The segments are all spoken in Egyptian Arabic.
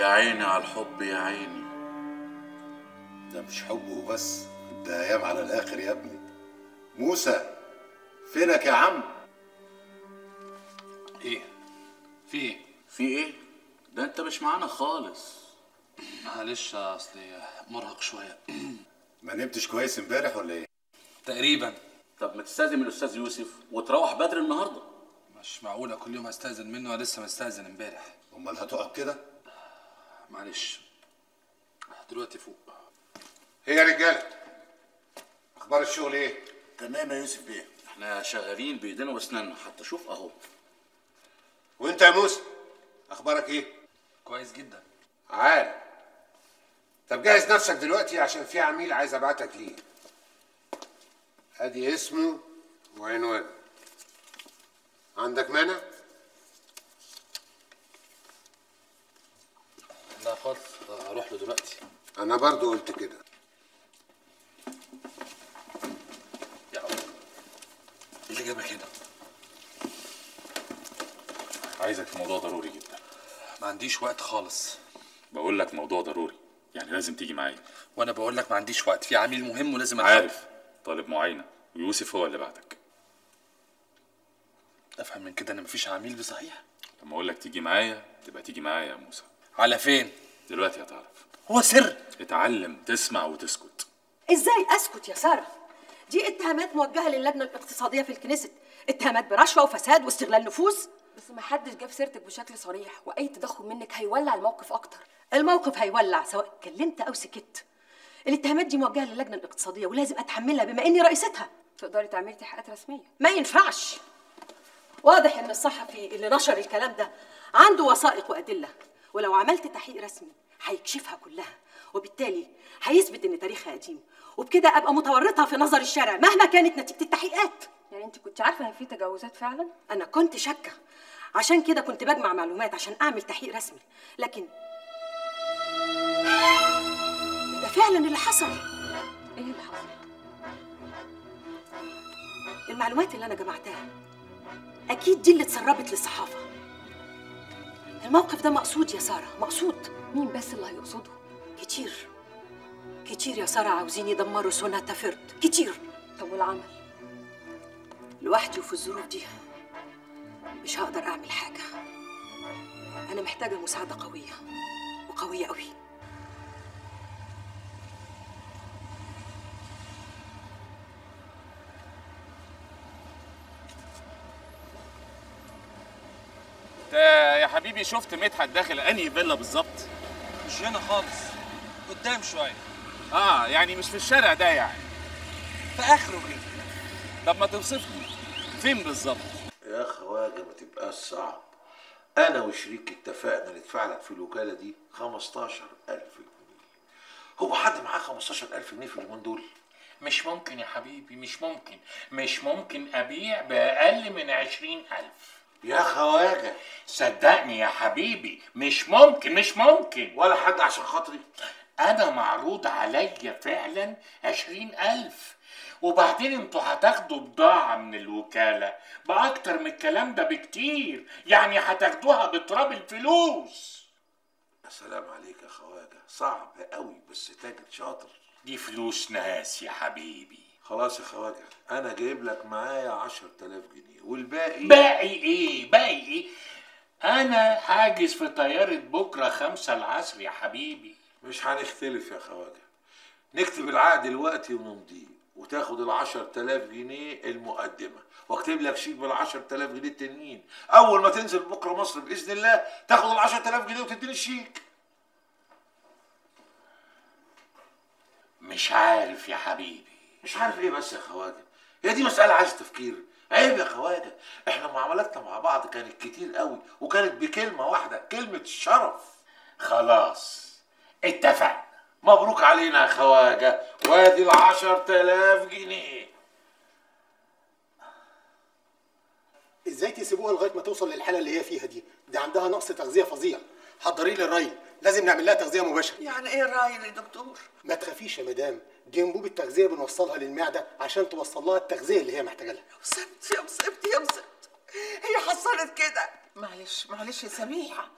يا عيني على الحب يا عيني ده مش حب وبس ده ايام على الاخر يا ابني موسى فينك يا عم ايه في ايه في ايه ده انت مش معانا خالص معلش اصلي مرهق شويه ما نمتش كويس امبارح ولا ايه تقريبا طب ما تستاذن من الاستاذ يوسف وتروح بدري النهارده مش معقوله كل يوم استاذن منه انا لسه مستاذن امبارح امال هتقعد كده معلش دلوقتي فوق هي يا رجاله اخبار الشغل ايه تمام يا يوسف بيه احنا شغالين بايدينا واسناننا حتى شوف اهو وانت يا موسى اخبارك ايه كويس جدا عال طب جهز نفسك دلوقتي عشان في عميل عايز ابعتك ليه ادي اسمه وعنوانه عندك مانع لا خالص اروح له دلوقتي انا برضو قلت كده يا عم اللي جابك هنا عايزك في موضوع ضروري جدا ما عنديش وقت خالص بقول لك موضوع ضروري يعني لازم تيجي معايا وانا بقول لك ما عنديش وقت في عميل مهم ولازم ألحقه. عارف طالب معاينه ويوسف هو اللي بعتك افهم من كده ان مفيش عميل بصحيح لما اقول لك تيجي معايا تبقى تيجي معايا يا موسى على فين دلوقتي هتعرف هو سر اتعلم تسمع وتسكت ازاي اسكت يا ساره دي اتهامات موجهه للجنه الاقتصاديه في الكنيست اتهامات برشوه وفساد واستغلال نفوذ بس ما حدش جاب سيرتك بشكل صريح واي تدخل منك هيولع الموقف اكتر الموقف هيولع سواء اتكلمت او سكت الاتهامات دي موجهه للجنه الاقتصاديه ولازم اتحملها بما اني رئيستها تقدري تعملي تحقيقات رسميه ما ينفعش واضح ان الصحفي اللي نشر الكلام ده عنده وثائق وادله ولو عملت تحقيق رسمي هيكشفها كلها وبالتالي هيثبت ان تاريخها قديم وبكده ابقى متورطه في نظر الشارع مهما كانت نتيجه التحقيقات يعني انت كنت عارفه ان في تجاوزات فعلا انا كنت شاكه عشان كده كنت بجمع معلومات عشان اعمل تحقيق رسمي لكن ده فعلا اللي حصل ايه اللي حصل المعلومات اللي انا جمعتها اكيد دي اللي اتسربت للصحافه الموقف ده مقصود يا ساره مقصود مين بس اللي هيقصده كتير كتير يا ساره عاوزين يدمروا سوناتا فرد كتير طب والعمل لوحدي وفي الظروف دي مش هقدر اعمل حاجه انا محتاجه مساعده قويه وقويه قوي انت يا حبيبي شفت مدحت داخل انهي فيلا بالظبط مش هنا خالص قدام شويه اه يعني مش في الشارع ده يعني في اخره كده طب ما توصف لي فين بالظبط يا خواجه ما تبقاش صعب انا وشريك اتفقنا ندفع لك في الوكاله دي 15000 جنيه هو حد معاه 15000 جنيه في اليومين دول مش ممكن يا حبيبي مش ممكن مش ممكن أبيع بأقل من عشرين ألف يا خواجه صدقني يا حبيبي مش ممكن مش ممكن ولا حد عشان خاطري أنا معروض عليا فعلا عشرين ألف وبعدين انتوا هتاخدوا بضاعة من الوكالة بأكتر من الكلام ده بكتير يعني هتاخدوها بتراب الفلوس يا سلام عليك يا خواجه صعب قوي بس تاجر شاطر دي فلوس ناس يا حبيبي خلاص يا خواجه انا جايب لك معايا 10000 جنيه والباقي باقي ايه باقي ايه انا حاجز في طيارة بكرة خمسة العصر يا حبيبي مش هنختلف يا خواجه نكتب العقد دلوقتي ونمضيه وتاخد ال 10000 جنيه المقدمه واكتب لك شيك بال 10000 جنيه التانيين اول ما تنزل بكره مصر باذن الله تاخد ال 10000 جنيه وتديني الشيك مش عارف يا حبيبي مش عارف ايه بس يا خواجه هي دي مساله عايزه تفكير عيب يا خواجه احنا معاملاتنا مع بعض كانت كتير قوي وكانت بكلمه واحده كلمه شرف خلاص اتفقنا مبروك علينا يا خواجه وادي ال 10000 جنيه ازاي تسيبوها لغايه ما توصل للحاله اللي هي فيها دي دي عندها نقص تغذيه فظيع حضري لي الري لازم نعمل لها تغذيه مباشره يعني ايه الرايل يا دكتور؟ ما تخافيش يا مدام دي انبوب التغذيه بنوصلها للمعده عشان توصل لها التغذيه اللي هي محتاجه لها مصيبتي يا مصيبتي يا مصيبتي هي حصلت كده معلش معلش يا سميحه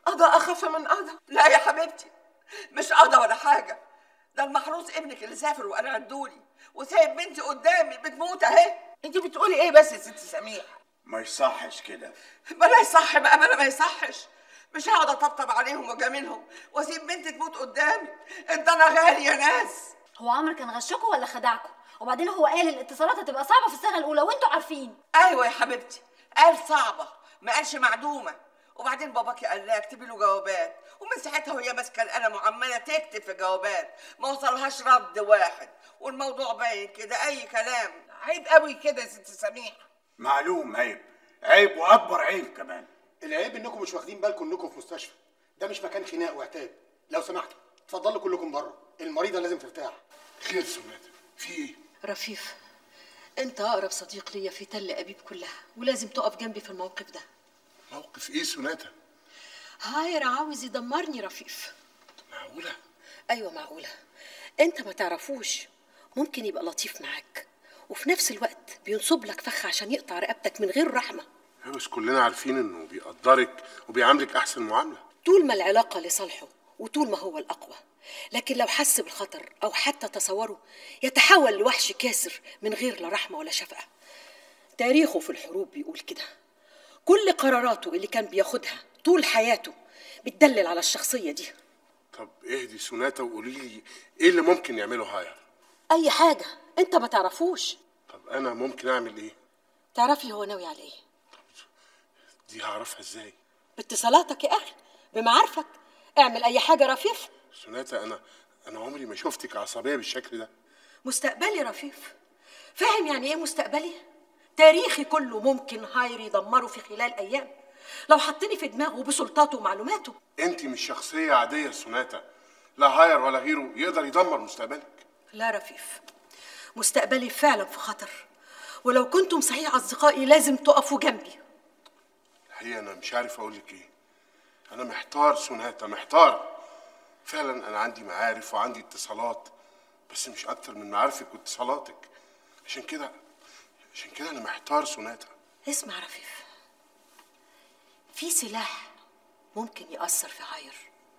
قضاء اخف من قضاء لا يا حبيبتي مش قضاء ولا حاجه ده المحروس ابنك اللي سافر وانا عندولي وسايب بنتي قدامي بتموت اهي انت بتقولي ايه بس يا ست سميح ما يصحش كده ما لا يصح بقى ما لا ما يصحش مش هقعد اطبطب عليهم واجاملهم واسيب بنتي تموت قدامي انت انا غالي يا ناس هو عمرو كان غشكوا ولا خدعكوا وبعدين هو قال الاتصالات هتبقى صعبه في السنه الاولى وانتوا عارفين ايوه يا حبيبتي قال صعبه ما قالش معدومه وبعدين باباكي قال لها اكتبي له جوابات ومن ساعتها وهي ماسكه القلم وعماله تكتب في جوابات ما وصلهاش رد واحد والموضوع باين كده اي كلام عيب قوي كده يا ست سميح معلوم عيب عيب واكبر عيب كمان العيب انكم مش واخدين بالكم انكم في مستشفى ده مش مكان خناق وعتاب لو سمحتوا اتفضلوا كلكم بره المريضه لازم ترتاح خير سمعت في ايه رفيف انت اقرب صديق ليا في تل ابيب كلها ولازم تقف جنبي في الموقف ده موقف ايه سوناتا هاير عاوز يدمرني رفيف معقوله ايوه معقوله انت ما تعرفوش ممكن يبقى لطيف معاك وفي نفس الوقت بينصب لك فخ عشان يقطع رقبتك من غير رحمه إيه بس كلنا عارفين انه بيقدرك وبيعاملك احسن معامله طول ما العلاقه لصالحه وطول ما هو الاقوى لكن لو حس بالخطر او حتى تصوره يتحول لوحش كاسر من غير لا رحمه ولا شفقه تاريخه في الحروب بيقول كده كل قراراته اللي كان بياخدها طول حياته بتدلل على الشخصيه دي طب اهدي سوناتا وقولي لي ايه اللي ممكن يعمله هاير اي حاجه انت ما تعرفوش طب انا ممكن اعمل ايه تعرفي هو ناوي على ايه دي هعرفها ازاي باتصالاتك يا اخي بمعارفك اعمل اي حاجه رفيف سوناتا انا انا عمري ما شفتك عصبيه بالشكل ده مستقبلي رفيف فاهم يعني ايه مستقبلي تاريخي كله ممكن هاير يدمره في خلال ايام لو حطني في دماغه بسلطاته ومعلوماته انت مش شخصيه عاديه سوناتا لا هاير ولا غيره يقدر يدمر مستقبلك لا رفيف مستقبلي فعلا في خطر ولو كنتم صحيح اصدقائي لازم تقفوا جنبي الحقيقه انا مش عارف اقول لك ايه انا محتار سوناتا محتار فعلا انا عندي معارف وعندي اتصالات بس مش اكتر من معارفك واتصالاتك عشان كده عشان كده انا محتار سوناتا اسمع رفيف في سلاح ممكن يأثر في هاير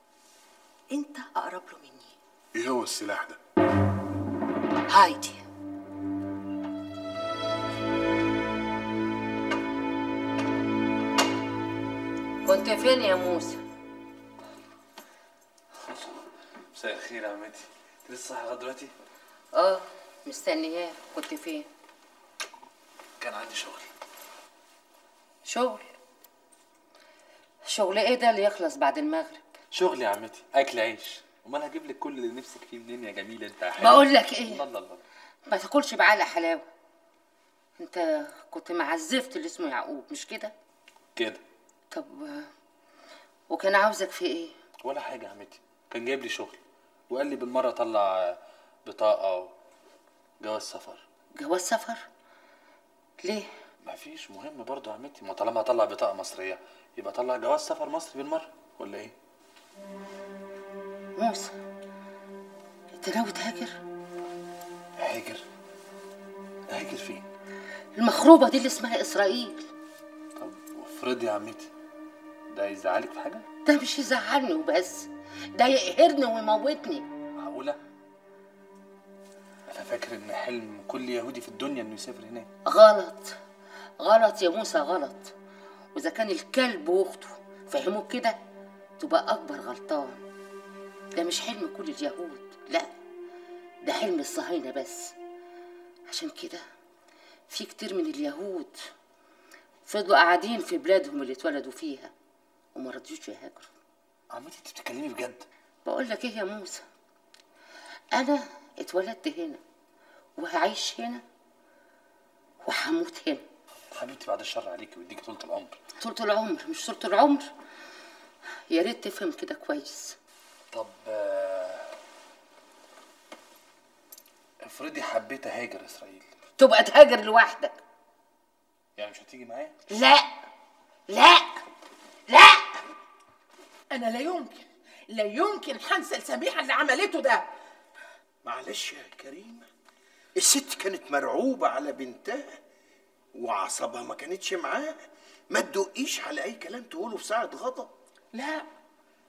انت اقرب له مني ايه هو السلاح ده هايدي كنت فين يا موسى؟ مساء الخير يا عمتي انت لسه صاحي لغايه دلوقتي اه مستنياه كنت فين؟ كان عندي شغل شغل شغل ايه ده اللي يخلص بعد المغرب؟ شغل يا عمتي اكل عيش امال هجيب لك كل اللي نفسك فيه منين يا جميله انت يا حلوة؟ بقول لك ايه؟ الله الله الله ما تاكلش بعلى حلاوه انت كنت معزفت اللي اسمه يعقوب مش كده؟ كده طب آه، وكان عاوزك في ايه؟ ولا حاجه يا عمتي كان جايب لي شغل وقال لي بالمره طلع بطاقه وجواز سفر جواز سفر؟ ليه؟ ما فيش مهم برضه يا عمتي ما طالما هطلع بطاقه مصريه يبقى طلع جواز سفر مصري بالمره ولا ايه موسى انت ناوي تهاجر؟ هاجر هاجر فين المخروبه دي اللي اسمها اسرائيل وافرضي يا عمتي ده يزعلك في حاجه ده مش يزعلني وبس ده يقهرني ويموتني معقوله انا فاكر ان حلم كل يهودي في الدنيا انه يسافر هناك غلط غلط يا موسى غلط واذا كان الكلب واخته فهموك كده تبقى اكبر غلطان ده مش حلم كل اليهود لا ده حلم الصهاينه بس عشان كده في كتير من اليهود فضلوا قاعدين في بلادهم اللي اتولدوا فيها وما رضيوش يهاجروا عمتي انت بتتكلمي بجد بقول لك ايه يا موسى انا اتولدت هنا وهعيش هنا وهموت هنا حبيبتي بعد الشر عليكي ويديكي طولة العمر طولة العمر مش طولة العمر يا ريت تفهم كده كويس طب آه، افرضي حبيت اهاجر اسرائيل تبقى تهاجر لوحدك يعني مش هتيجي معايا لا لا لا انا لا يمكن لا يمكن هنسى السميحه اللي عملته ده معلش يا كريمة الست كانت مرعوبة على بنتها وعصبها ما كانتش معاه ما تدقيش على أي كلام تقوله في ساعة غضب لا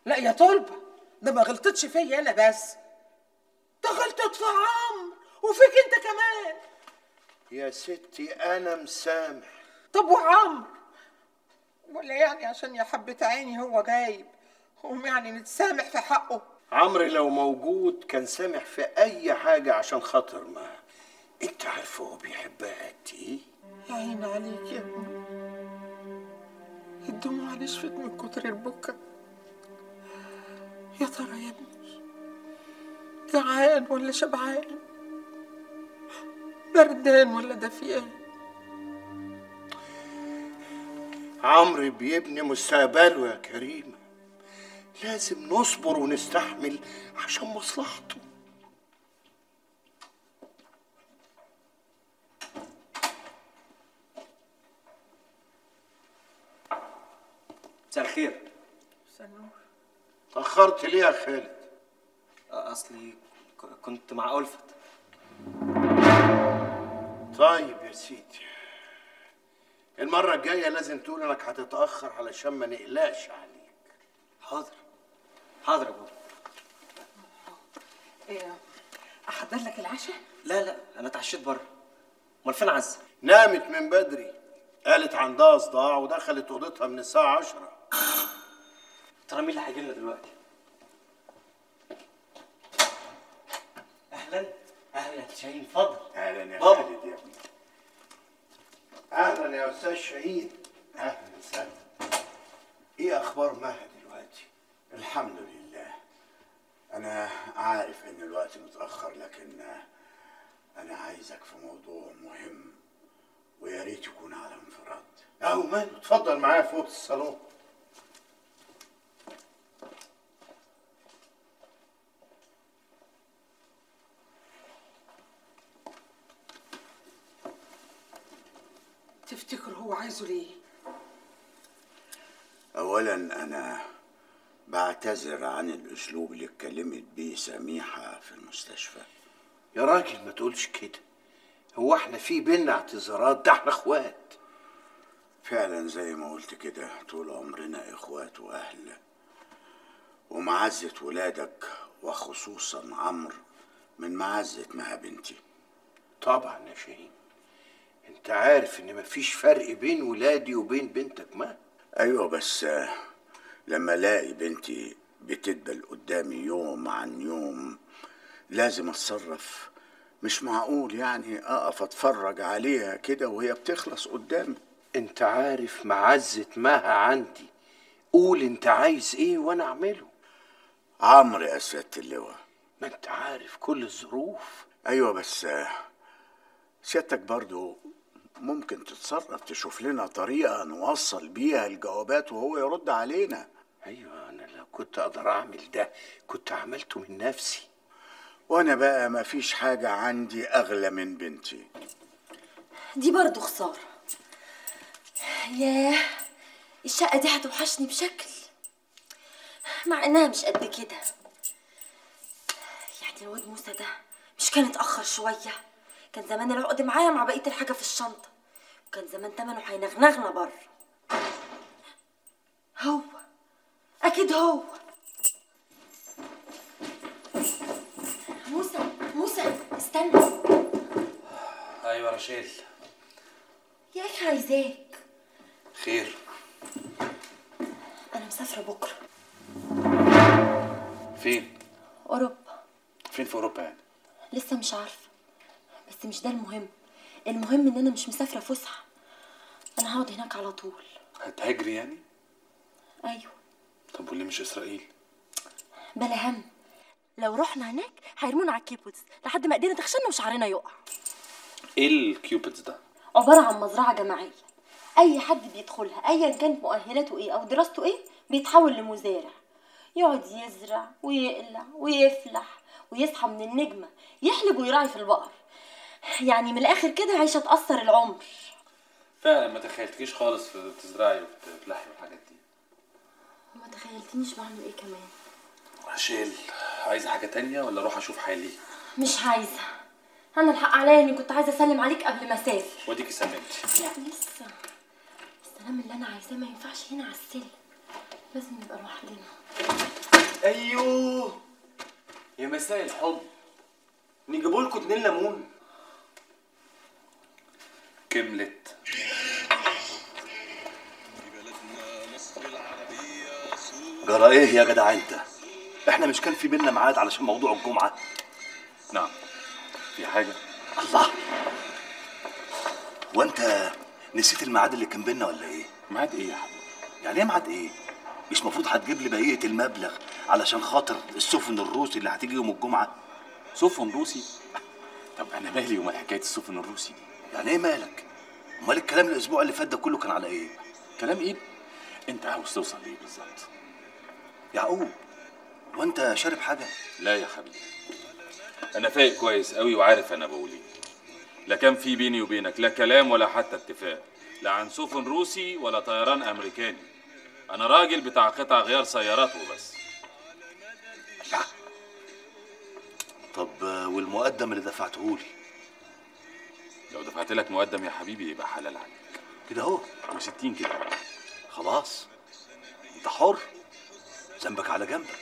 لا يا طلبة ده ما غلطتش فيا انا بس ده غلطت في عمرو وفيك انت كمان يا ستي انا مسامح طب وعمرو ولا يعني عشان يا حبة عيني هو جايب هم يعني نتسامح في حقه عمرو لو موجود كان سامح في اي حاجه عشان خاطر ما انت عارفه هو بيحبها قد ايه يا عيني عليك يا ابني الدموع نشفت من كتر البكا يا ترى يا ابني جعان ولا شبعان بردان ولا دفيان عمرو بيبني مستقبله يا كريمه لازم نصبر ونستحمل عشان مصلحته مساء الخير تأخرت ليه يا خالد؟ اصلي ك- كنت مع ألفت طيب يا سيدي المرة الجاية لازم تقول انك هتتأخر علشان ما نقلقش عليك حاضر حاضر يا بابا ايه احضر لك العشاء لا لا انا اتعشيت بره امال فين عزه نامت من بدري قالت عندها صداع ودخلت اوضتها من الساعة عشرة ترى مين اللي هيجي لنا دلوقتي اهلا اهلا شاهين اتفضل اهلا يا بابا. خالد يا ابني اهلا يا استاذ شهيد اهلا وسهلا ايه اخبار مها دلوقتي الحمد لله أنا عارف إن الوقت متأخر لكن أنا عايزك في موضوع مهم ويا ريت يكون على انفراد اهو ماله اتفضل معايا في اوضه الصالون تفتكر هو عايزه ليه أولا أنا بعتذر عن الأسلوب اللي اتكلمت بيه سميحة في المستشفى يا راجل ما تقولش كده هو احنا في بينا اعتذارات ده احنا اخوات فعلا زي ما قلت كده طول عمرنا إخوات وأهل ومعزة ولادك وخصوصا عمرو من معزة مها بنتي طبعا يا شاهين انت عارف ان مفيش فرق بين ولادي وبين بنتك ما ايوه بس آه، لما الاقي بنتي بتدبل قدامي يوم عن يوم لازم اتصرف مش معقول يعني اقف اتفرج عليها كده وهي بتخلص قدامي انت عارف معزة مها عندي قول انت عايز ايه وانا اعمله عمرو يا سيادة اللواء ما انت عارف كل الظروف ايوه بس آه، سيادتك برضو ممكن تتصرف تشوف لنا طريقة نوصل بيها الجوابات وهو يرد علينا ايوه انا لو كنت اقدر اعمل ده كنت عملته من نفسي وانا بقى مفيش حاجة عندي اغلى من بنتي دي برضه خسارة ياه الشقة دي هتوحشني بشكل مع انها مش قد كده يعني الواد موسى ده مش كان اتأخر شوية كان زمان العقد معايا مع بقية الحاجة في الشنطة وكان زمان تمنه هينغنغنا بره هو أكيد هو موسى موسى استنى ايوه رشيل يا أخي عايزاك خير أنا مسافرة بكرة فين أوروبا فين في اوروبا يعني لسه مش عارفة بس مش ده المهم المهم إن أنا مش مسافرة فسحة أنا هقعد هناك على طول هتهاجري يعني أيوه طب وليه مش اسرائيل بلا هم لو رحنا هناك هيرمونا على الكيبوتس لحد ما ايدينا تخشن وشعرنا يقع ايه الكيوبيدز ده عبارة عن مزرعة جماعية أي حد بيدخلها أيا كانت مؤهلاته إيه أو دراسته إيه بيتحول لمزارع يقعد يزرع ويقلع ويفلح ويصحى من النجمة يحلب ويراعي في البقر يعني من الآخر كده عيشة تأثر العمر فعلا ما تخيلتكيش خالص في تزرعي وتفلحي والحاجات دي وما تخيلتنيش بعمل إيه كمان رشيل عايزه حاجه تانية ولا اروح اشوف حالي مش عايزة أنا الحق عليا إني كنت عايزة أسلم عليك قبل ما أسافر واديكي سلمتي لا لسه السلام اللي أنا عايزاه ما ينفعش هنا على السلم لازم نبقى لوحدنا ايوه يا مساء الحب نجيبوا لكم اتنين ليمون كملت جرى ايه يا جدع انت احنا مش كان في بينا ميعاد علشان موضوع الجمعه نعم في حاجه الله وانت نسيت الميعاد اللي كان بينا ولا ايه ميعاد ايه يا حبيبي يعني ايه ميعاد ايه مش المفروض هتجيب لي بقيه المبلغ علشان خاطر السفن الروسي اللي هتيجي يوم الجمعه سفن روسي طب انا مالي ومال حكايه السفن الروسي دي يعني ايه مالك امال الكلام الاسبوع اللي فات ده كله كان على ايه كلام ايه انت عاوز توصل ليه بالظبط يعقوب وانت شارب حاجه لا يا حبيبي انا فايق كويس قوي وعارف انا بقول ايه لا كان في بيني وبينك لا كلام ولا حتى اتفاق لا عن سفن روسي ولا طيران امريكاني انا راجل بتاع قطع غيار سيارات وبس طب آه، والمقدم اللي دفعته لي لو دفعت لك مقدم يا حبيبي يبقى حلال عليك كده اهو و60 كده خلاص انت حر ذنبك على جنبك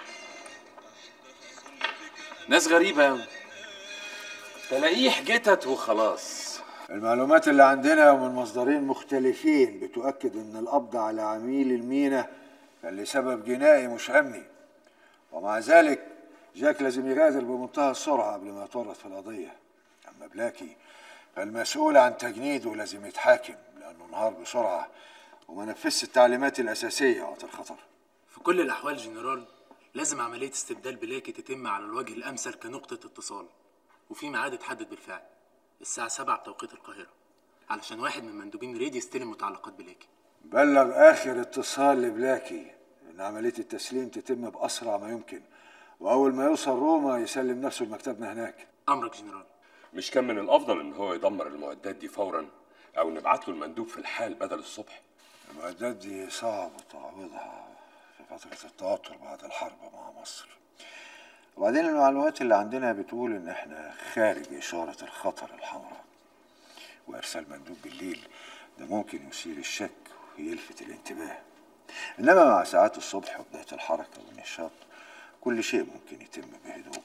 ناس غريبه قوي تلاقيه جتت وخلاص المعلومات اللي عندنا ومن مصدرين مختلفين بتؤكد ان القبض على عميل المينا كان لسبب جنائي مش امني ومع ذلك جاك لازم يغادر بمنتهى السرعه قبل ما يتورط في القضيه اما بلاكي فالمسؤول عن تجنيده لازم يتحاكم لانه انهار بسرعه وما نفذش التعليمات الاساسيه وقت الخطر في كل الأحوال جنرال لازم عملية استبدال بلاكي تتم على الوجه الأمثل كنقطة اتصال وفي ميعاد اتحدد بالفعل الساعة 7 بتوقيت القاهرة علشان واحد من مندوبين ريد يستلم متعلقات بلاكي بلغ اخر اتصال لبلاكي ان عمليه التسليم تتم باسرع ما يمكن واول ما يوصل روما يسلم نفسه لمكتبنا هناك أمرك جنرال مش كان من الافضل ان هو يدمر المعدات دي فورا او نبعت له المندوب في الحال بدل الصبح المعدات دي صعب تعويضها في فترة التوتر بعد الحرب مع مصر وبعدين المعلومات اللي عندنا بتقول ان احنا خارج اشارة الخطر الحمراء وارسال مندوب بالليل ده ممكن يثير الشك ويلفت الانتباه انما مع ساعات الصبح وبداية الحركة والنشاط كل شيء ممكن يتم بهدوء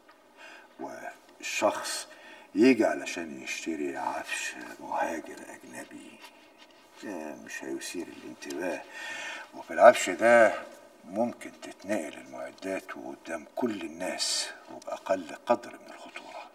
والشخص يجي علشان يشتري عفش مهاجر أجنبي ده مش هيثير الانتباه وفي العفش ده ممكن تتنقل المعدات وقدام كل الناس وبأقل قدر من الخطورة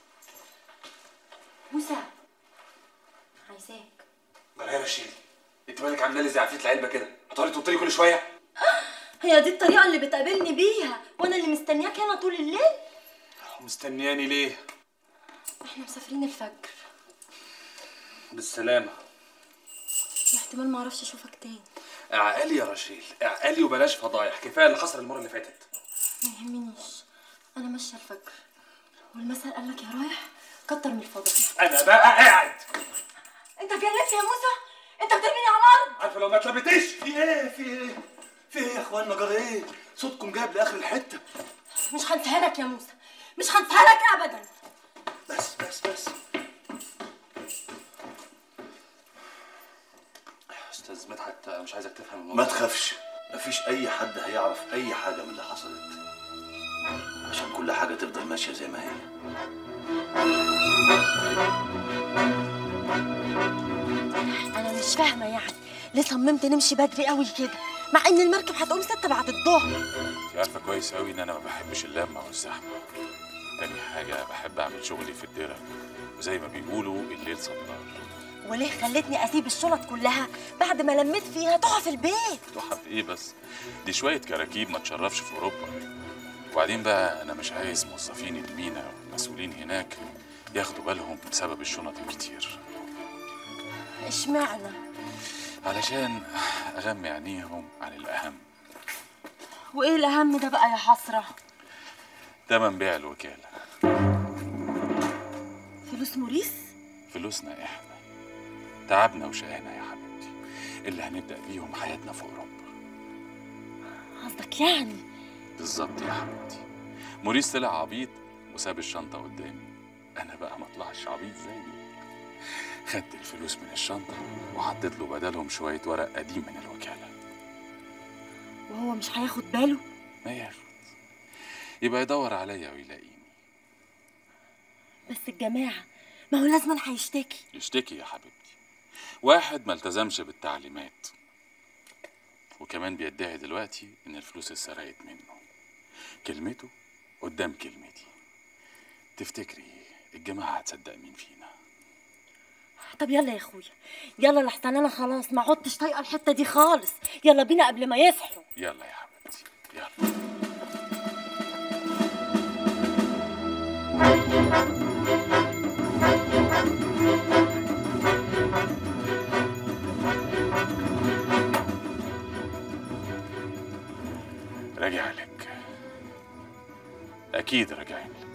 موسى عايزاك جرى يا رشيد انت مالك عامله لي زي عفريت العلبه كده هتقعدي توطري كل شويه هي دي الطريقة اللي بتقابلني بيها وانا اللي مستنياك هنا طول الليل مستنياني ليه احنا مسافرين الفجر بالسلامه واحتمال ما اعرفش اشوفك تاني اعقلي يا رشيل اعقلي وبلاش فضايح كفايه اللي حصل المره اللي فاتت ما يهمنيش انا ماشيه الفجر والمثل قال لك يا رايح كتر من الفضايح انا بقى قاعد انت جننت يا موسى انت بترميني على الارض عارفه لو ما اتلبتيش في ايه في ايه في ايه يا اخوانا جرى ايه صوتكم جايب لاخر الحته مش هنساها لك يا موسى مش هنساها لك ابدا بس بس بس استاذ مدحت مش عايزك تفهم الموضوع ما تخافش مفيش اي حد هيعرف اي حاجه من اللي حصلت عشان كل حاجه تفضل ماشيه زي ما هي انا مش فاهمه يعني ليه صممت نمشي بدري قوي كده مع ان المركب هتقوم ستة بعد الظهر انت عارفه كويس قوي ان انا ما بحبش اللمه والزحمه تاني حاجه بحب اعمل شغلي في الديره وزي ما بيقولوا الليل صدار وليه خلتني اسيب الشنط كلها بعد ما لميت فيها تقع في البيت تحف ايه بس دي شويه كراكيب ما تشرفش في اوروبا وبعدين بقى انا مش عايز موظفين المينا والمسؤولين هناك ياخدوا بالهم بسبب الشنط الكتير اشمعنى علشان اغمي عينيهم عن الاهم وايه الاهم ده بقى يا حسره تمن بيع الوكاله فلوس موريس فلوسنا احنا تعبنا وشقانا يا حبيبتي اللي هنبدا بيهم حياتنا في اوروبا قصدك يعني بالظبط يا حبيبتي موريس طلع عبيط وساب الشنطه قدامي انا بقى ما اطلعش عبيط زيه خدت الفلوس من الشنطه وحطيت له بدلهم شويه ورق قديم من الوكاله وهو مش هياخد باله ما ياخد يبقى يدور عليا ويلاقيني بس الجماعة ما هو لازما هيشتكي يشتكي يا حبيبتي واحد ما التزمش بالتعليمات وكمان بيدعي دلوقتي ان الفلوس اتسرقت منه كلمته قدام كلمتي تفتكري الجماعة هتصدق مين فينا طب يلا يا اخويا يلا لحسن انا خلاص ما عدتش طايقه الحته دي خالص يلا بينا قبل ما يصحوا يلا يا حبيبتي يلا راجع لك اكيد راجعين لك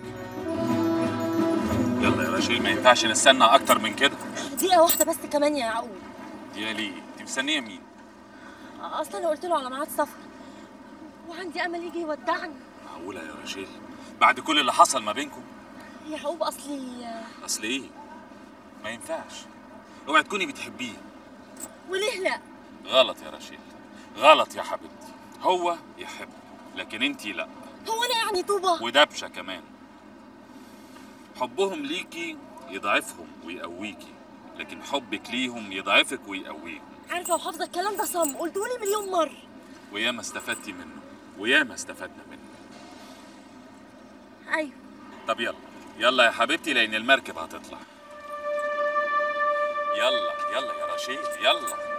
يلا يا رشيد ما ينفعش نستنى اكتر من كده دقيقه واحده بس كمان يا يعقوب يا ليه انت مستنيه مين اصلا انا قلت له على ميعاد سفر وعندي امل يجي يودعني معقوله يا رشيد بعد كل اللي حصل ما بينكم يا يعقوب اصلي اصل ايه ما ينفعش اوعي تكوني بتحبيه وليه لا غلط يا رشيد غلط يا حبيبتي هو يحب لكن انت لا هو انا يعني طوبه ودبشه كمان حبهم ليكي يضعفهم ويقويكي لكن حبك ليهم يضعفك ويقويهم عارفه وحافظه الكلام ده صم قلته لي مليون مره وياما استفدتي منه وياما استفدنا منه ايوه طب يلا يلا يا حبيبتي لان المركب هتطلع يلا يلا يا رشيد يلا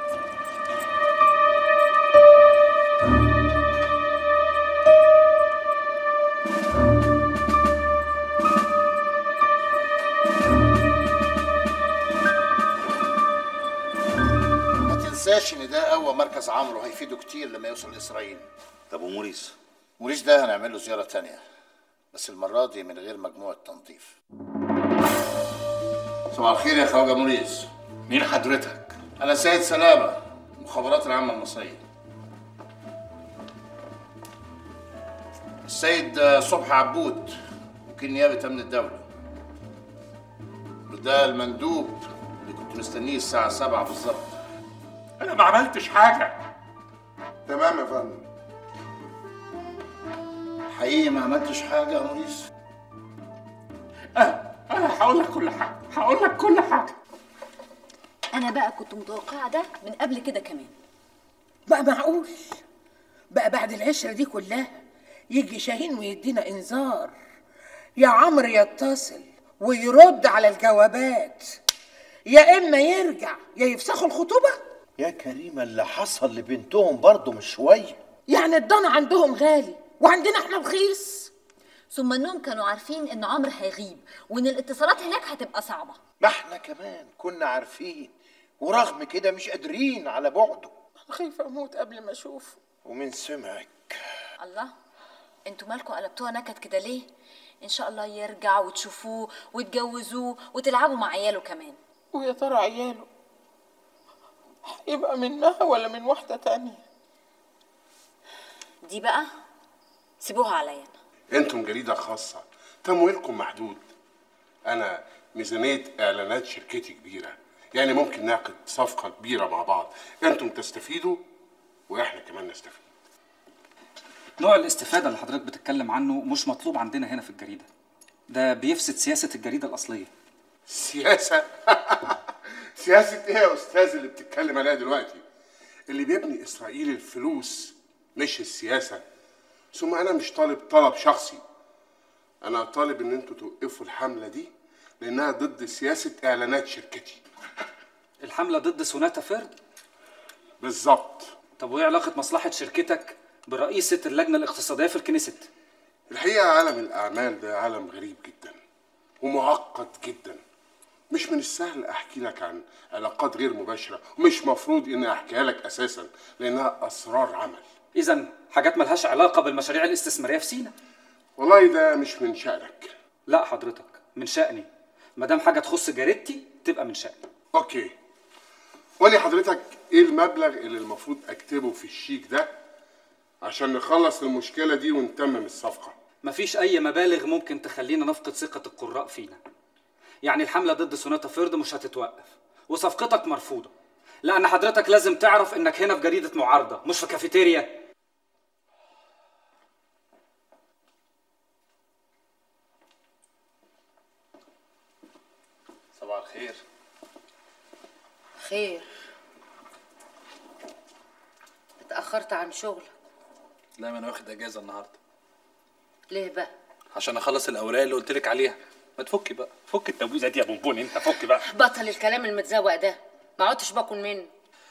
ما تنساش ان ده اول مركز عمرو هيفيده كتير لما يوصل اسرائيل طب وموريس موريس ده هنعمل له زياره تانية بس المره دي من غير مجموعه تنظيف صباح الخير يا خواجه موريس مين حضرتك؟ انا سيد سلامه المخابرات العامه المصريه السيد صبحي عبود وكيل نيابه امن الدوله وده المندوب اللي كنت مستنيه الساعه 7 بالظبط انا ما عملتش حاجه تمام يا فندم حقيقي ما عملتش حاجه يا موريس انا هقول لك كل حاجه هقول لك كل حاجه انا بقى كنت متوقعه ده من قبل كده كمان بقى معقول بقى بعد العشرة دي كلها يجي شاهين ويدينا انذار يا عمرو يتصل ويرد على الجوابات يا اما يرجع يا يفسخوا الخطوبة يا كريمه اللي حصل لبنتهم برضه مش شويه يعني الضنا عندهم غالي وعندنا احنا رخيص ثم انهم كانوا عارفين ان عمرو هيغيب وان الاتصالات هناك هتبقى صعبه ما احنا كمان كنا عارفين ورغم كده مش قادرين على بعده انا خايفة اموت قبل ما اشوفه ومن سمعك الله انتوا مالكم قلبتوها نكد كده ليه ان شاء الله يرجع وتشوفوه وتجوزوه وتلعبوا مع عياله كمان ويا ترى عياله هيبقى منها ولا من واحدة تانية دي بقى سيبوها عليا انتم جريده خاصه تمويلكم محدود انا ميزانيه اعلانات شركتي كبيره يعني ممكن نعقد صفقه كبيره مع بعض انتم تستفيدوا واحنا كمان نستفيد نوع الاستفادة اللي حضرتك بتتكلم عنه مش مطلوب عندنا هنا في الجريدة ده بيفسد سياسة الجريدة الأصلية سياسه سياسه ايه يا استاذ اللي بتتكلم عليها دلوقتي اللي بيبني اسرائيل الفلوس مش السياسه ثم انا مش طالب طلب شخصي انا طالب ان انتوا توقفوا الحمله دي لانها ضد سياسه اعلانات شركتي الحملة ضد سوناتا فرد بالظبط طب وإيه علاقة مصلحة شركتك برئيسة اللجنة الاقتصادية في الكنيست؟ الحقيقه عالم الاعمال ده عالم غريب جدا ومعقد جدا مش من السهل احكي لك عن علاقات غير مباشره ومش مفروض اني احكيها لك اساسا لانها اسرار عمل إذا حاجات ملهاش علاقة بالمشاريع الاستثمارية في سينا والله ده مش من شأنك لا حضرتك من شأني ما دام حاجة تخص جريدتي تبقى من شأني اوكي قولي حضرتك ايه المبلغ اللي المفروض اكتبه في الشيك ده عشان نخلص المشكله دي ونتمم الصفقه مفيش أي مبالغ ممكن تخلينا نفقد ثقة القراء فينا يعني الحملة ضد سوناتا فرد مش هتتوقف وصفقتك مرفوضة لأن حضرتك لازم تعرف إنك هنا في جريدة معارضة مش في كافيتيريا خير خير اتأخرت عن شغلك لا ما انا واخد اجازه النهارده ليه بقى عشان اخلص الاوراق اللي قلت لك عليها ما تفكي بقى فك التبويزه دي يا بونبون انت فك بقى بطل الكلام المتزوق ده ما عدتش باكل منه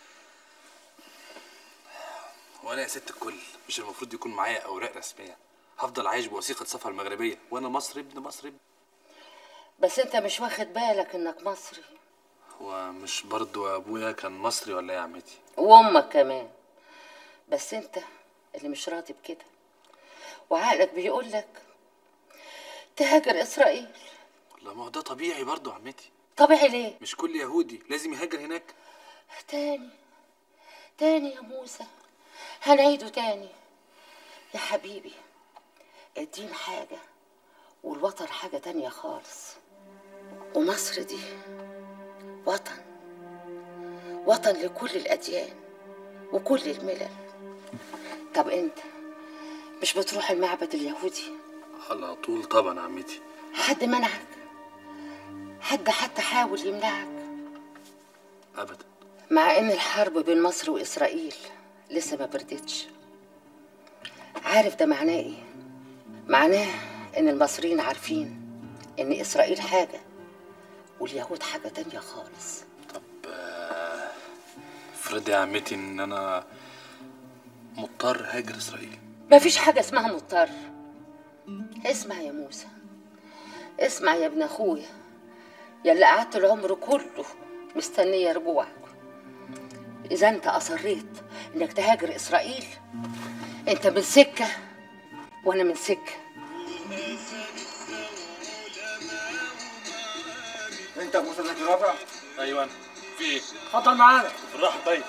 وانا يا ست الكل مش المفروض يكون معايا اوراق رسميه هفضل عايش بوثيقه سفر مغربيه وانا مصري ابن مصري بس انت مش واخد بالك انك مصري هو مش برضو ابويا كان مصري ولا ايه يا عمتي وامك كمان بس انت اللي مش راضي بكده وعقلك بيقول لك تهاجر اسرائيل والله ما هو ده طبيعي برضو يا عمتي طبيعي ليه مش كل يهودي لازم يهاجر هناك تاني تاني يا موسى هنعيده تاني يا حبيبي الدين حاجة والوطن حاجة تانية خالص ومصر دي وطن وطن لكل الأديان وكل الملل طب انت مش بتروح المعبد اليهودي على طول طبعا يا عمتي حد منعك حد حتى حاول يمنعك ابدا مع ان الحرب بين مصر واسرائيل لسه ما بردتش عارف ده معناه ايه معناه ان المصريين عارفين ان اسرائيل حاجه واليهود حاجه تانية خالص افرضي يا عمتي ان انا مضطر هاجر اسرائيل مفيش حاجه اسمها مضطر اسمع يا موسى اسمع يا ابن اخويا يا اللي قعدت العمر كله مستنيه رجوعك اذا انت اصريت انك تهاجر اسرائيل انت من سكه وانا من سكه انت موسى زكي رافع ايوه أنا. في ايه اتفضل معانا بالراحه طيب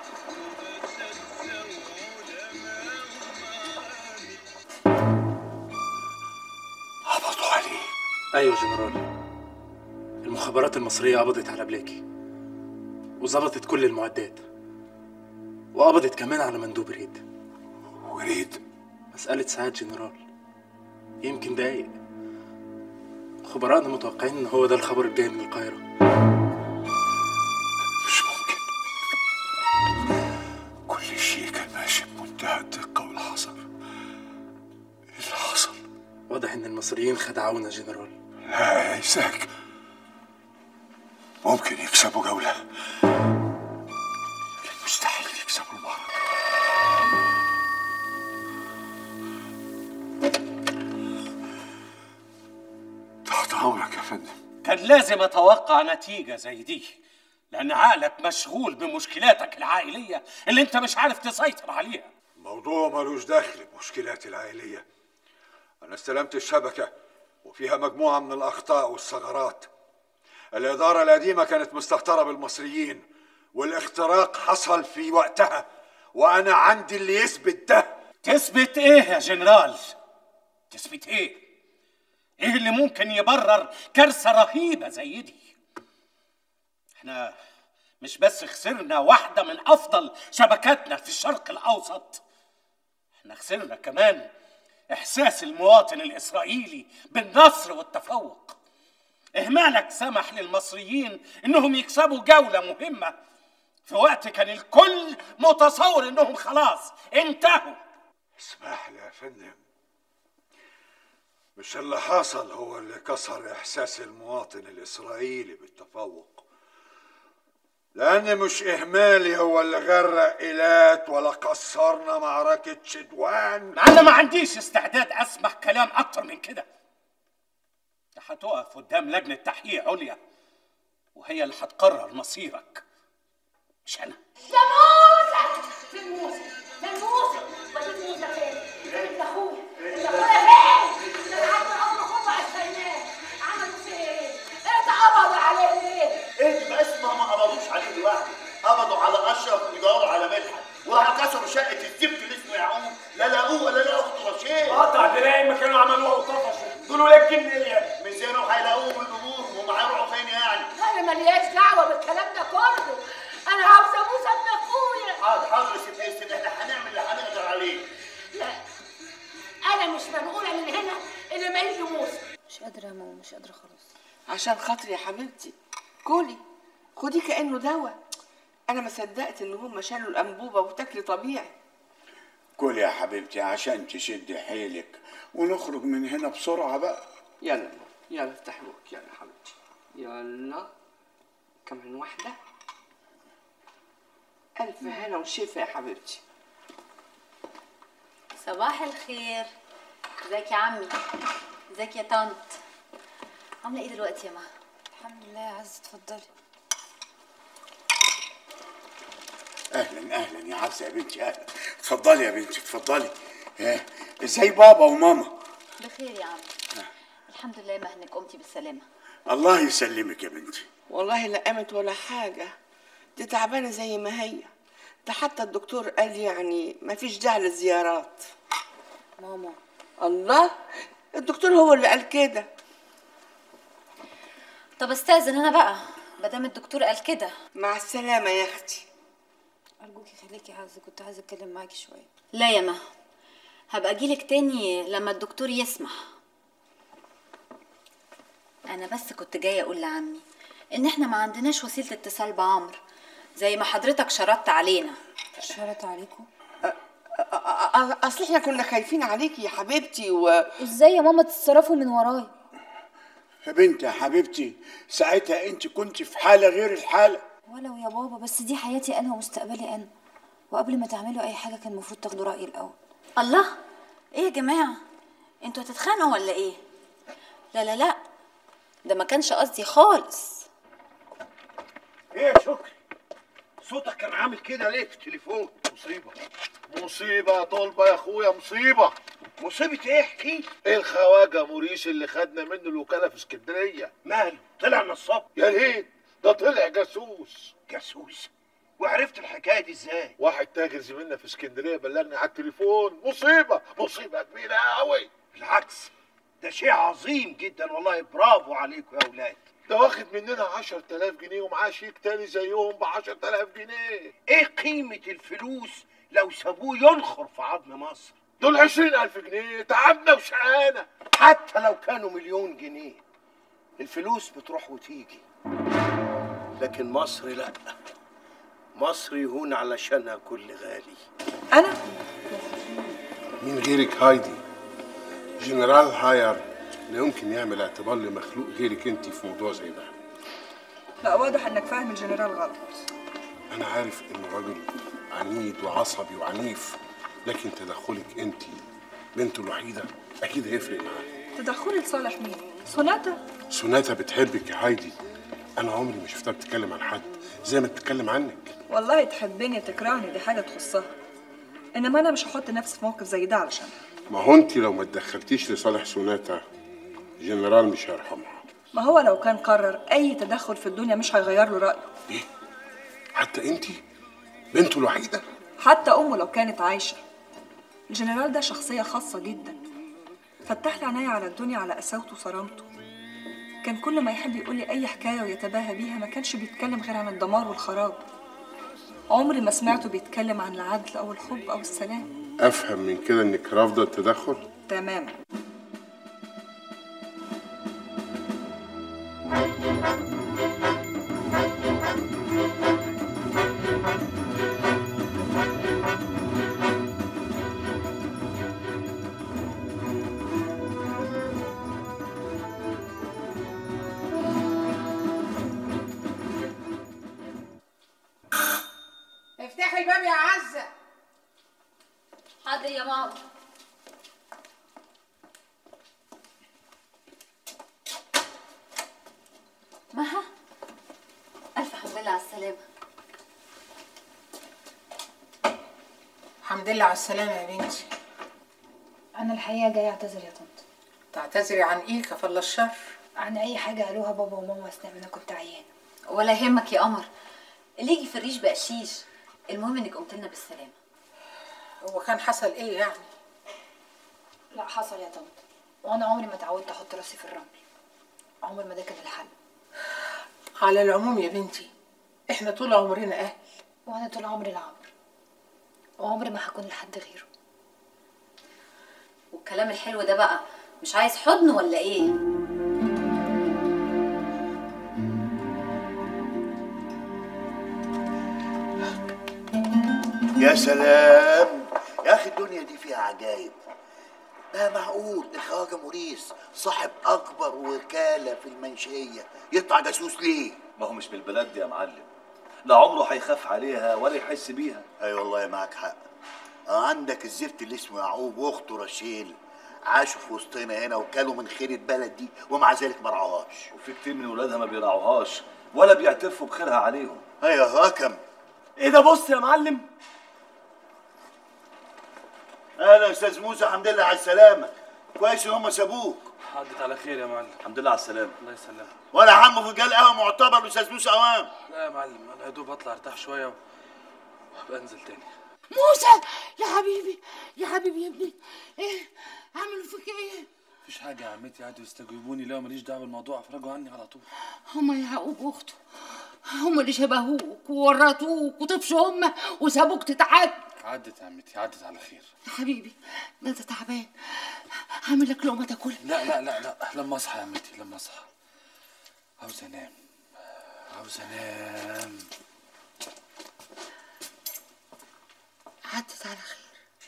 قبضوا عليه ايوه يا جنرال المخابرات المصرية قبضت على بلاكي وظبطت كل المعدات وقبضت كمان على مندوب ريد وريد مسألة ساعات جنرال يمكن دقايق خبراءنا متوقعين ان هو ده الخبر الجاي من القاهرة مش ممكن كل شيء كان ماشي بمنتهى الدقة والحذر ايه اللي حصل؟ واضح ان المصريين خدعونا جنرال لا يا إيزاك ممكن يكسبوا جولة لكن مستحيل يكسبوا المعركة تحت أمرك يا فندم كان لازم اتوقع نتيجة زي دي لأن عقلك مشغول بمشكلاتك العائلية اللي أنت مش عارف تسيطر عليها الموضوع ملوش دخل بمشكلاتي العائلية أنا استلمت الشبكة وفيها مجموعة من الأخطاء والثغرات الإدارة القديمة كانت مستهترة بالمصريين والاختراق حصل في وقتها وأنا عندي اللي يثبت ده تثبت إيه يا جنرال؟ تثبت إيه؟ إيه اللي ممكن يبرر كارثة رهيبة زي دي؟ إحنا مش بس خسرنا واحدة من أفضل شبكاتنا في الشرق الأوسط إحنا خسرنا كمان إحساس المواطن الإسرائيلي بالنصر والتفوق إهمالك سمح للمصريين إنهم يكسبوا جولة مهمة في وقت كان الكل متصور إنهم خلاص انتهوا اسمح لي يا فندم مش اللي حصل هو اللي كسر إحساس المواطن الإسرائيلي بالتفوق لأن مش إهمالي هو اللي غرق إيلات ولا كسرنا معركة شدوان أنا ما عنديش استعداد أسمع كلام أكتر من كده أنت هتقف قدام لجنة تحقيق عليا وهي اللي هتقرر مصيرك مش أنا يا موسى فين موسى فين موسى وديت موسى فين ابن اخويا ابن اخويا فين ده العم عمره هم عشاناه عملوا فيه ايه انت قبضوا عليه ليه ايه بس ما ما قبضوش عليه لوحده قبضوا على اشرف ويدوروا على مدحت وراحوا كسروا شقه الزفت اللي اسمه يعقوب لا لقوه ولا لقوا اخته رشيد قطع دراعي ما كانوا عملوها وطفشوا دول ولاد جنيه مش زينهم هيلاقوه بالامور هم هيروحوا فين يعني انا مالياش دعوه بالكلام ده كله انا عاوزه موسى ابن اخويا حاضر حاضر يا ست ياسين احنا هنعمل اللي هنقدر عليه لا انا مش منقوله من هنا الا ما يجي موسى مش قادرة يا ماما مش قادرة خلاص عشان خاطري يا حبيبتي كولي خدي كانه دواء انا ما صدقت ان هم شالوا الانبوبه وتاكلي طبيعي كل يا حبيبتي عشان تشدي حيلك ونخرج من هنا بسرعة بقى يلا يلا افتحي بوك يلا حبيبتي يلا كمان واحده الف هنا وشفا يا حبيبتي صباح الخير ازيك يا عمي ازيك يا طنط عامله ايه دلوقتي يا مها الحمد لله يا عز اتفضلي اهلا اهلا يا عزة يا بنتي اهلا اتفضلي يا بنتي اتفضلي ها، ازاي بابا وماما بخير يا عم الحمد لله ما انك قمتي بالسلامه الله يسلمك يا بنتي والله لا قامت ولا حاجه دي تعبانه زي ما هي ده حتى الدكتور قال يعني ما فيش داعي للزيارات ماما الله الدكتور هو اللي قال كده طب استاذن انا بقى مادام الدكتور قال كده مع السلامه يا اختي ارجوكي خليكي يا عز كنت عايزه اتكلم معاكي شويه لا يا مها هبقى اجيلك تاني لما الدكتور يسمح انا بس كنت جايه اقول لعمي ان احنا ما عندناش وسيله اتصال بعمر زي ما حضرتك شرطت علينا شرط عليكم اصل احنا كنا خايفين عليكي يا حبيبتي و ازاي يا ماما تتصرفوا من ورايا يا بنتي يا حبيبتي ساعتها انت كنت في حالة غير الحالة ولو يا بابا بس دي حياتي انا ومستقبلي انا وقبل ما تعملوا اي حاجه كان المفروض تاخدوا رايي الاول الله ايه يا جماعه انتوا هتتخانقوا ولا ايه لا لا لا ده ما كانش قصدي خالص ايه يا شكري صوتك كان عامل كده ليه في التليفون مصيبه مصيبة يا طلبة يا اخويا مصيبة مصيبة ايه احكي الخواجة موريس اللي خدنا منه الوكالة في اسكندرية ماله طلع نصاب يا ريت ده طلع جاسوس جاسوس وعرفت الحكاية دي ازاي واحد تاجر زميلنا في اسكندرية بلغني على التليفون مصيبة مصيبة كبيرة قوي بالعكس ده شيء عظيم جدا والله برافو عليكم يا اولاد ده واخد مننا 10000 جنيه ومعاه شيك تاني زيهم ب 10000 جنيه ايه قيمة الفلوس لو سابوه ينخر في عظم مصر دول 20000 جنيه تعبنا وشقانا حتى لو كانوا مليون جنيه الفلوس بتروح وتيجي لكن مصر لا مصر يهون علشانها كل غالي انا مين غيرك هايدي جنرال هاير لا يمكن يعمل اعتبار لمخلوق غيرك انت في موضوع زي ده لا واضح انك فاهم الجنرال غلط انا عارف انه راجل عنيد وعصبي وعنيف لكن تدخلك انت بنته الوحيده اكيد هيفرق معاه تدخلي لصالح مين سوناتا سوناتا بتحبك يا هايدي انا عمري ما شفتها بتتكلم عن حد زي ما بتتكلم عنك والله تحبني تكرهني دي حاجه تخصها انما انا مش هحط نفسي في موقف زي ده علشان ما هو انت لو ما اتدخلتيش لصالح سوناتا جنرال مش هيرحمها ما هو لو كان قرر اي تدخل في الدنيا مش هيغير له رايه حتى انت بنته الوحيده حتى امه لو كانت عايشه الجنرال ده شخصيه خاصه جدا فتح لي عينيا على الدنيا على قساوته وصرامته كان كل ما يحب يقول لي اي حكايه ويتباهى بيها ما كانش بيتكلم غير عن الدمار والخراب عمري ما سمعته بيتكلم عن العدل او الحب او السلام افهم من كده انك رافضه التدخل تماما افتحي الباب يا عزة حاضر يا ماما مها ألف حمد لله على السلامة الحمد لله على السلامة يا بنتي انا الحقيقه جايه اعتذر يا طنط تعتذري عن ايه كفل الشر عن اي حاجه قالوها بابا وماما اثناء ما انا كنت عيانه ولا يهمك يا قمر اللي يجي في الريش بقشيش المهم انك قمت لنا بالسلامة هو كان حصل ايه يعني لا حصل يا طنط وانا عمري ما اتعودت احط راسي في الرمل عمر ما ده كان الحل على العموم يا بنتي احنا طول عمرنا اهل وانا طول عمري لعمر وعمري ما هكون لحد غيره والكلام الحلو ده بقى مش عايز حضن ولا ايه يا سلام يا اخي الدنيا دي فيها عجايب ما معقول الخواجه موريس صاحب اكبر وكاله في المنشيه يطلع جاسوس ليه ما هو مش من البلد دي يا معلم لا عمره هيخاف عليها ولا يحس بيها اي والله معاك حق اه عندك الزفت اللي اسمه يعقوب واخته رشيل عاشوا في وسطنا هنا وكلوا من خير البلد دي ومع ذلك ما رعوهاش وفي كتير من ولادها ما بيراعوهاش ولا بيعترفوا بخيرها عليهم ايوه هكم ايه ده بص يا معلم اهلا يا استاذ موسى الحمد لله على السلامه كويس ان هم سابوك عدت على خير يا معلم الحمد لله على السلامه الله يسلمك ولا عمه في رجال قهوه معتبر الاستاذ موسى اوام لا يا معلم انا يا دوب اطلع ارتاح شويه وابقى انزل تاني موسى يا حبيبي يا حبيبي يا ابني ايه عملوا فيك ايه مفيش حاجه يا عمتي قعدوا يستجيبوني لا ماليش دعوه بالموضوع افرجوا عني على طول هما يعقوب واخته هما اللي شبهوك وورطوك وطفشوا هما وسابوك تتعب عدت يا عمتي عدت على خير يا حبيبي ده انت تعبان هعمل لك لقمه تاكلها لا لا لا لا لما اصحى يا عمتي لما اصحى عاوز انام عاوز انام عدت على خير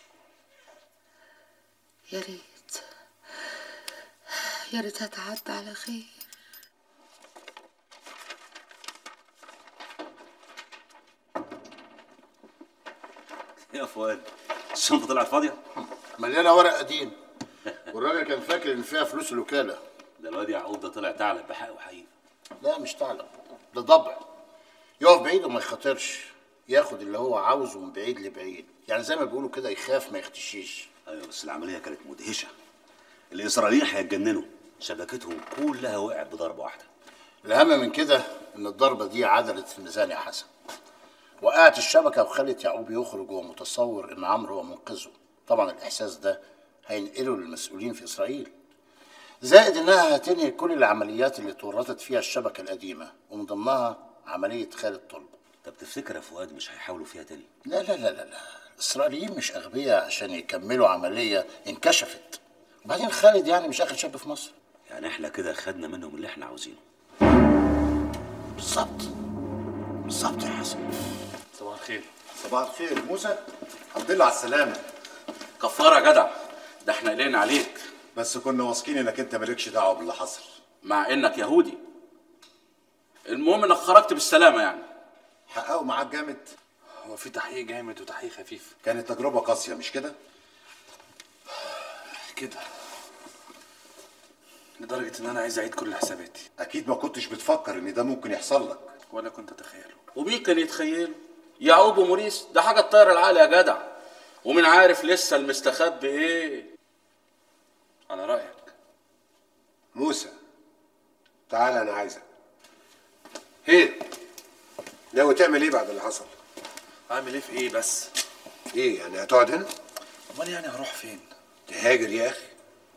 يا ريت يا ريت هتعدي على خير يا فؤاد الشنطه طلعت فاضيه مليانه ورق قديم والراجل كان فاكر ان فيها فلوس الوكاله ده الواد يعقوب ده طلع ثعلب بحق وحقيقي لا مش ثعلب ده ضبع يقف بعيد وما يخاطرش ياخد اللي هو عاوزه من بعيد لبعيد يعني زي ما بيقولوا كده يخاف ما يختشيش ايوه بس العمليه كانت مدهشه الاسرائيليين هيتجننوا شبكتهم كلها وقعت بضربه واحده الاهم من كده ان الضربه دي عدلت في الميزان يا حسن وقعت الشبكه وخلت يعقوب يخرج وهو متصور ان عمرو هو منقذه طبعا الاحساس ده هينقله للمسؤولين في اسرائيل زائد انها هتنهي كل العمليات اللي اتورطت فيها الشبكه القديمه ومن ضمنها عمليه خالد طلب طب تفتكر يا فؤاد مش هيحاولوا فيها تاني لا لا لا لا لا الاسرائيليين مش اغبياء عشان يكملوا عمليه انكشفت وبعدين خالد يعني مش اخر شاب في مصر يعني احنا كده خدنا منهم اللي احنا عاوزينه بالظبط بالظبط يا حسن صباح الخير صباح الخير موسى الحمد لله على السلامه كفاره يا جدع ده احنا قلقنا عليك بس كنا واثقين انك انت مالكش دعوه باللي حصل مع انك يهودي المهم انك خرجت بالسلامه يعني حققوا معاك جامد هو في تحقيق جامد وتحقيق خفيف كانت تجربه قاسيه مش كده كده لدرجه ان انا عايز اعيد كل حساباتي اكيد ما كنتش بتفكر ان ده ممكن يحصل لك ولا كنت اتخيله ومين كان يتخيله يعقوب وموريس ده حاجه تطير العقل يا جدع ومن عارف لسه المستخبي ايه على رايك موسى تعال انا عايزك ايه ناوي تعمل ايه بعد اللي حصل اعمل ايه في ايه بس ايه يعني هتقعد هنا امال يعني هروح فين تهاجر يا اخي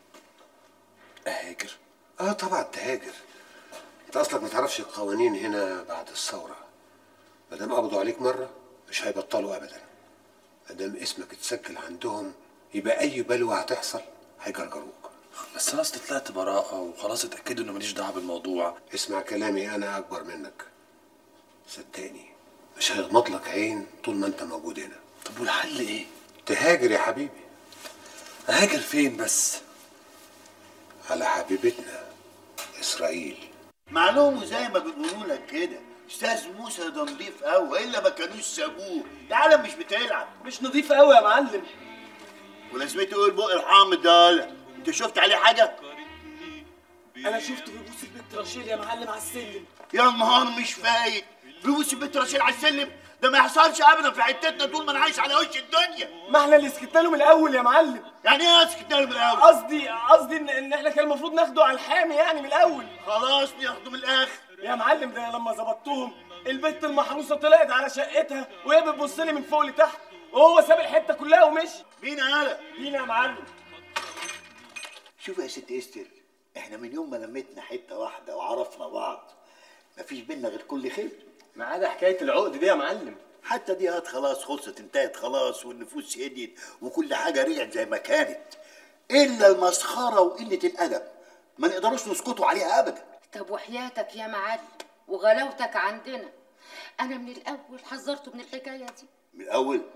اهاجر اه طبعا تهاجر انت اصلك ما تعرفش القوانين هنا بعد الثوره ما دام قبضوا عليك مره مش هيبطلوا ابدا ما دام اسمك اتسجل عندهم يبقى اي بلوه هتحصل هيجرجروك بس انا اصل طلعت براءه وخلاص اتاكدوا انه ماليش دعوه بالموضوع اسمع كلامي انا اكبر منك صدقني مش هيغمض لك عين طول ما انت موجود هنا طب والحل ايه تهاجر يا حبيبي اهاجر فين بس على حبيبتنا اسرائيل معلوم زي ما بيقولوا لك كده استاذ موسى ده نضيف قوي الا ما كانوش سابوه العالم مش بتلعب مش نضيف قوي يا معلم ولازمته ايه البق الحامض ده ولا انت شفت عليه حاجه انا شفته بيبوس البنت رشيد يا معلم على السلم يا نهار مش فايت بيبوس البنت رشيد على السلم ده ما يحصلش ابدا في حتتنا طول ما انا عايش على وش الدنيا ما احنا اللي سكتنا له من الاول يا معلم يعني ايه سكتنا له من الاول قصدي قصدي ان, إن احنا كان المفروض ناخده على الحامي يعني من الاول خلاص ناخده من الاخر يا معلم ده لما ظبطتهم البنت المحروسه طلعت على شقتها وهي بتبص لي من فوق لتحت وهو ساب الحته كلها ومشي بينا يالا بينا يا معلم شوف يا ست استر احنا من يوم ما لميتنا حته واحده وعرفنا بعض مفيش بينا غير كل خير ما عدا حكايه العقد دي يا معلم حتى دي هات خلاص خلصت انتهت خلاص والنفوس هديت وكل حاجه رجعت زي ما كانت الا المسخره وقله الادب ما نقدروش نسكتوا عليها ابدا طب وحياتك يا معلم وغلاوتك عندنا انا من الاول حذرته من الحكايه دي من الاول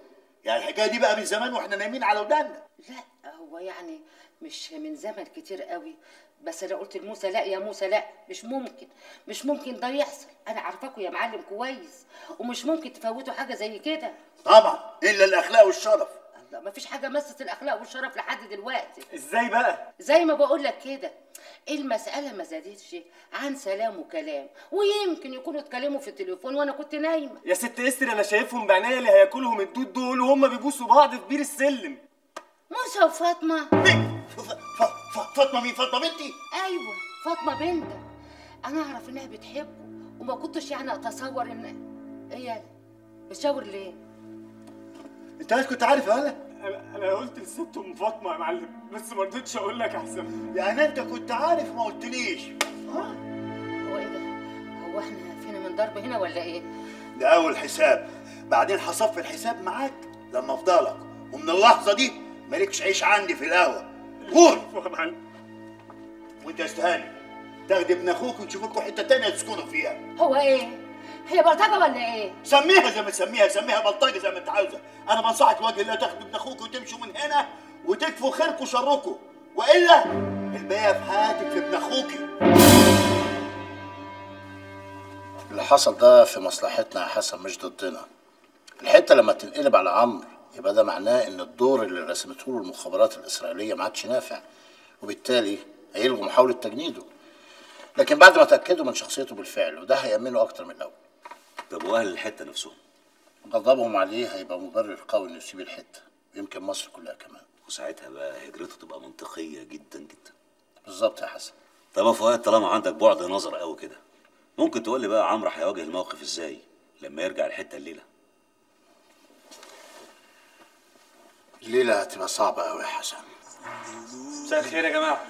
يعني الحكايه دي بقى من زمان واحنا نايمين على ودانا لا هو يعني مش من زمن كتير قوي بس انا قلت لموسى لا يا موسى لا مش ممكن مش ممكن ده يحصل انا عارفاكوا يا معلم كويس ومش ممكن تفوتوا حاجه زي كده طبعا الا الاخلاق والشرف لا مفيش حاجه مست الاخلاق والشرف لحد دلوقتي ازاي بقى زي ما بقول لك كده المسألة ما زادتش عن سلام وكلام ويمكن يكونوا اتكلموا في التليفون وانا كنت نايمة يا ست استر انا شايفهم بعينيا اللي هياكلهم الدود دول وهم بيبوسوا بعض في بير السلم موسى وفاطمة فاطمه مين فاطمه بنتي ايوه فاطمة بنتك انا اعرف انها بتحبه وما كنتش يعني اتصور ان ايه يعني بتشاور ليه انت عايز كنت عارف يا هلا انا انا قلت لست ام فاطمه يا معلم بس ما رضيتش اقول لك احسن يعني انت كنت عارف ما قلتليش هو ايه ده هو احنا فينا من ضرب هنا ولا ايه ده اول حساب بعدين هصفي الحساب معاك لما افضلك ومن اللحظه دي مالكش عيش عندي في القهوه قول يا معلم وانت يا استهاني تاخدي ابن اخوك وتشوف لكم حته تانيه تسكنوا فيها هو ايه هي بلطجة ولا ايه سميها زي ما تسميها سميها بلطجه زي ما انت عاوزه انا بنصحك لوجه الله تاخدوا ابن اخوك وتمشوا من هنا وتكفوا خيركم وشركم والا الباقي في حياتك في ابن اخوكي اللي حصل ده في مصلحتنا يا حسن مش ضدنا الحته لما تنقلب على عمرو يبقى ده معناه ان الدور اللي رسمته له المخابرات الاسرائيليه ما عادش نافع وبالتالي هيلغوا محاوله تجنيده لكن بعد ما تاكدوا من شخصيته بالفعل وده هيامنه اكتر من الاول طب واهل الحته نفسهم غضبهم عليه هيبقى مبرر قوي انه يسيب الحته ويمكن مصر كلها كمان وساعتها بقى هجرته تبقى منطقيه جدا جدا بالظبط يا حسن طب يا فؤاد طالما عندك بعد نظر قوي كده ممكن تقول لي بقى عمرو هيواجه الموقف ازاي لما يرجع الحته الليله الليله هتبقى صعبه قوي يا حسن مساء الخير يا جماعه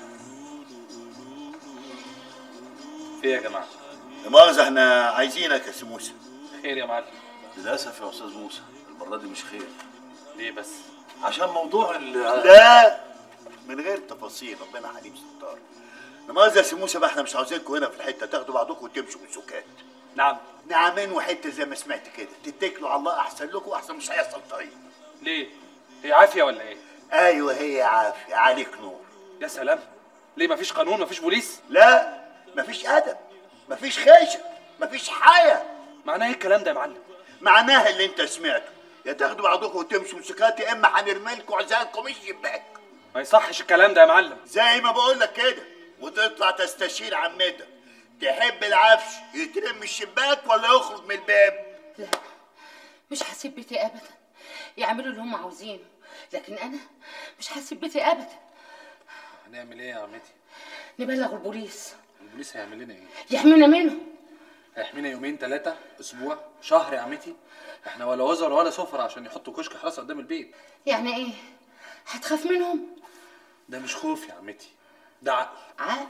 في إيه يا جماعه لا مؤاخذه احنا عايزينك يا سي موسى خير يا معلم للاسف يا استاذ موسى المره دي مش خير ليه بس عشان موضوع ال لا من غير تفاصيل ربنا حليم ستار لا مؤاخذه يا سي موسى بقى احنا مش عاوزينكم هنا في الحته تاخدوا بعضكم وتمشوا من سكات نعم نعمين وحته زي ما سمعت كده تتكلوا على الله احسن لكم احسن مش هيحصل طريق ليه هي عافيه ولا ايه ايوه هي عافيه عليك نور يا سلام ليه مفيش قانون مفيش بوليس لا مفيش ادب مفيش خشب مفيش حياه معناه ايه الكلام ده يا معلم معناها اللي انت سمعته يا تاخدوا بعضكم وتمشوا من سكات يا اما هنرمي لكم عزالكم الشباك ما يصحش الكلام ده يا معلم زي ما بقول لك كده وتطلع تستشير عمتك تحب العفش يترم من الشباك ولا يخرج من الباب لا مش هسيب بيتي ابدا يعملوا اللي هم عاوزينه لكن انا مش هسيب بيتي ابدا هنعمل ايه يا عمتي نبلغ البوليس البوليس هيعمل لنا ايه يحمينا منهم هيحمينا يومين ثلاثه اسبوع شهر يا عمتي احنا ولا وزر ولا سفر عشان يحطوا كشك حراسه قدام البيت يعني ايه هتخاف منهم ده مش خوف يا عمتي ده عقل عقل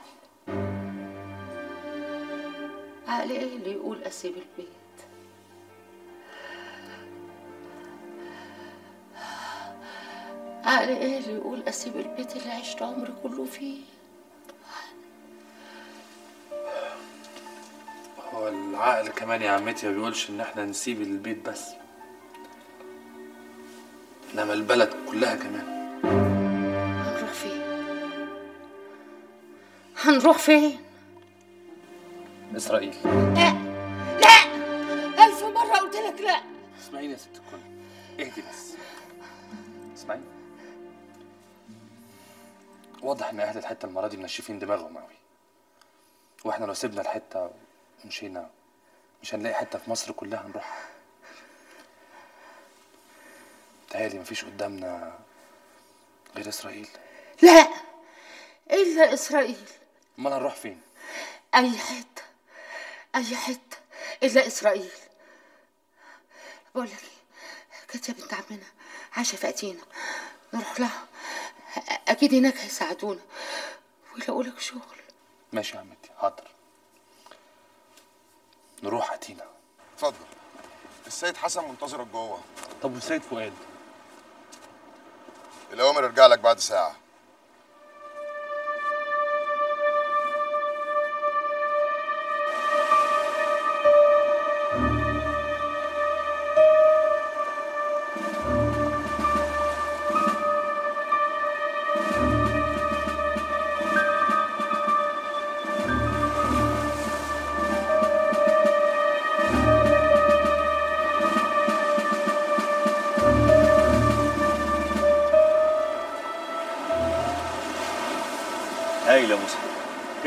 عقل ايه اللي يقول اسيب البيت عقل ايه اللي يقول اسيب البيت اللي عشت عمري كله فيه هو العقل كمان يا عمتي ما بيقولش ان احنا نسيب البيت بس انما البلد كلها كمان هنروح فين هنروح فين اسرائيل لا لا الف مره قلت لك لا اسمعيني يا ست الكل اهدي بس اسمعيني واضح ان اهل الحته المره دي منشفين دماغهم قوي واحنا لو سيبنا الحته ومشينا مش هنلاقي حته في مصر كلها نروح تهيألي مفيش قدامنا غير اسرائيل لا الا اسرائيل امال هنروح فين اي حته اي حته الا اسرائيل بقول لك إيه، كانت يا بنت عمنا عايشه في اتينا نروح لها اكيد هناك هيساعدونا ويلاقوا لك شغل ماشي يا عمتي حاضر نروح اتينا اتفضل السيد حسن منتظرك جوه طب والسيد فؤاد الاوامر ارجع لك بعد ساعه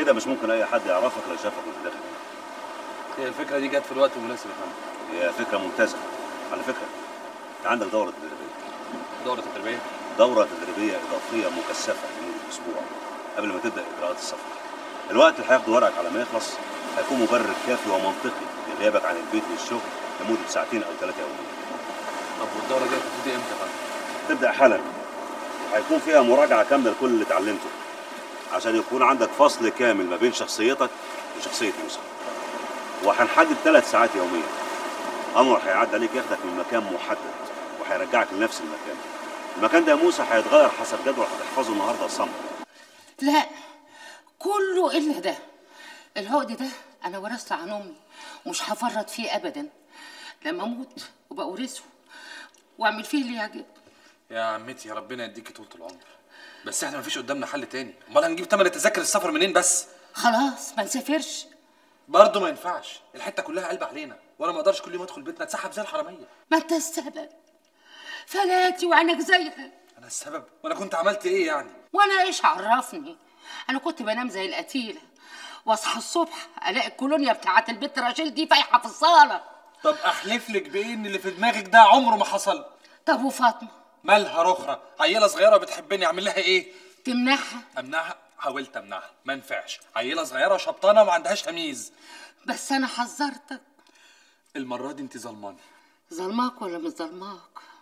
كده مش ممكن اي حد يعرفك لو شافك وانت داخل هي الفكره دي جت في الوقت المناسب يا فندم هي فكره ممتازه على فكره انت عندك دوره تدريبيه دوره تدريبيه دوره تدريبيه اضافيه مكثفه لمده اسبوع قبل ما تبدا اجراءات السفر الوقت اللي هياخده ورقك على ما يخلص هيكون مبرر كافي ومنطقي لغيابك عن البيت للشغل لمده ساعتين او ثلاثه يوميا طب والدوره دي هتبتدي امتى يا فندم؟ تبدا حالا وهيكون فيها مراجعه كامله لكل اللي اتعلمته عشان يكون عندك فصل كامل ما بين شخصيتك وشخصيه موسى وهنحدد ثلاث ساعات يوميا امر هيعدي عليك ياخدك من مكان محدد وهيرجعك لنفس المكان المكان ده يا موسى هيتغير حسب جدول هتحفظه النهارده صم لا كله الا ده العقد ده انا ورثته عن امي ومش هفرط فيه ابدا لما اموت وبورثه واعمل فيه اللي يعجبني يا عمتي يا ربنا يديكي طولة العمر بس احنا مفيش قدامنا حل تاني امال هنجيب تمن تذاكر السفر منين بس خلاص ما نسافرش برضه ما ينفعش الحته كلها قلب علينا وانا ما اقدرش كل يوم ادخل بيتنا اتسحب زي الحراميه ما انت السبب فلاتي وعينك زيها انا السبب وانا كنت عملت ايه يعني وانا ايش عرفني انا كنت بنام زي القتيله واصحى الصبح الاقي الكولونيا بتاعت البت راشيل دي فايحه في الصاله طب احلف لك بايه ان اللي في دماغك ده عمره ما حصل طب وفاطمه مالها رخرة عيله صغيره بتحبني اعمل لها ايه تمنعها امنعها حاولت امنعها ما نفعش عيله صغيره شبطانه ما عندهاش تمييز بس انا حذرتك المره دي انت ظلماني ظلماك ولا مش ظلماك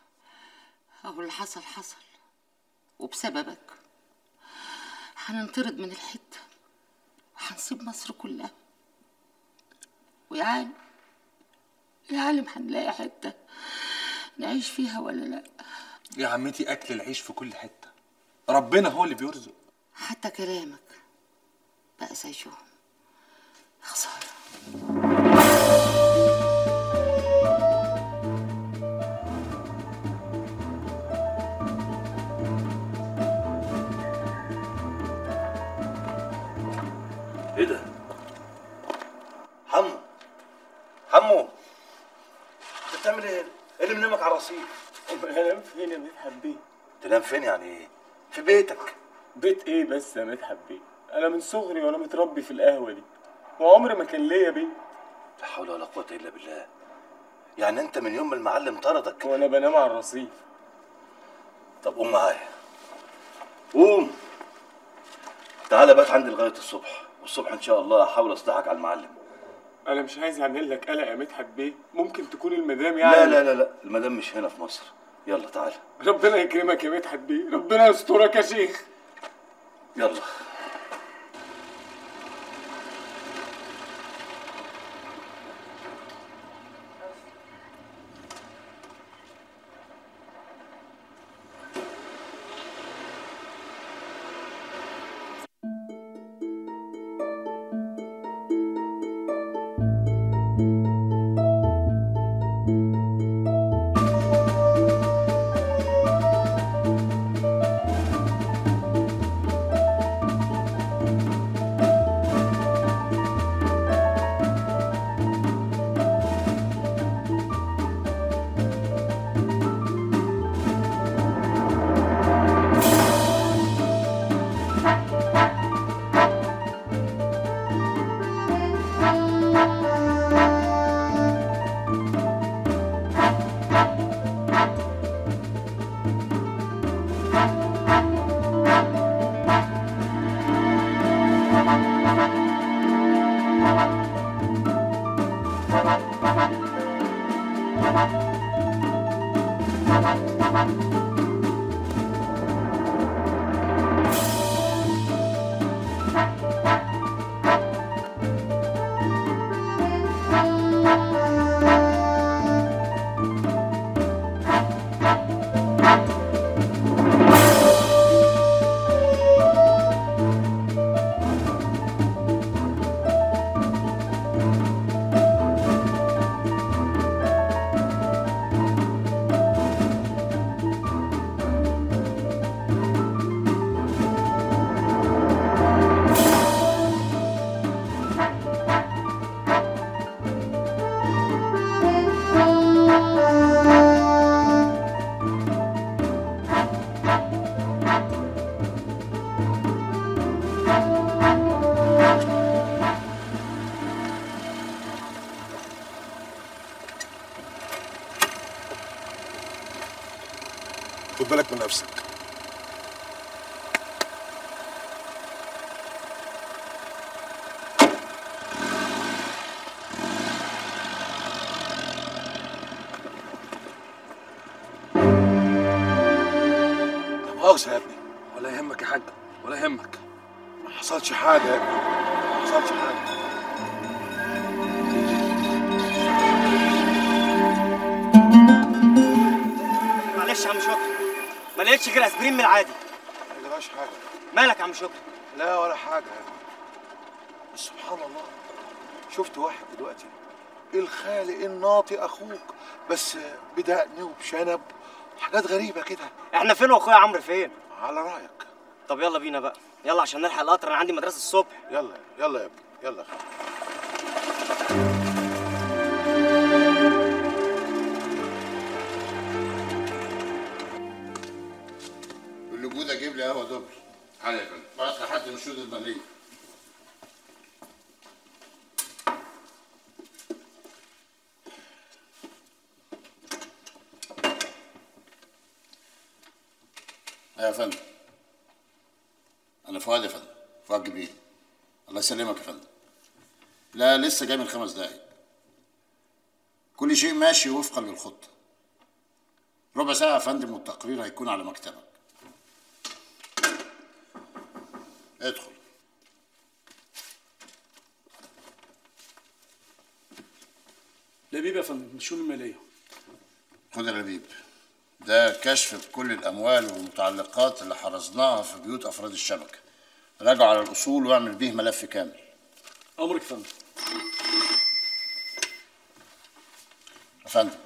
اهو اللي حصل حصل وبسببك هننطرد من الحته وهنسيب مصر كلها ويا عالم يا عالم هنلاقي حته نعيش فيها ولا لا يا عمتي اكل العيش في كل حته ربنا هو اللي بيرزق حتى كلامك بقى زيهم خساره ايه ده؟ حمو حمو انت بتعمل ايه؟ ايه اللي منامك على الرصيف؟ انام فين يا مدحت بيه؟ تنام فين يعني ايه؟ في بيتك بيت ايه بس يا مدحت بيه؟ انا من صغري وانا متربي في القهوه دي وعمري ما كان ليا بيت لا حول ولا قوة الا بالله يعني انت من يوم ما المعلم طردك وانا بنام على الرصيف طب قوم معايا قوم تعالى بات عندي لغاية الصبح والصبح ان شاء الله هحاول اصلحك على المعلم انا مش عايز اعمل لك قلق يا مدحت بيه ممكن تكون المدام يعني لا لا لا لا المدام مش هنا في مصر يلا تعالى ربنا يكرمك يا مدحت بيه ربنا يسترك يا شيخ يلا خد بالك من نفسك لا مؤاخذة يا ابني ولا يهمك يا حاج ولا يهمك ما حصلش حاجه يا ابني ما حصلش حاجه معلش يا عم شكري ما لقيتش غير اسبرين من العادي ما جراش حاجه مالك يا عم شكري لا ولا حاجه يا ابني بس سبحان الله شفت واحد دلوقتي الخالق الناطق اخوك بس بدقن وبشنب حاجات غريبه كده احنا فين واخويا عمرو فين على رايك طب يلا بينا بقى يلا عشان نلحق القطر انا عندي مدرسه الصبح يلا يلا يا ابني يلا يا خالد. اللي جوده جيب لي قهوه دبل حاجة يا فندم بعت لحد نشود الماليه ايوه يا فندم انا فؤاد يا فندم فؤاد جبريل الله يسلمك يا فندم لا لسه جاي من خمس دقايق كل شيء ماشي وفقا للخطه ربع ساعه يا فندم والتقرير هيكون على مكتبك ادخل لبيب يا فندم من الشؤون الماليه خد يا لبيب ده كشف بكل الاموال والمتعلقات اللي حرزناها في بيوت افراد الشبكه راجع على الاصول واعمل بيه ملف كامل امرك يا فندم يا فندم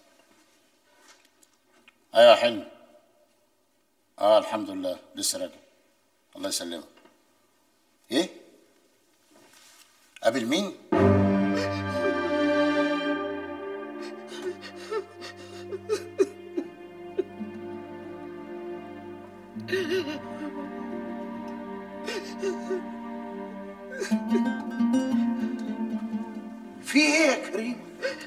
ايوه يا حلمي اه الحمد لله لسه راجع الله يسلمك ايه قابل مين في ايه يا كريم؟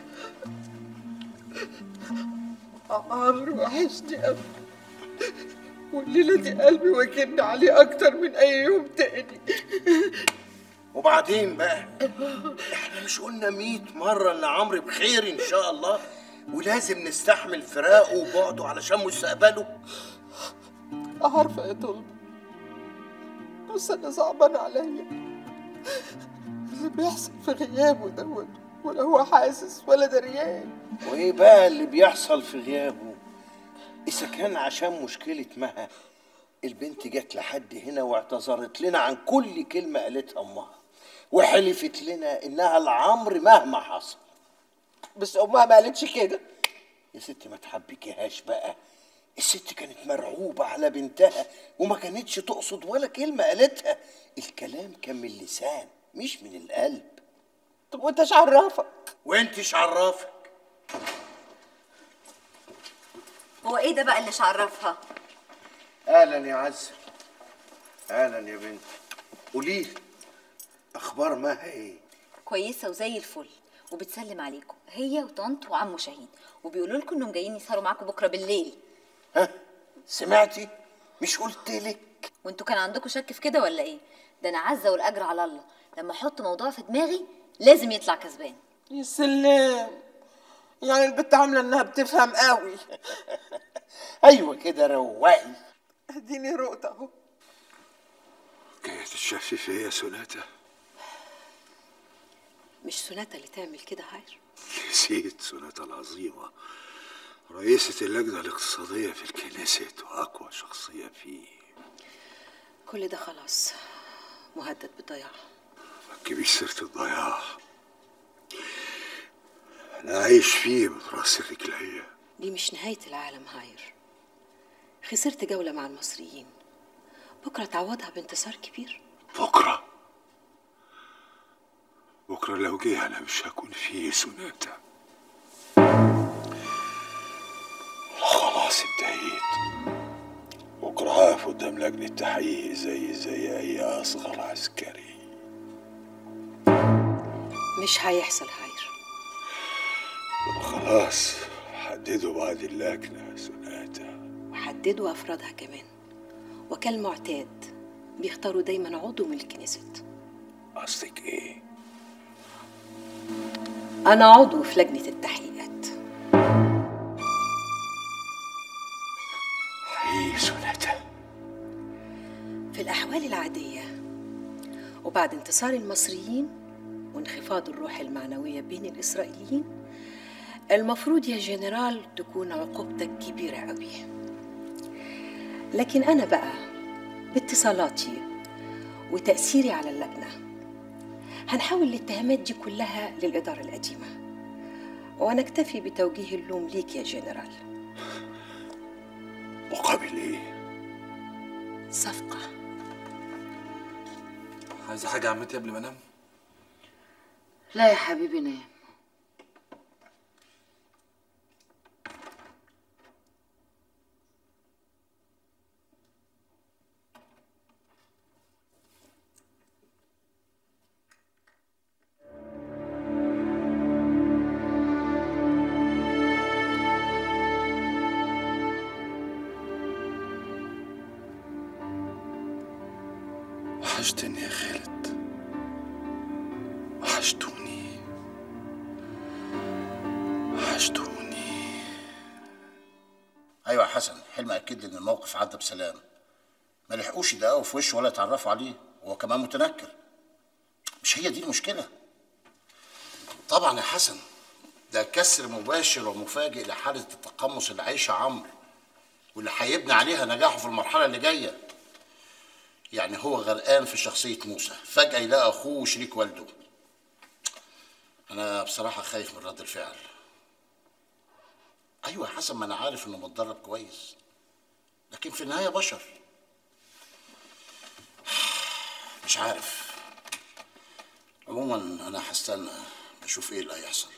عمرو وحشني قوي والليلة دي قلبي واكلني عليه أكتر من أي يوم تاني وبعدين بقى احنا مش قلنا مية مرة ان عمرو بخير ان شاء الله ولازم نستحمل فراقه وبعده علشان مستقبله عارفة يا طلبة بس أنا صعبان عليا اللي بيحصل في غيابه دوت ولا هو حاسس ولا دريان وايه بقى اللي بيحصل في غيابه اذا كان عشان مشكلة مها البنت جت لحد هنا واعتذرت لنا عن كل كلمة قالتها امها وحلفت لنا انها لعمر مهما حصل بس امها ما قالتش كده يا ست ما تحبكيهاش بقى الست كانت مرعوبة على بنتها وما كانتش تقصد ولا كلمة قالتها الكلام كان من اللسان مش من القلب طب وانت ايش عرفك وانت عرفك هو ايه ده بقى اللي شعرفها اهلا يا عزة اهلا يا بنتي قولي لي اخبار مها ايه كويسه وزي الفل وبتسلم عليكم هي وطنط وعمو شاهين وبيقولوا لكم انهم جايين يسهروا معاكم بكره بالليل ها سمعتي مش قلت لك وانتوا كان عندكم شك في كده ولا ايه ده انا عزه والاجر على الله لما احط موضوع في دماغي لازم يطلع كسبان يا سلام يعني البت عاملة انها بتفهم قوي ايوه كده روقي اديني رقت اهو كانت تتشافي في ايه يا سوناتا مش سوناتا اللي تعمل كده هاير نسيت سوناتا العظيمة رئيسة اللجنة الاقتصادية في الكنيست وأقوى شخصية فيه كل ده خلاص مهدد بالضياع ما تجيبيش سيرة الضياع أنا عايش فيه من راس الرجلية دي مش نهاية العالم هاير خسرت جولة مع المصريين بكرة تعوضها بانتصار كبير بكرة بكرة لو جه أنا مش هكون فيه سوناتا خلاص انتهيت بكرة هقف قدام لجنة تحقيق زي زي أي أصغر عسكري مش هيحصل هاير خلاص حددوا بعد اللجنة سوناتا وحد ويحددوا أفرادها كمان وكالمعتاد بيختاروا دايما عضو من الكنيست قصدك ايه؟ أنا عضو في لجنة التحقيقات حقيقي سوناتا في الأحوال العادية وبعد انتصار المصريين وانخفاض الروح المعنوية بين الإسرائيليين المفروض يا جنرال تكون عقوبتك كبيرة قوي لكن أنا بقى باتصالاتي وتأثيري على اللجنة هنحول الاتهامات دي كلها للإدارة القديمة ونكتفي بتوجيه اللوم ليك يا جنرال مقابل ايه؟ صفقة عايزة حاجة يا عمتي قبل ما انام؟ لا يا حبيبي نام وحشتني يا خالد وحشتوني وحشتوني ايوه يا حسن حلمي اكد لي ان الموقف عدى بسلام ما لحقوش يدققوا في وشه ولا يتعرفوا عليه وهو كمان متنكر مش هي دي المشكله طبعا يا حسن ده كسر مباشر ومفاجئ لحاله التقمص اللي عايشها عمرو واللي هيبني عليها نجاحه في المرحله اللي جايه يعني هو غرقان في شخصيه موسى فجاه يلاقي اخوه وشريك والده انا بصراحه خايف من رد الفعل ايوه يا حسن ما انا عارف انه متدرب كويس لكن في النهايه بشر مش عارف عموما انا هستنى اشوف ايه اللي هيحصل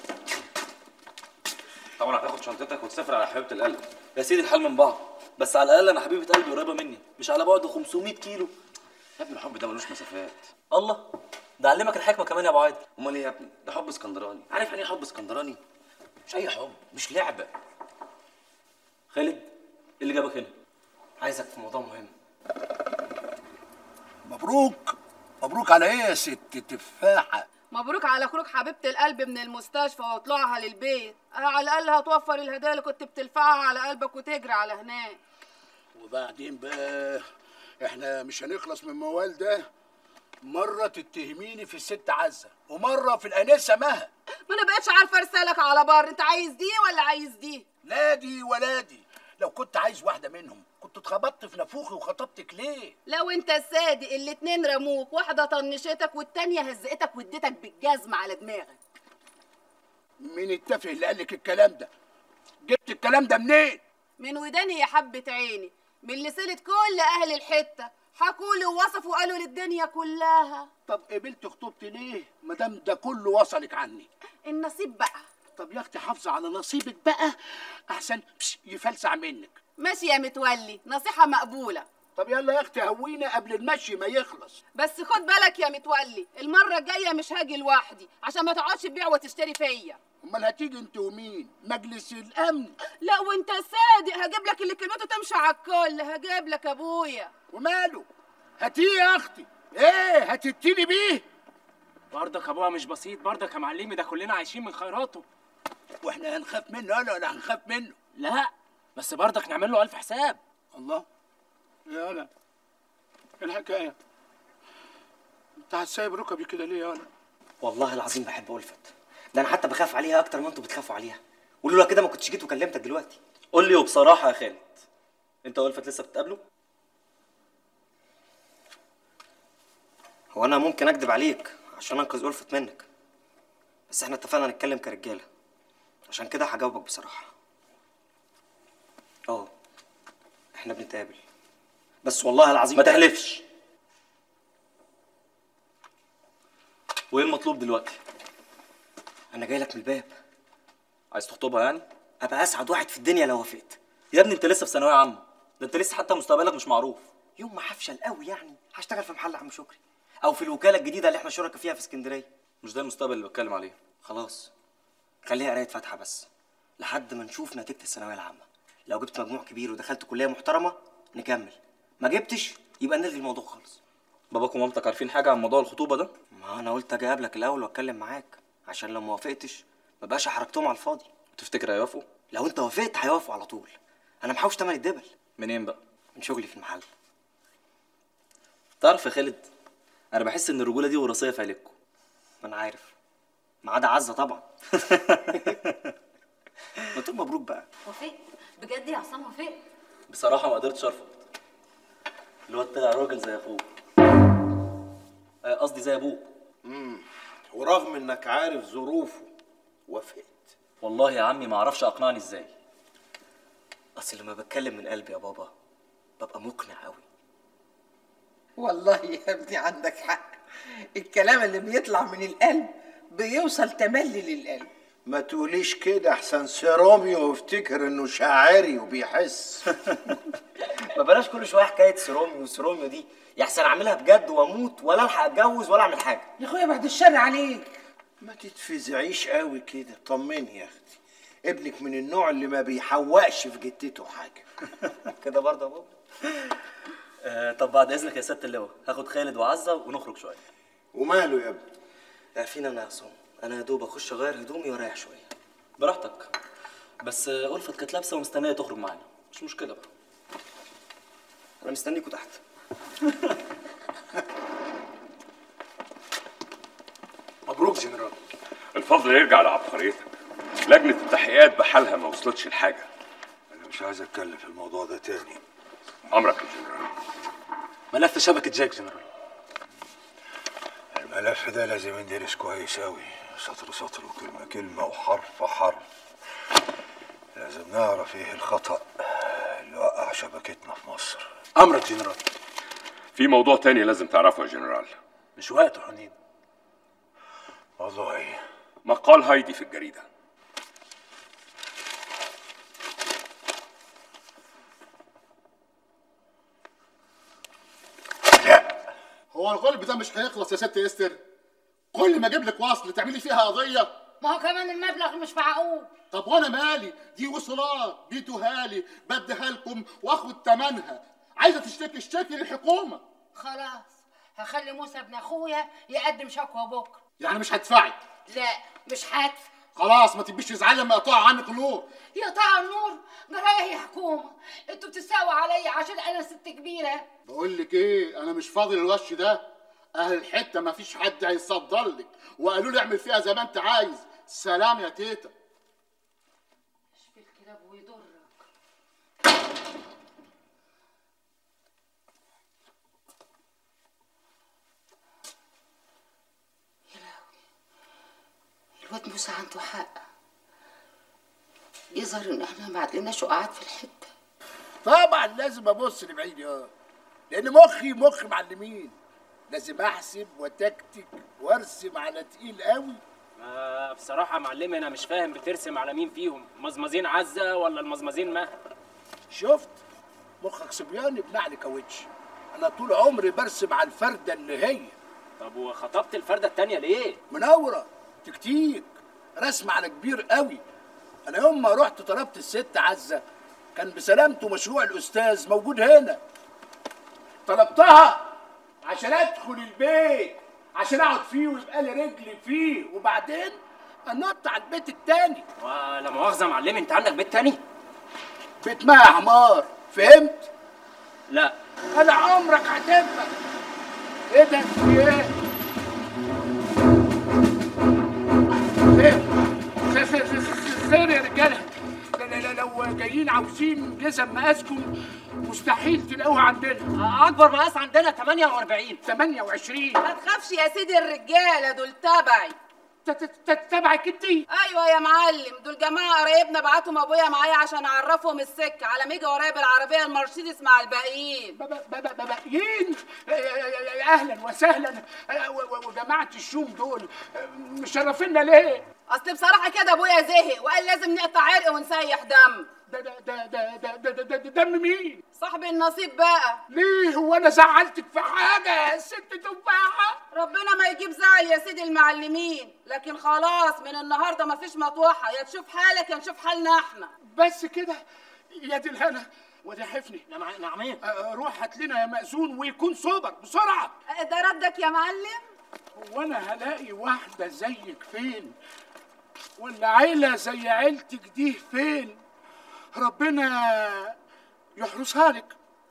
طبعا هتاخد شنطتك وتسافر على حبيبة القلب يا سيدي الحال من بعض بس على الاقل انا حبيبة قلبي قريبة مني مش على بعد 500 كيلو يا ابني الحب ده ملوش مسافات الله ده علمك الحكمة كمان يا ابو عادل امال ايه يا ابني ده حب اسكندراني عارف يعني ايه حب اسكندراني مش اي حب مش لعبه خالد ايه اللي جابك هنا عايزك في موضوع مهم مبروك مبروك على ايه يا ست تفاحه مبروك على خروج حبيبة القلب من المستشفى وطلوعها للبيت آه، على الأقل هتوفر الهدايا اللي كنت بتلفعها على قلبك وتجري على هناك وبعدين بقى احنا مش هنخلص من الموال ده مرة تتهميني في الست عزة ومرة في الأنسة مها ما أنا بقتش عارفة أرسلك على بر أنت عايز دي ولا عايز دي لا دي ولا دي لو كنت عايز واحدة منهم كنت اتخبطت في نافوخي وخطبتك ليه لو أنت الصادق الاتنين رموك واحدة طنشتك والتانية هزقتك واديتك بالجزمة على دماغك مين التافه اللي قالك الكلام ده جبت الكلام ده منين من وداني يا حبة عيني من لسانة كل أهل الحتة حكولي ووصفوا وقالوا للدنيا كلها طب قبلت خطوبتي ليه ما دام ده كله وصلك عني النصيب بقى طب يا اختي حافظي على نصيبك بقى احسن بش يفلسع منك ماشي يا متولي نصيحة مقبولة طب يلا يا اختي هوينا قبل المشي ما يخلص بس خد بالك يا متولي المرة الجاية مش هاجي لوحدي عشان ما تقعدش تبيع وتشتري فيا امال هتيجي انت ومين مجلس الامن لا وانت صادق هجيب لك اللي كلمته تمشي على الكل هجيب لك ابويا وماله هاتيه يا اختي ايه هتتيني بيه برضك ابوها مش بسيط برضك يا معلمي ده كلنا عايشين من خيراته واحنا هنخاف منه ولا ولا هنخاف منه لا بس برضك نعمل له الف حساب الله يا انا إيه الحكايه انت هتسايب ركبي كده ليه يا انا والله العظيم بحب ألفت ده انا حتى بخاف عليها اكتر ما انتوا بتخافوا عليها ولولا كده ما كنتش جيت وكلمتك دلوقتي قول لي وبصراحة يا خالد انت وألفت لسه بتقابلوا هو انا ممكن اكذب عليك عشان انقذ ألفت منك بس احنا اتفقنا نتكلم كرجاله عشان كده هجاوبك بصراحه اه احنا بنتقابل بس والله العظيم ما تحلفش وايه المطلوب دلوقتي انا جاي لك من الباب عايز تخطبها يعني ابقى اسعد واحد في الدنيا لو وافقت يا ابني انت لسه في ثانويه عامه ده انت لسه حتى مستقبلك مش معروف يوم ما هفشل قوي يعني هشتغل في محل عم شكري او في الوكاله الجديده اللي احنا شركاء فيها في اسكندريه مش ده المستقبل اللي بتكلم عليه خلاص خليها قرايه فاتحه بس لحد ما نشوف نتيجه الثانويه العامه لو جبت مجموع كبير ودخلت كليه محترمه نكمل ما جبتش يبقى نلغي الموضوع خالص باباك ومامتك عارفين حاجه عن موضوع الخطوبه ده ما انا قلت اجي اقابلك الاول واتكلم معاك عشان لو ما وافقتش ما بقاش احرجتهم على الفاضي تفتكر هيوافقوا لو انت وافقت هيوافقوا على طول انا محوش تمن الدبل منين بقى من شغلي في المحل تعرف يا خالد انا بحس ان الرجوله دي وراثيه في عيلتكم ما انا عارف ما عدا عزه طبعا ما تقول مبروك بقى وافقت بجد يا عصام وافقت بصراحه ما قدرتش ارفض الواد طلع راجل زي اخوه آه، قصدي زي ابوه امم ورغم انك عارف ظروفه وافقت والله يا عمي ما اعرفش اقنعني ازاي اصل لما بتكلم من قلبي يا بابا ببقى مقنع قوي والله يا ابني عندك حق الكلام اللي بيطلع من القلب بيوصل تملي للقلب ما تقوليش كده احسن سيروميو يفتكر انه شاعري وبيحس ما بلاش كل شويه حكايه سيروميو وسيروميو دي يحسن اعملها بجد واموت ولا الحق اتجوز ولا اعمل حاجه يا اخويا بعد الشر عليك ما تتفزعيش قوي كده طمني يا اختي ابنك من النوع اللي ما بيحوقش في جدته حاجه كده برضه يا بابا آه طب بعد اذنك يا سياده اللواء هاخد خالد وعزه ونخرج شويه وماله يا ابني عارفين انا يا عصام انا يا دوب اخش اغير هدومي واريح شويه براحتك بس آه، ألفت كانت لابسه ومستنيه تخرج معانا مش مشكله بقى انا مستنيكوا تحت مبروك جنرال الفضل يرجع لعبقريتك لجنة التحقيقات بحالها ما وصلتش لحاجة انا مش عايز اتكلم في الموضوع ده تاني أمرك يا جنرال ملف شبكه جاك جنرال الملف ده لازم يندرس كويس قوي سطر سطر وكلمة كلمة وحرف حرف لازم نعرف ايه الخطأ اللي وقع شبكتنا في مصر أمرك جنرال في موضوع تاني لازم تعرفه يا جنرال مش وقته حنين موضوع ايه مقال هايدي في الجريدة هو الغلب ده مش هيخلص يا ست استر كل ما اجيب لك وصل تعملي فيها قضيه ما هو كمان المبلغ مش معقول طب وانا مالي دي وصولات بيدوها لي بديها لكم واخد تمنها عايزه تشتكي اشتكي للحكومه خلاص هخلي موسى ابن اخويا يقدم شكوى بكره يعني مش هتدفعي لا مش هدفع خلاص ما تبقيش تزعلي لما يقطعوا عنك النور يقطع النور جرايه يا حكومه انتوا بتساووا عليا عشان انا ست كبيره بقول لك ايه انا مش فاضي للوش ده اهل الحته ما فيش حد هيصدر لك وقالوا لي اعمل فيها زي ما انت عايز سلام يا تيتا في الكلاب ويضرك يا لهوي الواد موسى عنده حق يظهر ان احنا ما عدلناش وقعات في الحته طبعا لازم ابص لبعيد اه لان مخي مخ معلمين لازم احسب وتكتك وارسم على تقيل قوي آه بصراحة يا معلمي أنا مش فاهم بترسم على مين فيهم مزمزين عزة ولا المزمزين مها شفت مخك صبياني بنعل كاوتش انا طول عمري برسم على الفرده اللي هي طب وخطبت الفردة التانية ليه؟ منوره تكتيك رسم على كبير قوي انا يوم ما رحت طلبت الست عزه كان بسلامته مشروع الاستاذ موجود هنا طلبتها عشان ادخل البيت عشان اقعد فيه ويبقى لي رجلي فيه وبعدين انط على البيت التاني ولا مؤاخذة يا معلمي أنت عندك بيت تاني؟ بيت ما يا حمار فهمت لا انا عمرك هتبقى ايه ده في ايه خير خير خير خير- خير يا رجاله لا- لا- لا- لو جايين عاوزين جزم مقاسكم مستحيل تلاقوها عندنا اكبر مقاس عندنا 48 28 ما تخافش يا سيدي الرجاله دول تبعي تبعك انت ايوه يا معلم دول جماعه قرايبنا بعتهم ابويا معايا عشان اعرفهم السكه على ما يجي ورايا بالعربيه المرسيدس مع الباقيين باقيين اهلا وسهلا و- و- وجماعه الشوم دول مشرفينا ليه؟ اصل بصراحه كده ابويا زهق وقال لازم نقطع عرق ونسيح دم ده ده ده ده ده ده ده ده دم مين؟ صاحب النصيب بقى ليه هو انا زعلتك في حاجه يا ست تفاحه؟ ربنا ما يجيب زعل يا سيدي المعلمين لكن خلاص من النهارده مفيش مطوحه يا تشوف حالك يا نشوف حالنا احنا بس كده يا دي الهنا وده حفني نعمين روح هات لنا يا مأذون ويكون سوبر بسرعه ده ردك يا معلم هو انا هلاقي واحده زيك فين ولا عيله زي عيلتك دي فين ربنا يحرسها لك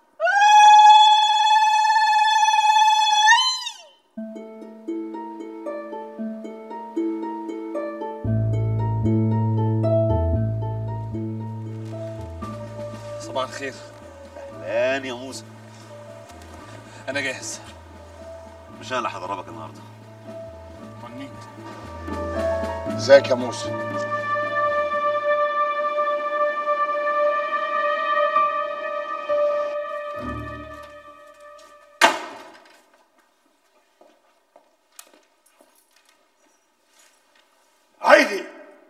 صباح الخير اهلا يا موسى انا جاهز مش انا اللي هضربك النهارده امال مين ازيك يا موسى عايدي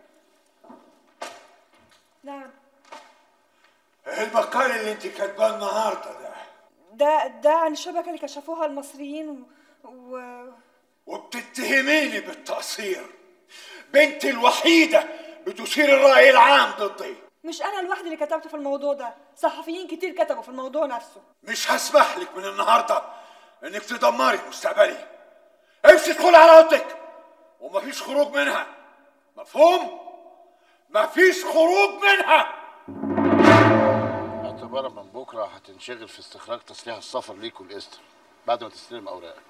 نعم المقال اللي انت كاتباه النهارده ده ده ده عن الشبكة اللي كشفوها المصريين و... و... وبتتهميني بالتقصير بنتي الوحيده بتثير الراي العام ضدي مش أنا لوحدي اللي كتبت في الموضوع ده صحفيين كتير كتبوا في الموضوع نفسه مش هسمح لك من النهارده انك تدمري مستقبلي امشي ادخلي على اوضتك ومفيش خروج منها مفهوم مفيش خروج منها اعتبارا من بكره هتنشغل في استخراج تصريح السفر ليك والاستر بعد ما تستلم اوراقك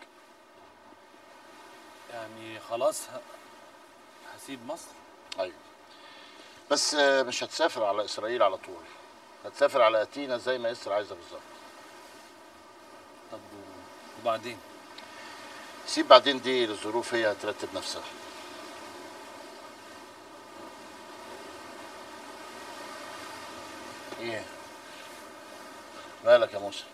يعني خلاص ه... هسيب مصر ايوه بس آه، مش هتسافر على اسرائيل على طول هتسافر على اتينا زي ما استر عايزه بالظبط طب وبعدين سيب بعدين دي للظروف هي هترتب نفسها ايه مالك يا موسى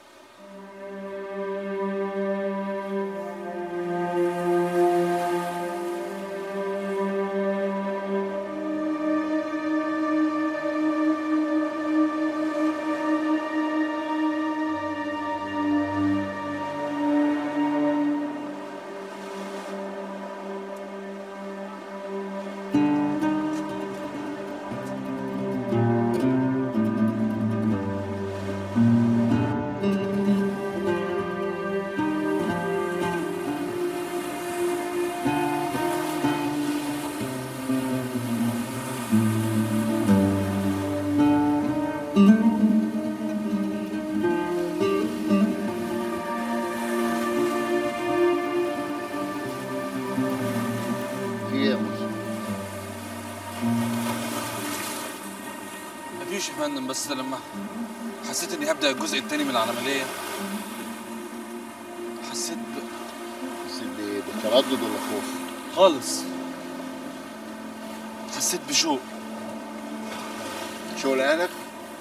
في ايه يا موسى مفيش يا فندم بس لما حسيت اني هبدا الجزء التاني من العمليه حسيت ب... حسيت بايه بتردد ولا خوف خالص حسيت بشوق شغلانك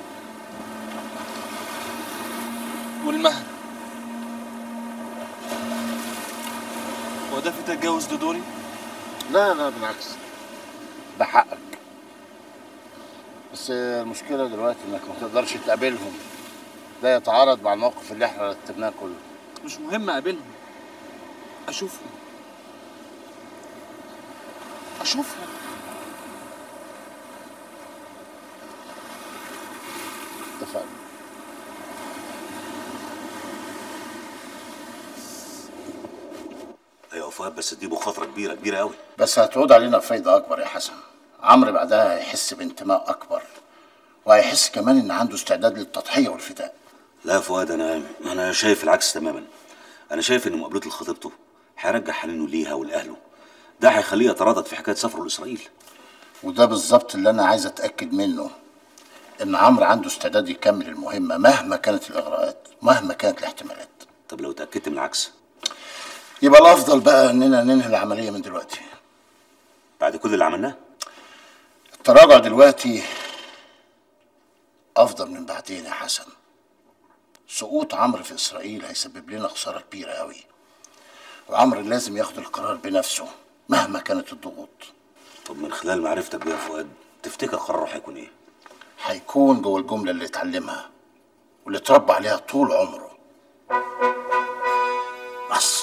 والمهر هو ده في تجاوز دودوري؟ لا لا بالعكس ده حقك بس المشكله دلوقتي انك ما تقدرش تقابلهم ده يتعارض مع الموقف اللي احنا رتبناه كله مش مهم اقابلهم اشوفهم اشوفهم اتفقنا ايوه يا فؤاد بس دي مخاطره كبيره كبيره قوي بس هتعود علينا بفايده اكبر يا حسن عمرو بعدها هيحس بانتماء اكبر وهيحس كمان ان عنده استعداد للتضحيه والفداء لا يا فؤاد انا انا شايف العكس تماما انا شايف ان مقابلته لخطيبته هيرجع حنينه ليها ولاهله ده هيخليه يتردد في حكايه سفره لاسرائيل وده بالظبط اللي انا عايز اتاكد منه ان عمرو عنده استعداد يكمل المهمه مهما كانت الاغراءات مهما كانت الاحتمالات طب لو اتاكدت من العكس يبقى الافضل بقى اننا ننهي العمليه من دلوقتي بعد كل اللي عملناه التراجع دلوقتي افضل من بعدين يا حسن سقوط عمرو في اسرائيل هيسبب لنا خساره كبيره قوي وعمرو لازم ياخد القرار بنفسه مهما كانت الضغوط طب من خلال معرفتك بيه يا فؤاد تفتكر قراره هيكون ايه هيكون جوه الجمله اللي اتعلمها واللي اتربى عليها طول عمره مصر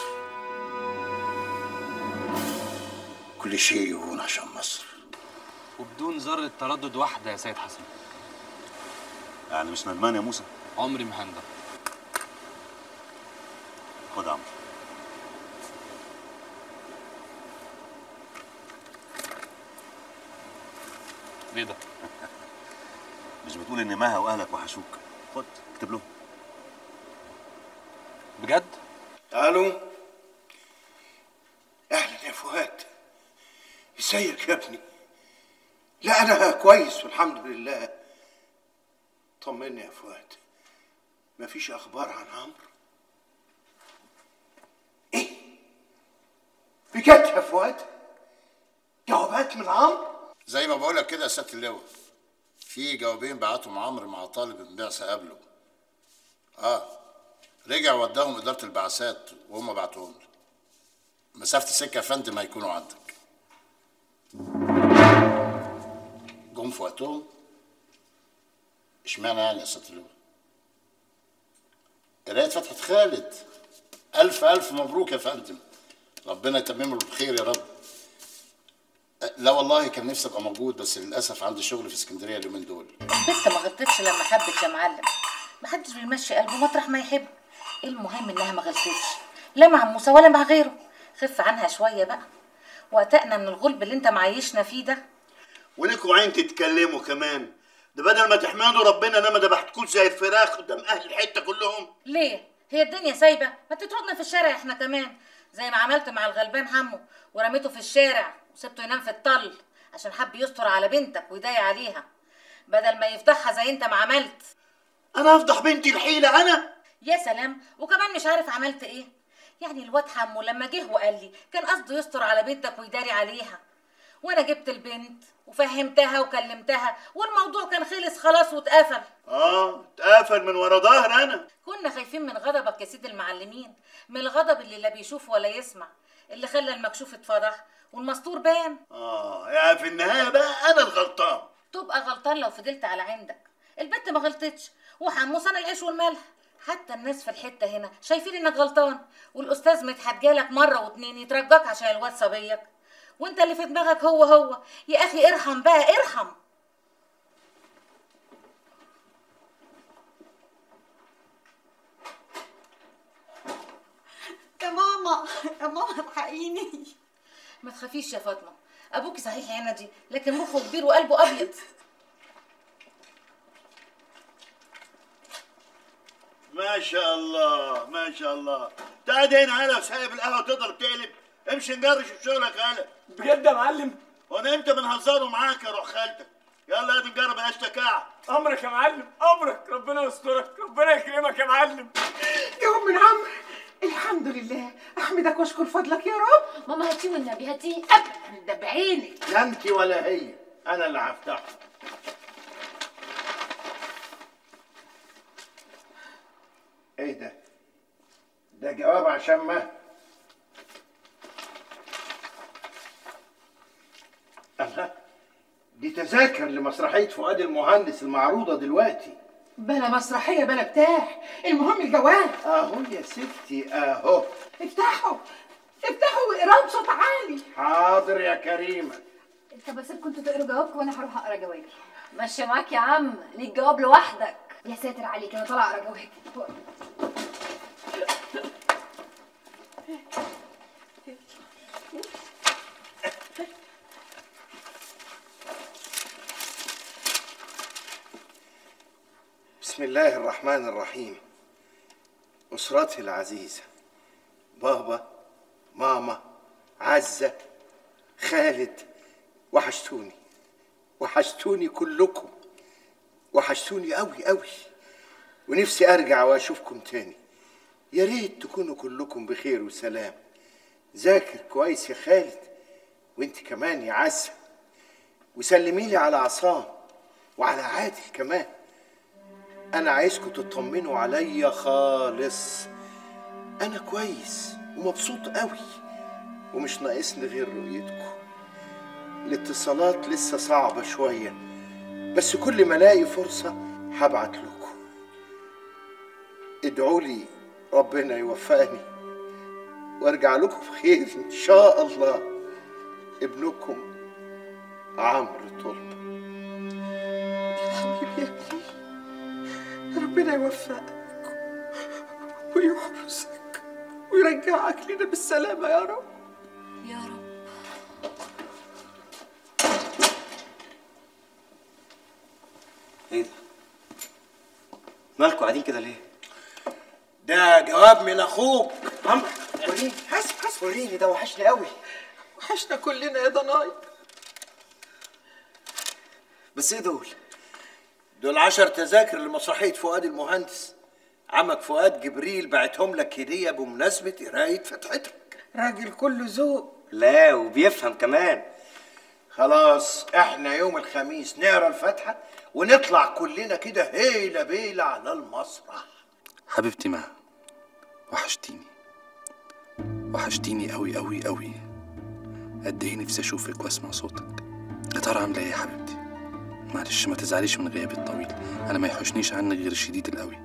كل شيء يهون عشان مصر وبدون ذرة تردد واحدة يا سيد حسن يعني مش ندمان يا موسى عمري ما هندم خد يا عمرو ليه ده؟ مش بتقول ان مها واهلك وحشوك خد اكتب لهم بجد؟ الو اهلا يا فؤاد ازيك يا ابني لا انا كويس والحمد لله طمني يا فؤاد مفيش اخبار عن عمرو ايه بجد يا فؤاد جوابات من عمرو زي ما بقولك كده يا سياده اللواء في جوابين بعتهم عمرو مع طالب البعثه قبله اه رجع وداهم اداره البعثات وهم بعتوهم له مسافه السكه يا فندم هيكونوا عندك جم في وقتهم اشمعنى يعني يا سياده اللواء قرايه فتحه خالد الف الف مبروك يا فندم ربنا يتممه بخير يا رب لا والله كان نفسي ابقى موجود بس للاسف عندي شغل في اسكندريه اليومين دول البت ما غلطتش لما حبت يا معلم محدش بيمشي قلبه مطرح ما يحب المهم انها ما غلطتش لا مع موسى ولا مع غيره خف عنها شويه بقى وقتقنا من الغلب اللي انت معيشنا فيه ده ولكوا عين تتكلموا كمان ده بدل ما تحمدوا ربنا انا ما ذبحتكوش زي الفراخ قدام اهل الحته كلهم ليه هي الدنيا سايبه ما تطردنا في الشارع احنا كمان زي ما عملت مع الغلبان حمو ورميته في الشارع وسبته ينام في الطل عشان حب يستر على بنتك ويضايق عليها بدل ما يفضحها زي انت ما عملت انا افضح بنتي الحيله انا يا سلام وكمان مش عارف عملت ايه يعني الواد حمو لما جه وقال لي كان قصده يستر على بنتك ويداري عليها وانا جبت البنت وفهمتها وكلمتها والموضوع كان خلص خلاص واتقفل اه اتقفل من ورا ظهر انا كنا خايفين من غضبك يا سيد المعلمين من الغضب اللي لا بيشوف ولا يسمع اللي خلى المكشوف اتفضح والمستور بان اه يعني في النهايه بقى انا الغلطان تبقى غلطان لو فضلت على عندك البت ما غلطتش وحمو صنع العيش والملح حتى الناس في الحته هنا شايفين انك غلطان والاستاذ مدحت جالك مره واتنين يترجاك عشان الواد صبيك وانت اللي في دماغك هو هو يا اخي ارحم بقى ارحم يا ماما يا ماما الحقيني ما تخافيش يا فاطمه ابوكي صحيح يا ندي لكن مخه كبير وقلبه ابيض ما شاء الله ما شاء الله تعال هنا هلا وسايب القهوه تضرب تقلب امشي نجرش في شغلك هلا بجد يا معلم وانا امتى بنهزروا معاك يا روح خالتك يلا يا دي نجرب الاشتكاع امرك يا معلم امرك ربنا يسترك ربنا يكرمك يا معلم يوم من عمرو الحمد لله احمدك واشكر فضلك يا رب ماما هاتيه والنبي هاتيه ابدا ده بعينك لا انت ولا هي انا اللي هفتحها ايه ده ده جواب عشان ما الله دي تذاكر لمسرحية فؤاد المهندس المعروضة دلوقتي بلا مسرحيه بلا بتاع المهم الجواب اهو يا ستي اهو افتحوا افتحوا واقراه بصوت عالي حاضر يا كريمة طب اسيبكم انتوا تقروا جوابكم وانا هروح اقرا جوابي ماشيه معاك يا عم ليك جواب لوحدك يا ساتر عليك انا طالعه اقرا جوابي بسم الله الرحمن الرحيم أسرتي العزيزة بابا ماما عزة خالد وحشتوني وحشتوني كلكم وحشتوني قوي قوي ونفسي أرجع وأشوفكم تاني يا ريت تكونوا كلكم بخير وسلام ذاكر كويس يا خالد وانت كمان يا عزة وسلمي لي على عصام وعلى عادل كمان انا عايزكم تطمنوا عليا خالص انا كويس ومبسوط قوي ومش ناقصني غير رؤيتكم الاتصالات لسه صعبة شوية بس كل ما الاقي فرصة هبعت لكم ادعوا لي ربنا يوفقني وارجع لكم بخير ان شاء الله ابنكم عمرو طلب يا حبيبي يا ابني ربنا يوفقك ويحرسك ويرجعك لنا بالسلامة يا رب يا رب ايه ده؟ مالكوا قاعدين كده ليه؟ ده جواب من اخوك عمرو وريني حاسب حاسب وريني ده وحشني قوي وحشنا كلنا يا ضناي بس ايه دول؟ دول عشر تذاكر لمسرحية فؤاد المهندس عمك فؤاد جبريل بعتهم لك هدية بمناسبة قراية فتحتك راجل كله ذوق لا وبيفهم كمان خلاص احنا يوم الخميس نقرا الفاتحة ونطلع كلنا كده هيلة بيلة على المسرح حبيبتي مها وحشتيني وحشتيني قوي قوي قوي قد ايه نفسي اشوفك واسمع صوتك يا ترى عامله ايه يا حبيبتي معلش ما تزعليش من غيابي الطويل انا ما يحوشنيش عنك غير الشديد القوي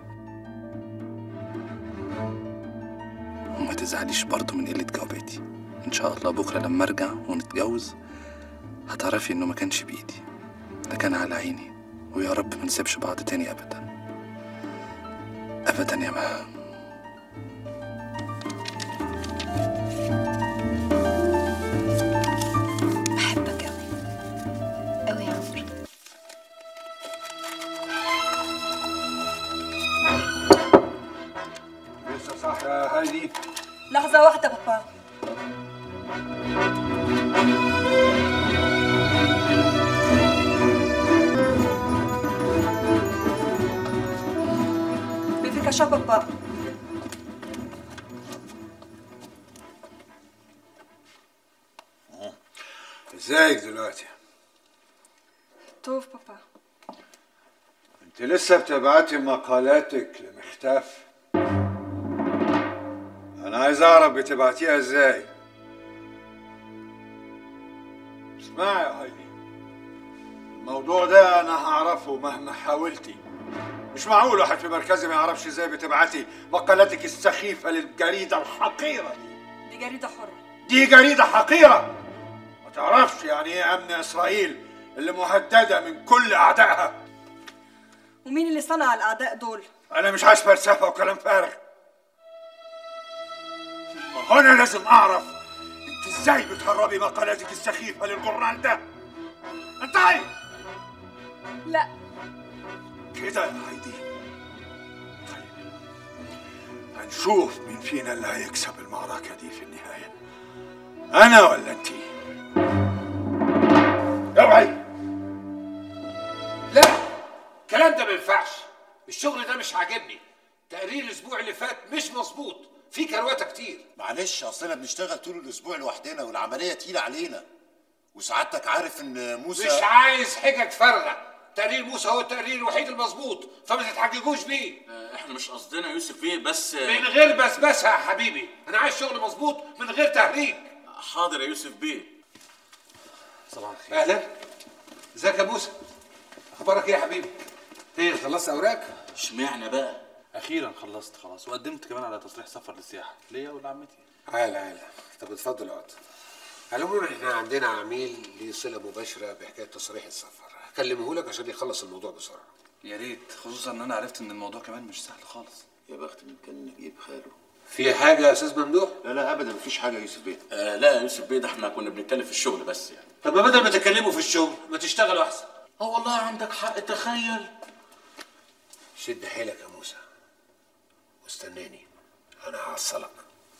وما تزعليش برضه من قله جواباتي ان شاء الله بكره لما ارجع ونتجوز هتعرفي انه ما كانش بايدي ده كان على عيني ويا رب ما نسيبش بعض تاني ابدا ابدا يا مها بحبك قوي قوي يا عمرو لسه صح يا هايدي لحظة واحدة بابا بفكرة بابا ازيك دلوقتي توف بابا انت لسه بتبعتي مقالاتك لمختاف انا عايز اعرف بتبعتيها ازاي اسمعي يا هايدي الموضوع ده انا هعرفه مهما حاولتي مش معقول واحد في مركزي ما يعرفش ازاي بتبعتي مقالاتك السخيفة للجريدة الحقيرة دي دي جريدة حرة دي جريدة حقيرة ما تعرفش يعني ايه امن اسرائيل اللي مهددة من كل اعدائها ومين اللي صنع الأعداء دول؟ انا مش عايز فلسفة وكلام فارغ ما انا لازم اعرف انت ازاي بتهربي مقالاتك السخيفة للجورنال ده انتهي لا كده يا هايدي طيب هنشوف مين فينا اللي هيكسب المعركة دي في النهاية أنا ولا أنت؟ اوعي لا الكلام ده ما ينفعش الشغل ده مش عاجبني تقرير الاسبوع اللي فات مش مظبوط في كروته كتير معلش اصلنا بنشتغل طول الاسبوع لوحدنا والعمليه تقيله علينا وسعادتك عارف ان موسى مش عايز حجج فارغه تقرير موسى هو التقرير الوحيد المظبوط فما تتحججوش بيه احنا مش قصدنا يوسف بيه بس من غير بسبسه يا حبيبي انا عايز شغل مظبوط من غير تهريج حاضر يا يوسف بيه صباح الخير اهلا ازيك يا موسى اخبارك ايه يا حبيبي ايه خلصت اوراق اشمعنى بقى اخيرا خلصت خلاص وقدمت كمان على تصريح سفر للسياحه ليا ولعمتي عال عال طب اتفضل اقعد على العموم احنا عندنا عميل ليه صله مباشره بحكايه تصريح السفر هكلمه لك عشان يخلص الموضوع بسرعه يا ريت خصوصا ان انا عرفت ان الموضوع كمان مش سهل خالص يا بخت من كان نجيب خاله في حاجه يا استاذ ممدوح لا لا ابدا مفيش حاجه يا يوسف بيه آه لا يا يوسف بيه ده احنا كنا بنتكلم في الشغل بس يعني طب ما بدل ما تتكلموا في الشغل ما تشتغلوا احسن اه والله عندك حق تخيل شد حيلك يا موسى واستناني انا هعصلك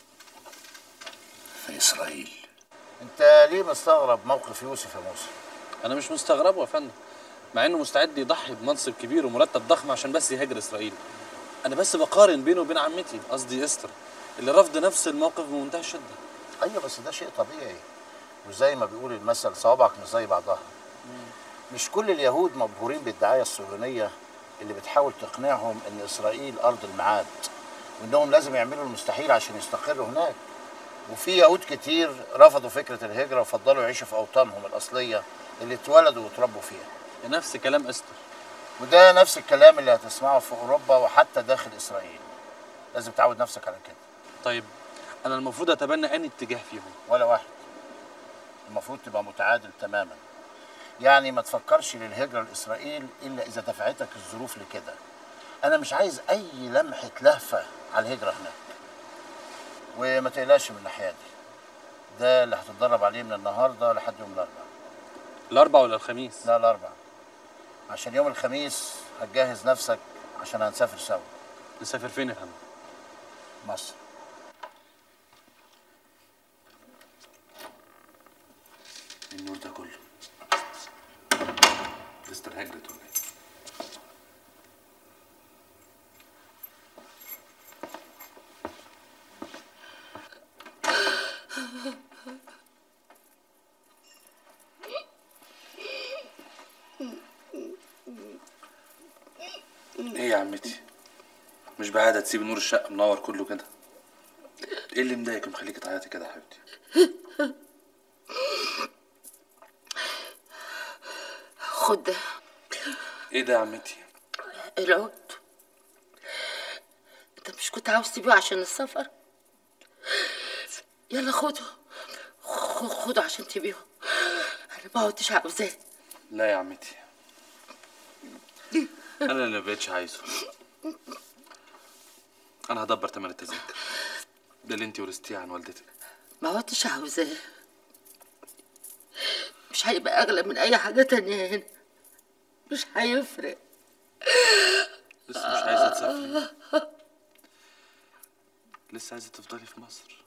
في اسرائيل انت ليه مستغرب موقف يوسف يا موسى انا مش مستغربه يا فندم مع انه مستعد يضحي بمنصب كبير ومرتب ضخم عشان بس يهاجر اسرائيل انا بس بقارن بينه وبين عمتي قصدي استر اللي رفض نفس الموقف بمنتهى الشده ايوه بس ده شيء طبيعي وزي ما بيقول المثل صوابعك مش زي بعضها مش كل اليهود مبهورين بالدعايه الصهيونيه اللي بتحاول تقنعهم ان اسرائيل ارض الميعاد وانهم لازم يعملوا المستحيل عشان يستقروا هناك وفي يهود كتير رفضوا فكره الهجره وفضلوا يعيشوا في اوطانهم الاصليه اللي اتولدوا واتربوا فيها نفس كلام استر وده نفس الكلام اللي هتسمعه في اوروبا وحتى داخل اسرائيل لازم تعود نفسك على كده طيب انا المفروض اتبنى انهي اتجاه فيهم ولا واحد المفروض تبقى متعادل تماما يعني ما تفكرش للهجرة لإسرائيل إلا إذا دفعتك الظروف لكده انا مش عايز اي لمحه لهفه على الهجره هناك وما تقلقش من الناحيه دي ده اللي هتتدرب عليه من النهارده لحد يوم الاربعاء الاربع ولا الخميس لا الاربعاء عشان يوم الخميس هتجهز نفسك عشان هنسافر سوا نسافر فين يا فندم مصر النور ده كله لسه هجرت ولا ايه؟ ايه يا عمتي مش بعادة تسيب نور الشقة منور كله كده ايه اللي مضايقك ومخليكي تعيطي كده يا حبيبتي خد ده ايه ده يا عمتي العود انت مش كنت عاوز تبيعه عشان السفر يلا خده خ- خده عشان تبيعه انا ما كنتش عاوزاه لا يا عمتي انا اللي مبقتش عايزه انا هدبر تمن التذاكر ده اللي انتي ورثتيه عن والدتك ما كنتش عاوزاه مش هيبقى اغلى من اي حاجه تانية هنا مش هيفرق لسه مش عايزة تسافري لسه عايزة تفضلي في مصر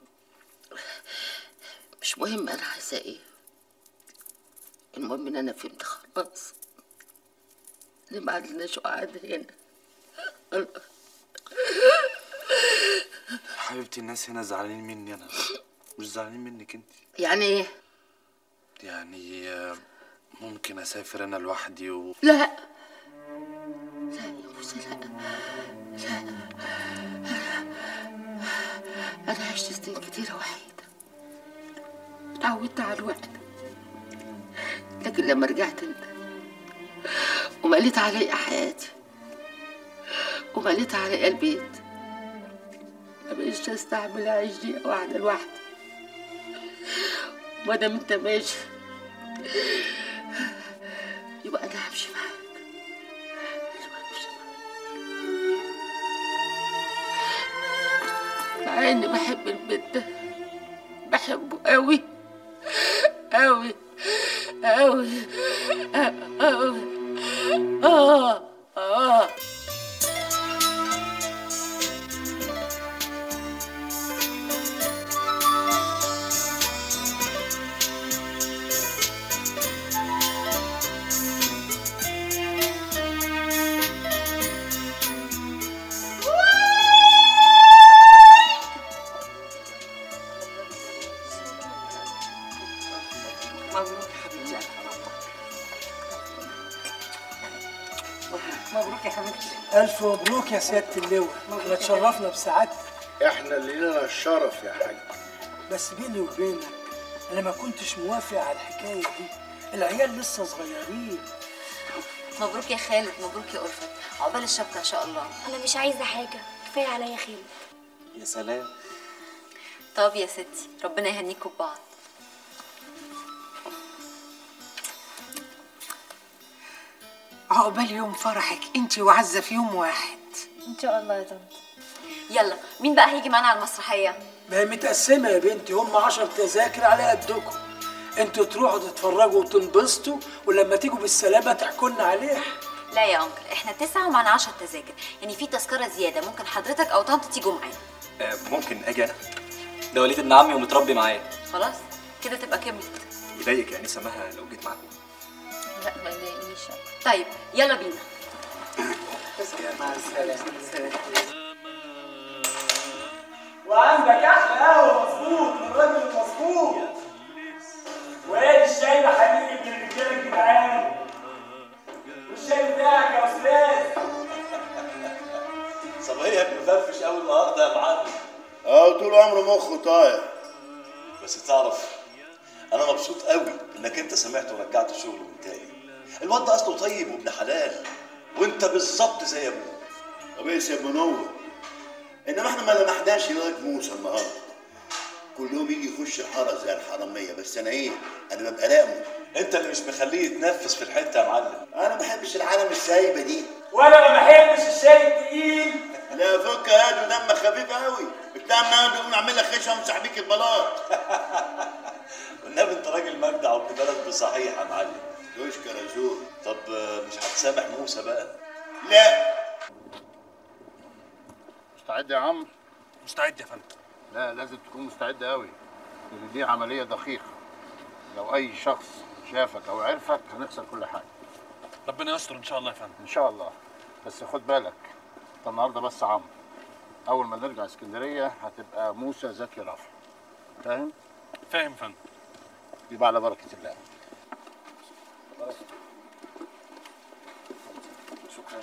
مش مهم انا عايزه ايه المهم ان انا فهمت خلاص ان ما عندناش قعد هنا الله. حبيبتي الناس هنا زعلانين مني انا مش زعلانين منك انت يعني ايه يعني آه، ممكن اسافر انا لوحدي و... لا لا يا موسى لا لا انا عشت سنين كتيره وحيده اتعودت على الوقت لكن لما رجعت انت ومليت علي حياتي ومليت علي البيت ما بقيتش استحمل اعيش دقيقه واحده لوحدي ما دام انت ماشي يبقى انا همشي معاك مع اني بحب البيت ده بحبه قوي قوي قوي قوي اه اه مبروك يا حبيبتي مبروك يا حبيبتي ألف مبروك يا سيادة اللواء احنا اتشرفنا بسعادتك احنا اللي لنا الشرف يا حاج بس بيني وبينك أنا ما كنتش موافق على الحكاية دي العيال لسه صغيرين مبروك يا خالد مبروك يا ألفت عقبال الشبكة إن شاء الله انا مش عايزه حاجه كفايه عليا خير يا سلام طب يا ستي ربنا يهنيكوا ببعض عقبال يوم فرحك انت وعزة في يوم واحد إن شاء الله يا طنط يلا مين بقى هيجي معانا على المسرحية؟ ما هي متقسمة يا بنتي هم عشر تذاكر على قدكم انتوا تروحوا تتفرجوا وتنبسطوا ولما تيجوا بالسلامة تحكوا لنا عليها لا يا أنكل إحنا تسعة ومعنا عشر تذاكر يعني في تذكرة زيادة ممكن حضرتك أو طنط تيجوا معانا آه، ممكن اجي انا ده وليد ابن عمي ومتربي معايا خلاص كده تبقى كملت يضايقك يعني سماها لو جيت معاكم لا ما يضايقنيش طيب يلا بينا مع السلامة وعندك احلى قهوه مظبوط من الراجل المظبوط وادي الشاي يا حبيبي من الرجاله الجدعان والشاي بتاعك يا استاذ صبايك مفرفش قوي النهارده يا معلم اه طول عمره مخه طاير بس تعرف انا مبسوط قوي انك انت سمعت ورجعت الشغل من تاني الواد ده اصله طيب وابن حلال وانت بالظبط زي ابوه طب ايه يا منور انما احنا ما لمحناش الواد موسى النهارده كل يوم يجي يخش الحاره زي الحراميه بس انا ايه انا ببقى راقمه انت اللي مش مخليه يتنفس في الحته يا معلم انا ما بحبش العالم السايبه دي وانا ما بحبش الشاي التقيل لا فك يا ادم دمك خفيف قوي بتاع ما بيقوم نعمل لك خشه وامسح بيك البلاط والنبي انت راجل مجدع وابن بلد بصحيح يا معلم تشكر يا زور طب آه، مش هتسامح موسى بقى لا مستعد يا عم مستعد يا فندم لا لازم تكون مستعد قوي لان دي عمليه دقيقه لو اي شخص شافك او عرفك هنخسر كل حاجه ربنا يستر ان شاء الله يا فندم ان شاء الله بس خد بالك انت النهارده بس عم اول ما نرجع اسكندريه هتبقى موسى زكي رافع فاهم فاهم يا فندم يبقى على بركه الله شكرا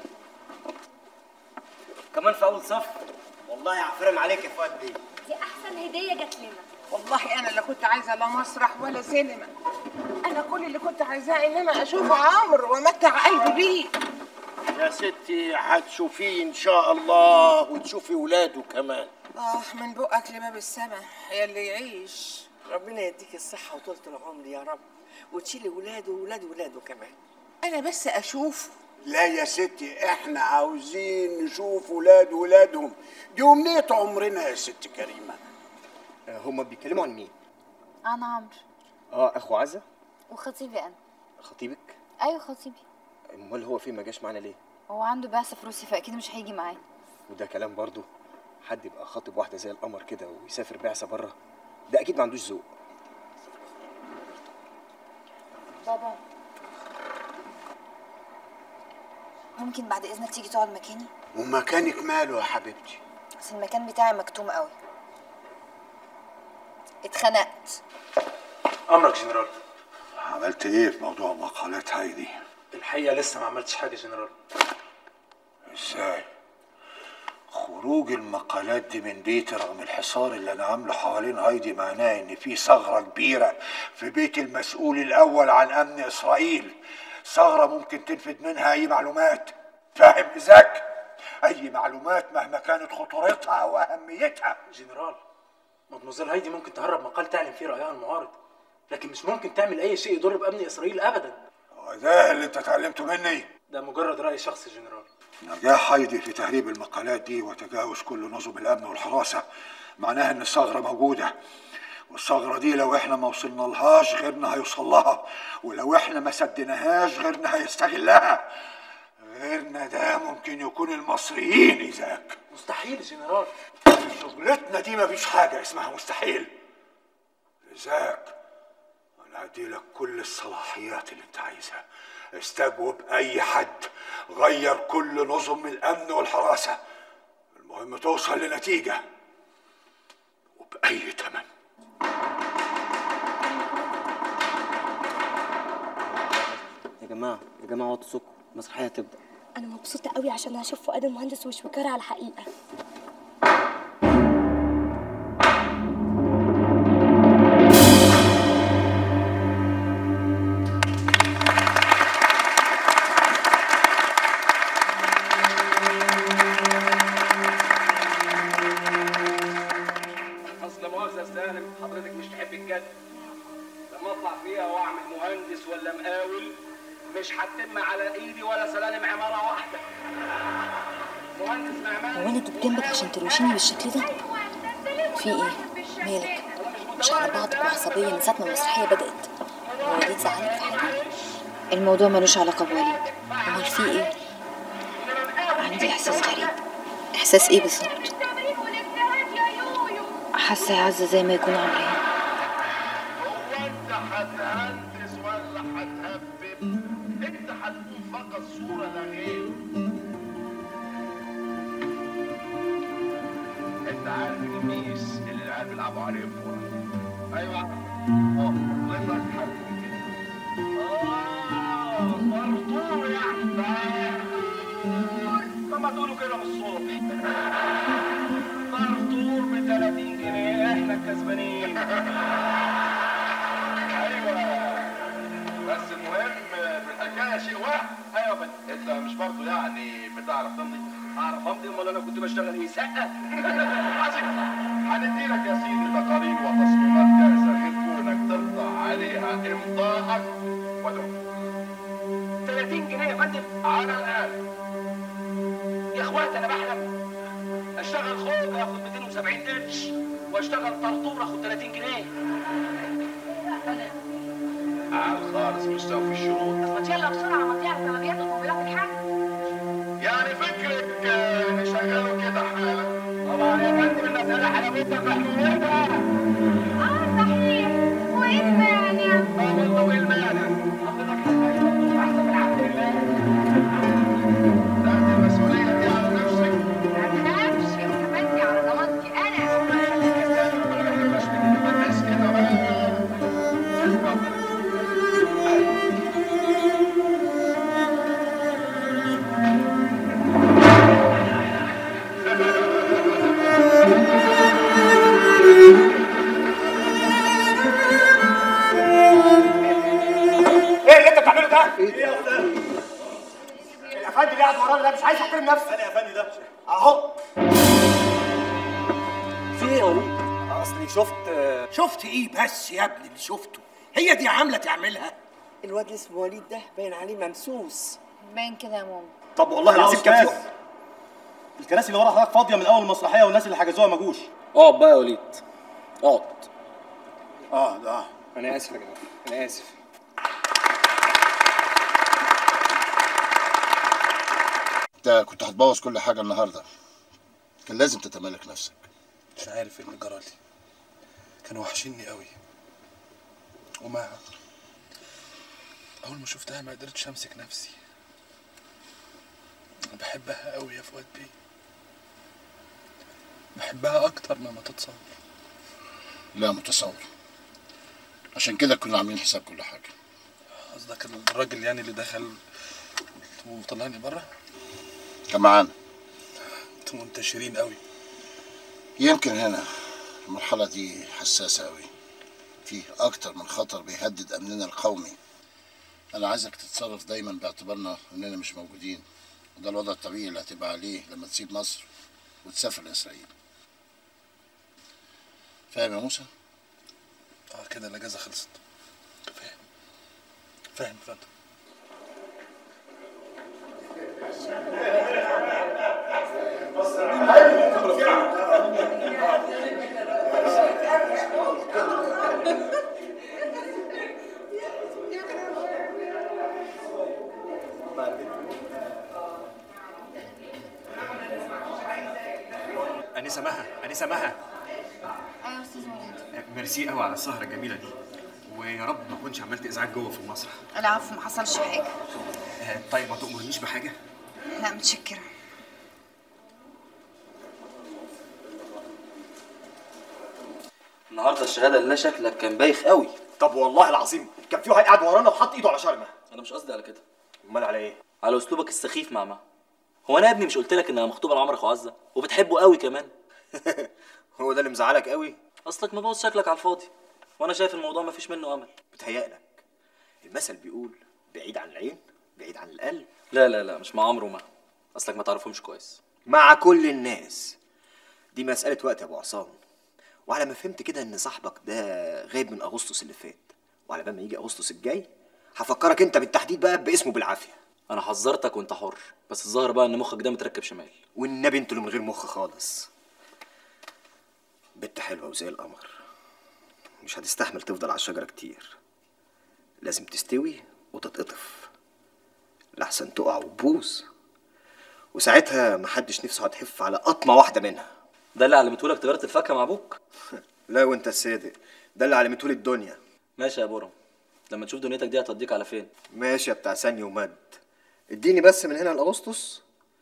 كمان في اول صف والله عفرم عليك يا فؤاد بيه دي احسن هديه جات لنا والله انا لا كنت عايزه لا مسرح ولا سينما انا كل اللي كنت عايزاه ان انا اشوف عمرو وامتع قلبي بيه يا ستي هتشوفيه ان شاء الله وتشوفي ولاده كمان اه من بقك لباب السما يا اللي يعيش ربنا يديك الصحة وطولة العمر يا رب وتشيلي ولاده وولاد ولاده كمان انا بس اشوفه لا يا ستي احنا عاوزين نشوف ولاد ولادهم دي امنية عمرنا يا ست كريمة هما بيتكلموا عن مين؟ انا عمرو اه اخو عزة وخطيبي انا خطيبك ايوه خطيبي امال هو فين ما جاش معانا ليه؟ هو عنده بعثه في روسيا فاكيد مش هيجي معانا وده كلام برضو حد يبقى خاطب واحدة زي القمر كده ويسافر بعثة بره ده اكيد ما عندوش ذوق بابا ممكن بعد اذنك تيجي تقعد مكاني ومكانك ماله يا حبيبتي بس المكان بتاعي مكتوم قوي اتخنقت امرك جنرال عملت ايه في موضوع مقالات هايدي الحقيقه لسه ما عملتش حاجه جنرال ازاي خروج المقالات دي من بيتي رغم الحصار اللي انا عامله حوالين هايدي معناه ان في ثغره كبيره في بيت المسؤول الاول عن امن اسرائيل ثغره ممكن تنفذ منها اي معلومات فاهم ازاك اي معلومات مهما كانت خطورتها او اهميتها جنرال مدموزيل هايدي ممكن تهرب مقال تعلن فيه رايها المعارض لكن مش ممكن تعمل اي شيء يضر بامن اسرائيل ابدا وده اللي انت اتعلمته مني ده مجرد راي شخصي جنرال نجاح هايدي في تهريب المقالات دي وتجاوز كل نظم الامن والحراسه معناها ان الثغره موجوده والثغره دي لو احنا ما وصلنا لهاش غيرنا هيوصل لها ولو احنا ما سدناهاش غيرنا هيستغلها غيرنا ده ممكن يكون المصريين ايزاك مستحيل جنرال شغلتنا دي مفيش حاجه اسمها مستحيل ايزاك انا هديلك كل الصلاحيات اللي انت عايزها استجوب اي حد غير كل نظم الامن والحراسه المهم توصل لنتيجه وباي ثمن يا جماعة يا جماعة وطوا صوتكم المسرحية هتبدأ انا مبسوطه قوي عشان هشوف فؤاد المهندس وشويكار على الحقيقه اصل مؤاخذه يا سالم حضرتك مش تحب الجد لما اطلع فيها واعمل مهندس ولا مقاول مش هتتم على ايدي ولا سلالم عماره واحده مهندس معماري هو انا دوب جنبك عشان تروشيني بالشكل ده في ايه مالك مش على بعضك وعصبيه من ساعه ما المسرحيه بدات هو وليد زعلك في حاجه الموضوع ملوش علاقه بوليد امال في ايه عندي احساس غريب احساس ايه بالظبط حاسه يا عزه زي ما يكون عمري انت هتهندس ولا هتهبب انت هتكون فقط صوره لا غير انت عارف الميس اللي العيال بيلعبوا عليه الكوره ايوه اه حضرتك هتكون كده اه مرطور يعني طب ما تقولوا كده من الصبح مرطور ب 30 جنيه احنا الكسبانين ايوه بس المهم في الحكايه شيء واحد ايوه بس انت مش برضه يعني بتعرف تمضي اعرف امضي امال انا كنت بشتغل ايه سقه عظيم هندي لك يا سيدي تقارير وتصميمات جاهزه غير كونك تقطع عليها امضاءك ودفع 30 جنيه يا فندم على الاقل اخوات انا بحلم اشتغل خوج اخد 270 قرش واشتغل طرطور اخد 30 جنيه عال خالص مستوفي الشروط طب ما يلا بسرعه ما تعرف لما بياخد موبايلات الحاج يعني فكرك آه، نشغله كده حالا طبعا يا فندم المسألة حلاوتها في حلوتها اه صحيح وايه المانع؟ اه والله وايه المانع؟ المسؤولية دي على نفسك ما تخافش وكمان على ضمانتي انا بس كده بقى ايه اللي انت بتعمله ده؟ ايه يا استاذ؟ الافندي اللي قاعد ورانا ده مش عايز يحترم نفسه انا يا افندي ده اهو في ايه يا وليد؟ اصلي شفت شفت ايه بس يا ابني اللي شفته هي دي عامله تعملها الواد اللي اسمه وليد ده باين عليه ممسوس باين كده يا ماما طب والله يا العظيم كان أستاذ. في الكراسي اللي ورا حضرتك فاضيه من اول المسرحيه والناس اللي حجزوها ما جوش اقعد بقى يا وليد اقعد اه ده انا اسف يا جماعه انا اسف انت كنت هتبوظ كل حاجه النهارده كان لازم تتمالك نفسك مش عارف ايه اللي جرالي كانوا وحشيني قوي وما اول ما شفتها ما قدرتش امسك نفسي أنا بحبها قوي يا فؤاد بيه بحبها اكتر مما تتصور لا متصور عشان كده كنا عاملين حساب كل حاجه قصدك الراجل يعني اللي دخل وطلعني بره كان معانا انتوا منتشرين قوي يمكن هنا المرحله دي حساسه قوي فيه اكتر من خطر بيهدد امننا القومي انا عايزك تتصرف دايما باعتبارنا اننا مش موجودين وده الوضع الطبيعي اللي هتبقى عليه لما تسيب مصر وتسافر لاسرائيل فاهم يا موسى اه كده الاجازه خلصت فاهم فاهم فاهم انسه مها انسه مها ايوه يا استاذ وليد ميرسي قوي على السهره الجميله دي ويا رب ما اكونش عملت ازعاج جوه في المسرح العفو ما حصلش حاجه آه، طيب ما تأمرنيش بحاجه لا متشكره النهارده الشهاده اللي شكلك كان بايخ قوي طب والله العظيم كان في واحد قاعد ورانا وحط ايده على شرمه انا مش قصدي على كده امال على ايه على اسلوبك السخيف مع ما هو انا يا ابني مش قلت لك انها مخطوبه لعمر اخو عزه وبتحبه قوي كمان هو ده اللي مزعلك قوي اصلك مبوظ شكلك على الفاضي وانا شايف الموضوع ما فيش منه امل بتهيألك المثل بيقول بعيد عن العين بعيد عن القلب لا لا لا مش مع عمرو وما اصلك ما تعرفهمش كويس مع كل الناس دي مسألة وقت يا ابو عصام وعلى ما فهمت كده ان صاحبك ده غايب من اغسطس اللي فات وعلى بال ما يجي اغسطس الجاي هفكرك انت بالتحديد بقى باسمه بالعافيه انا حذرتك وانت حر بس الظاهر بقى ان مخك ده متركب شمال والنبي انتوا اللي من غير مخ خالص بنت حلوه وزي القمر مش هتستحمل تفضل على الشجره كتير لازم تستوي وتتقطف لحسن تقع وتبوظ وساعتها محدش نفسه هتحف على قطمه واحده منها ده اللي علمته لك تجاره الفاكهه مع ابوك لا وانت الصادق ده اللي علمته لي الدنيا ماشي يا بورم لما تشوف دنيتك دي هتوديك على فين ماشي يا بتاع ثاني ومد اديني بس من هنا لاغسطس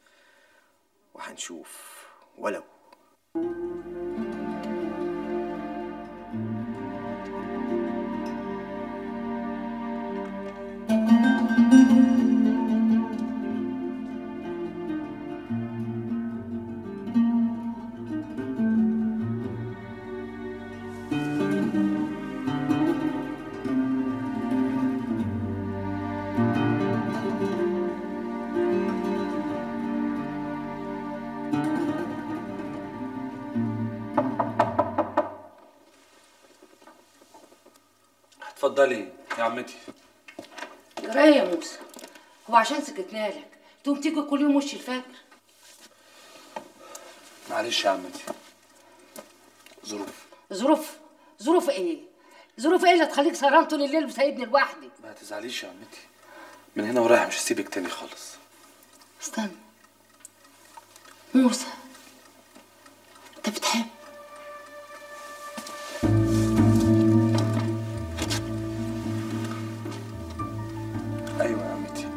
وهنشوف ولو اتفضلي يا عمتي جرايه يا موسى هو عشان سكتنا لك تقوم تيجي كل يوم وش الفجر معلش يا عمتي ظروف ظروف ظروف ايه ظروف ايه اللي تخليك سهران طول الليل وسايبني لوحدي ما تزعليش يا عمتي من هنا ورايح مش هسيبك تاني خالص استنى موسى انت بتحب ايوه يا عمتي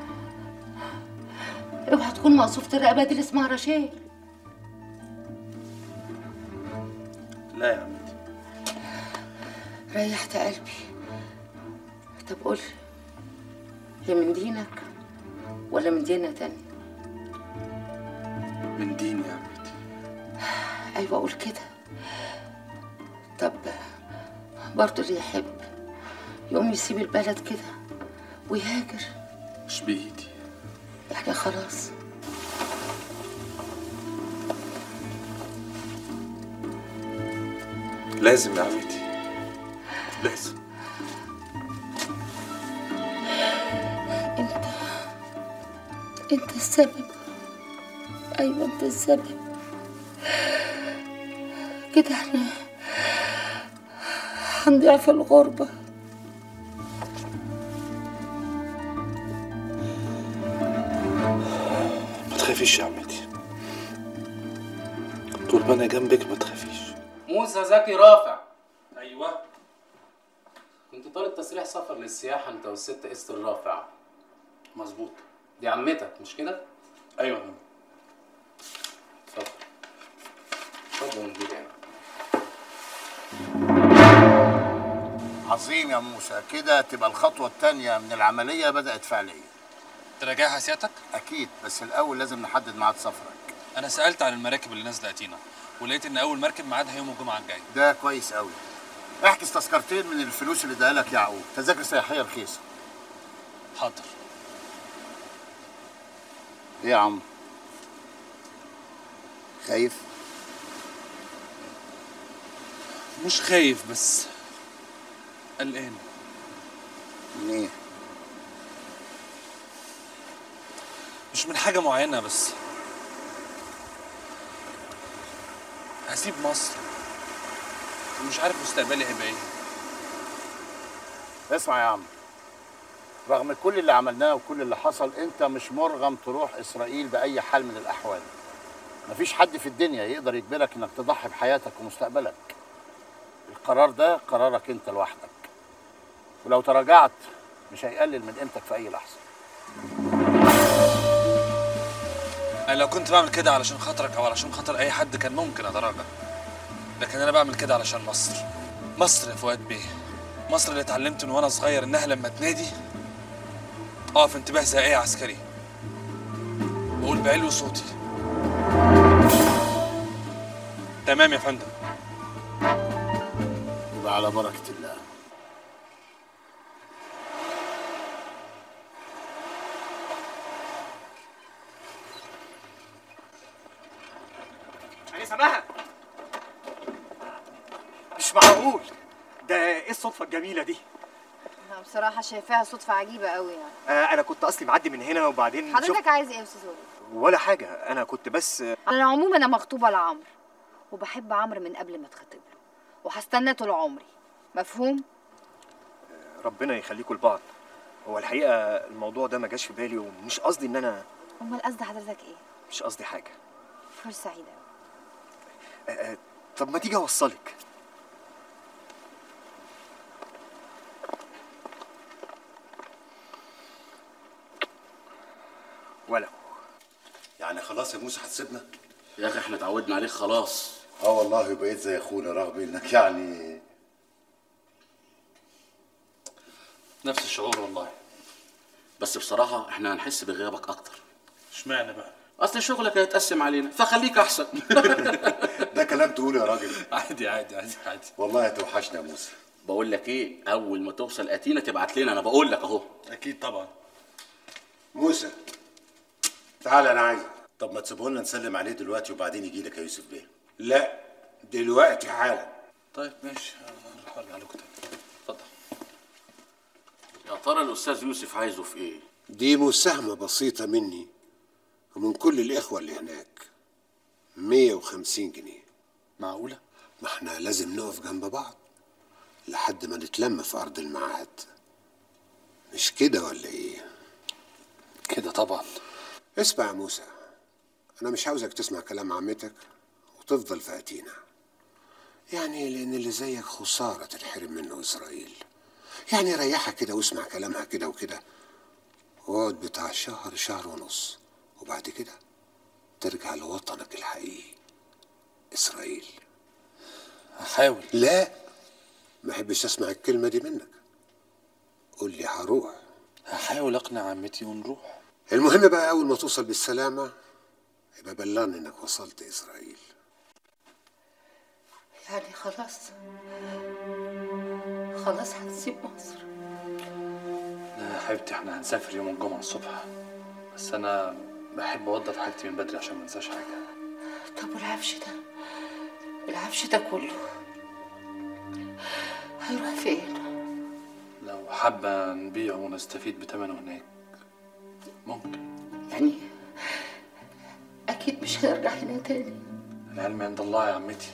اوعى تكون مقصوفة الرقبة دي اللي اسمها رشيد لا يا عمتي ريحت قلبي طب قول هي من دينك ولا من دينة تانية من ديني يا عمتي ايوه قول كده طب برضه اللي يحب يقوم يسيب البلد كده ويهاجر مش بايدي يعني خلاص لازم يا عمتي لازم انت انت السبب ايوه انت السبب كده احنا هنضيع في الغربة ما تخافيش يا عمتي طول ما انا جنبك ما تخافيش موسى زكي رافع ايوه كنت طالب تصريح سفر للسياحة انت والست استر رافع مظبوط دي عمتك مش كده؟ ايوه يا عم. اتفضل اتفضل يا مدير يعني عظيم يا موسى كده تبقى الخطوة الثانية من العملية بدأت فعليا تراجعها سيادتك؟ أكيد بس الأول لازم نحدد ميعاد سفرك انا سالت عن المراكب اللي نازله اتينا ولقيت ان اول مركب ميعادها يوم الجمعه الجاي ده كويس قوي احجز تذكرتين من الفلوس اللي اداها لك يعقوب تذاكر سياحية رخيصة حاضر ايه يا عم خايف مش خايف بس قلقان من ايه مش من حاجه معينه بس هسيب مصر ومش عارف مستقبلي هيبقى ايه اسمع يا عم رغم كل اللي عملناه وكل اللي حصل انت مش مرغم تروح اسرائيل باي حال من الاحوال مفيش حد في الدنيا يقدر يجبرك انك تضحي بحياتك ومستقبلك القرار ده قرارك انت لوحدك ولو تراجعت مش هيقلل من قيمتك في اي لحظه انا لو كنت بعمل كده علشان خاطرك او علشان خاطر اي حد كان ممكن اتراجع لكن انا بعمل كده علشان مصر مصر يا فؤاد بيه مصر اللي اتعلمت من وانا صغير انها لما تنادي اقف انتباه زي اي عسكري واقول بعلو صوتي تمام يا فندم يبقى على بركه الله أنا سامعها مش معقول ده ايه الصدفة الجميلة دي؟ انا بصراحه شايفاها صدفه عجيبه قوي يعني آه انا كنت اصلي معدي من هنا وبعدين شفت حضرتك عايز ايه يا استاذ وليد ولا حاجة انا كنت بس على العموم انا مخطوبه لعمرو وبحب عمرو من قبل ما اتخطب له وهستناه طول عمري مفهوم ربنا يخليكم لبعض هو الحقيقة الموضوع ده ما جاش في بالي ومش قصدي ان انا امال قصد حضرتك ايه مش قصدي حاجة فرصه سعيده آه آه، طب ما تيجي اوصلك ولو يعني خلاص يا موسى هتسيبنا يا اخي احنا اتعودنا عليك خلاص اه والله بقيت زي اخونا رغم انك يعني نفس الشعور والله بس بصراحة احنا هنحس بغيابك أكتر اشمعنى بقى أصل شغلك هيتقسم علينا فخليك أحسن ده كلام تقوله يا راجل عادي عادي عادي عادي والله هتوحشنا يا موسى بقول لك إيه أول ما توصل أتينا تبعت لنا أنا بقول لك أهو اكيد طبعا موسى تعال انا عايزك طب ما تسيبه لنا نسلم عليه دلوقتي وبعدين يجي لك يا يوسف بيه لا دلوقتي حالا طيب ماشي هروح ارجع لكم تاني يا ترى الأستاذ يوسف عايزه في إيه؟ دي مساهمة بسيطة مني ومن كل الإخوة اللي هناك 150 جنيه معقولة؟ ما احنا لازم نقف جنب بعض لحد ما نتلم في أرض الميعاد مش كده ولا إيه؟ كده طبعا اسمع يا موسى أنا مش عاوزك تسمع كلام عمتك وتفضل في أتينا يعني لأن اللي زيك خسارة تتحرم منه إسرائيل يعني ريحها كده واسمع كلامها كده وكده واقعد بتاع شهر شهر ونص وبعد كده ترجع لوطنك الحقيقي إسرائيل هحاول لا ما احبش اسمع الكلمة دي منك قول لي هروح هحاول اقنع عمتي ونروح المهم بقى أول ما توصل بالسلامة يبقى بلغني إنك وصلت إسرائيل يعني خلاص خلاص هتسيب مصر لا يا حبيبتي احنا هنسافر يوم الجمعة الصبح بس انا بحب اوضب حاجتي من بدري عشان ما انساش حاجة طب والعفش ده العفش ده كله هيروح فين لو حابة نبيعه ونستفيد بثمنه هناك ممكن يعني اكيد مش هنرجع هنا تاني العلم عند الله يا عمتي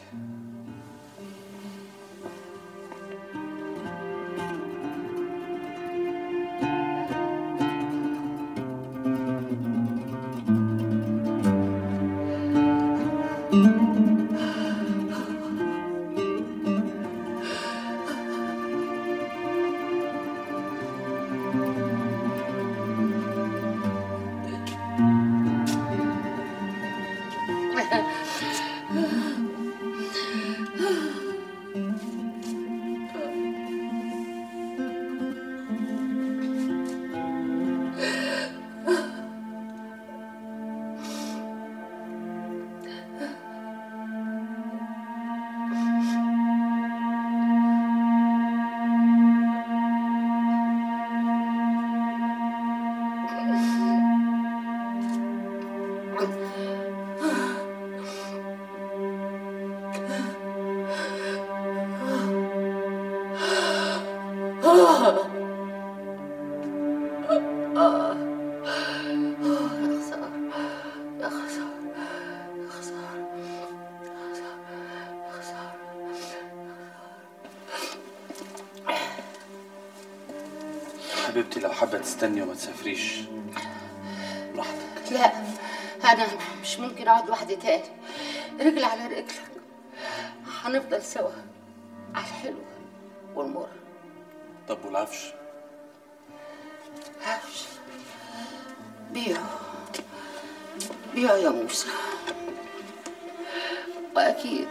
آه. يا خسارة يا خسارة يا خسارة يا خسارة حبيبتي لو حابة تستني وما تسافريش لا أنا مش ممكن أقعد لوحدي تاني رجل على رجلك هنفضل سوا على الحلو والمر طب والعفش عفش بيعه بيعه يا موسى وأكيد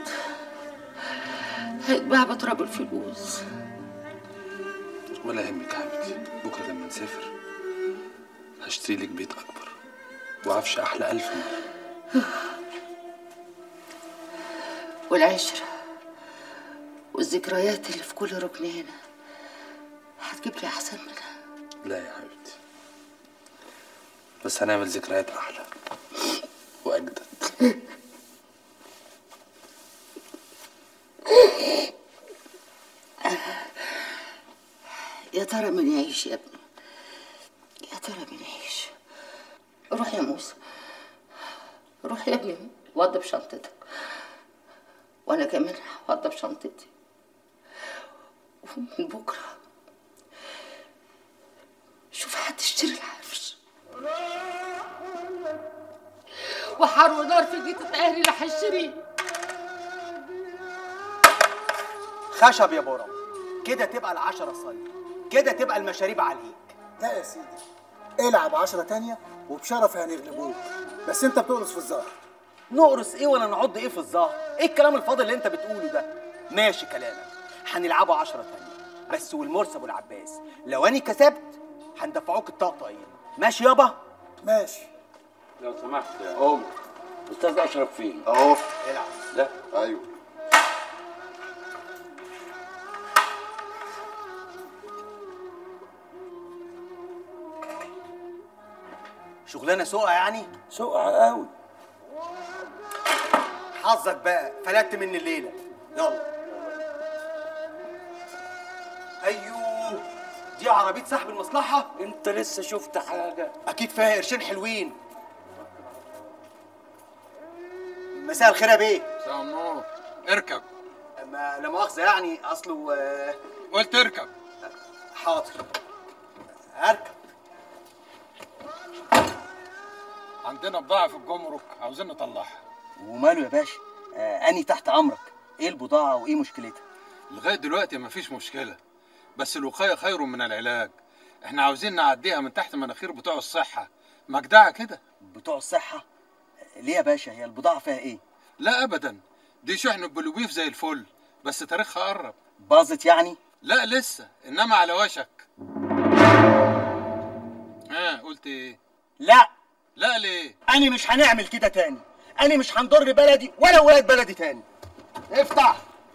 هيتباع بتراب الفلوس ولا يهمك يا حبيبتي بكرة لما نسافر هشتري لك بيت أكبر وعفش أحلى ألف مرة والعشرة والذكريات اللي في كل ركن هنا هتجيب لي أحسن منها لا يا حبيبتي بس هنعمل ذكريات أحلى وأجدد يا ترى من يعيش يا ابني يا ترى من يعيش روح يا موسى روح يا ابني وضب شنطتك وانا كمان هوضب شنطتي ومن بكره شوف هتشتري العفش وحر ونار في جيت اهلي اللي هشتريه خشب يا برم كده تبقى العشرة صيد كده تبقى المشاريب عليك لا يا سيدي العب عشرة تانية وبشرف هنغلبوك بس انت بتقرص في الظهر نقرص ايه ولا نعض ايه في الظهر ايه الكلام الفاضي اللي انت بتقوله ده ماشي كلامك هنلعبوا عشرة تانية بس والمرسي ابو العباس لو اني كسبت هندفعوك الطقطقين ماشي يابا ماشي لو سمحت يا قوم استاذ اشرف فين اهو العب ده ايوه شغلانه سوقه يعني سوقها قوي حظك بقى فلت مني الليله يلا ايوه دي عربيه سحب المصلحه انت لسه شفت حاجه اكيد فيها قرشين حلوين مساء الخير يا بيه مساء النور اركب ما لا مؤاخذه يعني اصله آه، قلت اركب حاضر اركب عندنا بضاعة في الجمرك عاوزين نطلعها وماله يا باشا آه اني تحت امرك ايه البضاعه وايه مشكلتها لغاية دلوقتي مفيش مشكلة بس الوقاية خير من العلاج احنا عاوزين نعديها من تحت مناخير بتوع الصحة مجدعة كده بتوع الصحة ليه يا باشا هي البضاعة فيها ايه لا ابدا دي شحنة بلوبيف زي الفل بس تاريخها قرب باظت يعني لا لسه انما على وشك ها قلت ايه لا لا ليه اني مش هنعمل كده تاني اني مش هنضر بلدي ولا ولاد بلدي تاني افتح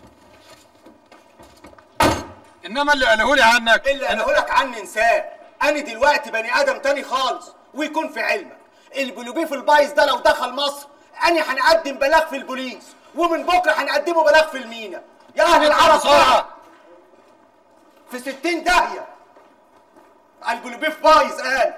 انما اللي قالهولي عنك اللي قاله لك عني انساه انا دلوقتي بني ادم تاني خالص ويكون في علمك البلوبيف البايظ ده لو دخل مصر اني هنقدم بلاغ في البوليس ومن بكره هنقدمه بلاغ في المينا يا اهل العرب بقى في ستين داهيه البلوبيف بايظ قال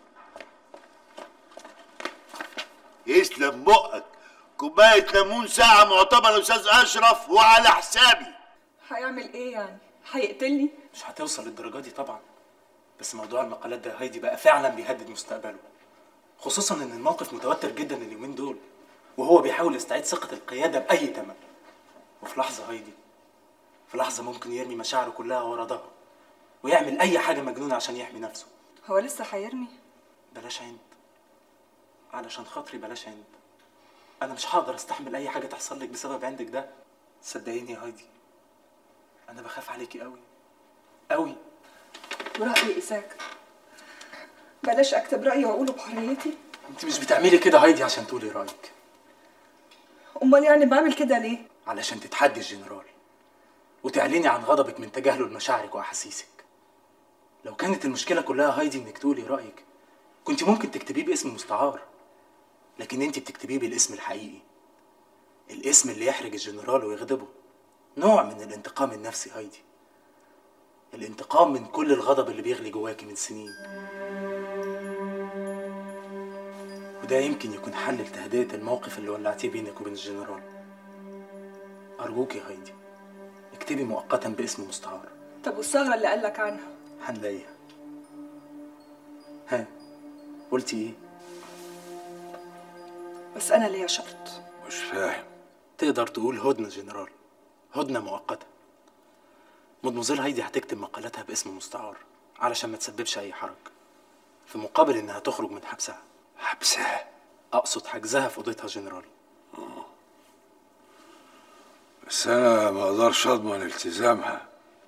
يسلم بقك كوباية ليمون ساعة معتبر أستاذ أشرف وعلى حسابي هيعمل ايه يعني هيقتلني مش هتوصل للدرجه دي طبعا بس موضوع المقالات ده هايدي بقى فعلا بيهدد مستقبله خصوصا ان الموقف متوتر جدا اليومين دول وهو بيحاول يستعيد ثقه القياده باي ثمن وفي لحظه هايدي في لحظه ممكن يرمي مشاعره كلها ورا ظهره ويعمل اي حاجه مجنونه عشان يحمي نفسه هو لسه هيرمي بلاش عند علشان خاطري بلاش عند انا مش هقدر استحمل اي حاجه تحصل لك بسبب عندك ده صدقيني يا هايدي انا بخاف عليكي قوي قوي ورأيي إيساك بلاش أكتب رأيي وأقوله بحريتي انت مش بتعملي كده هايدي عشان تقولي رايك أمال يعني بعمل كده ليه؟ علشان تتحدي الجنرال وتعلني عن غضبك من تجاهله لمشاعرك واحاسيسك لو كانت المشكله كلها هايدي انك تقولي رايك كنت ممكن تكتبيه باسم مستعار لكن انت بتكتبيه بالاسم الحقيقي الاسم اللي يحرج الجنرال ويغضبه نوع من الانتقام النفسي هايدي الانتقام من كل الغضب اللي بيغلي جواكي من سنين وده يمكن يكون حل لتهدئة الموقف اللي ولعتيه بينك وبين الجنرال أرجوك يا هايدي اكتبي مؤقتا باسم مستعار طب والثغرة اللي قالك عنها هنلاقيها ها قلتي ايه؟ بس أنا ليا شرط مش فاهم تقدر تقول هدنة جنرال هدنة مؤقتة مدموزيل هايدي هتكتب مقالاتها باسم مستعار علشان ما تسببش أي حرج في مقابل إنها تخرج من حبسها حبسها؟ أقصد حجزها في أوضتها جنرال بس انا ما اقدرش اضمن التزامها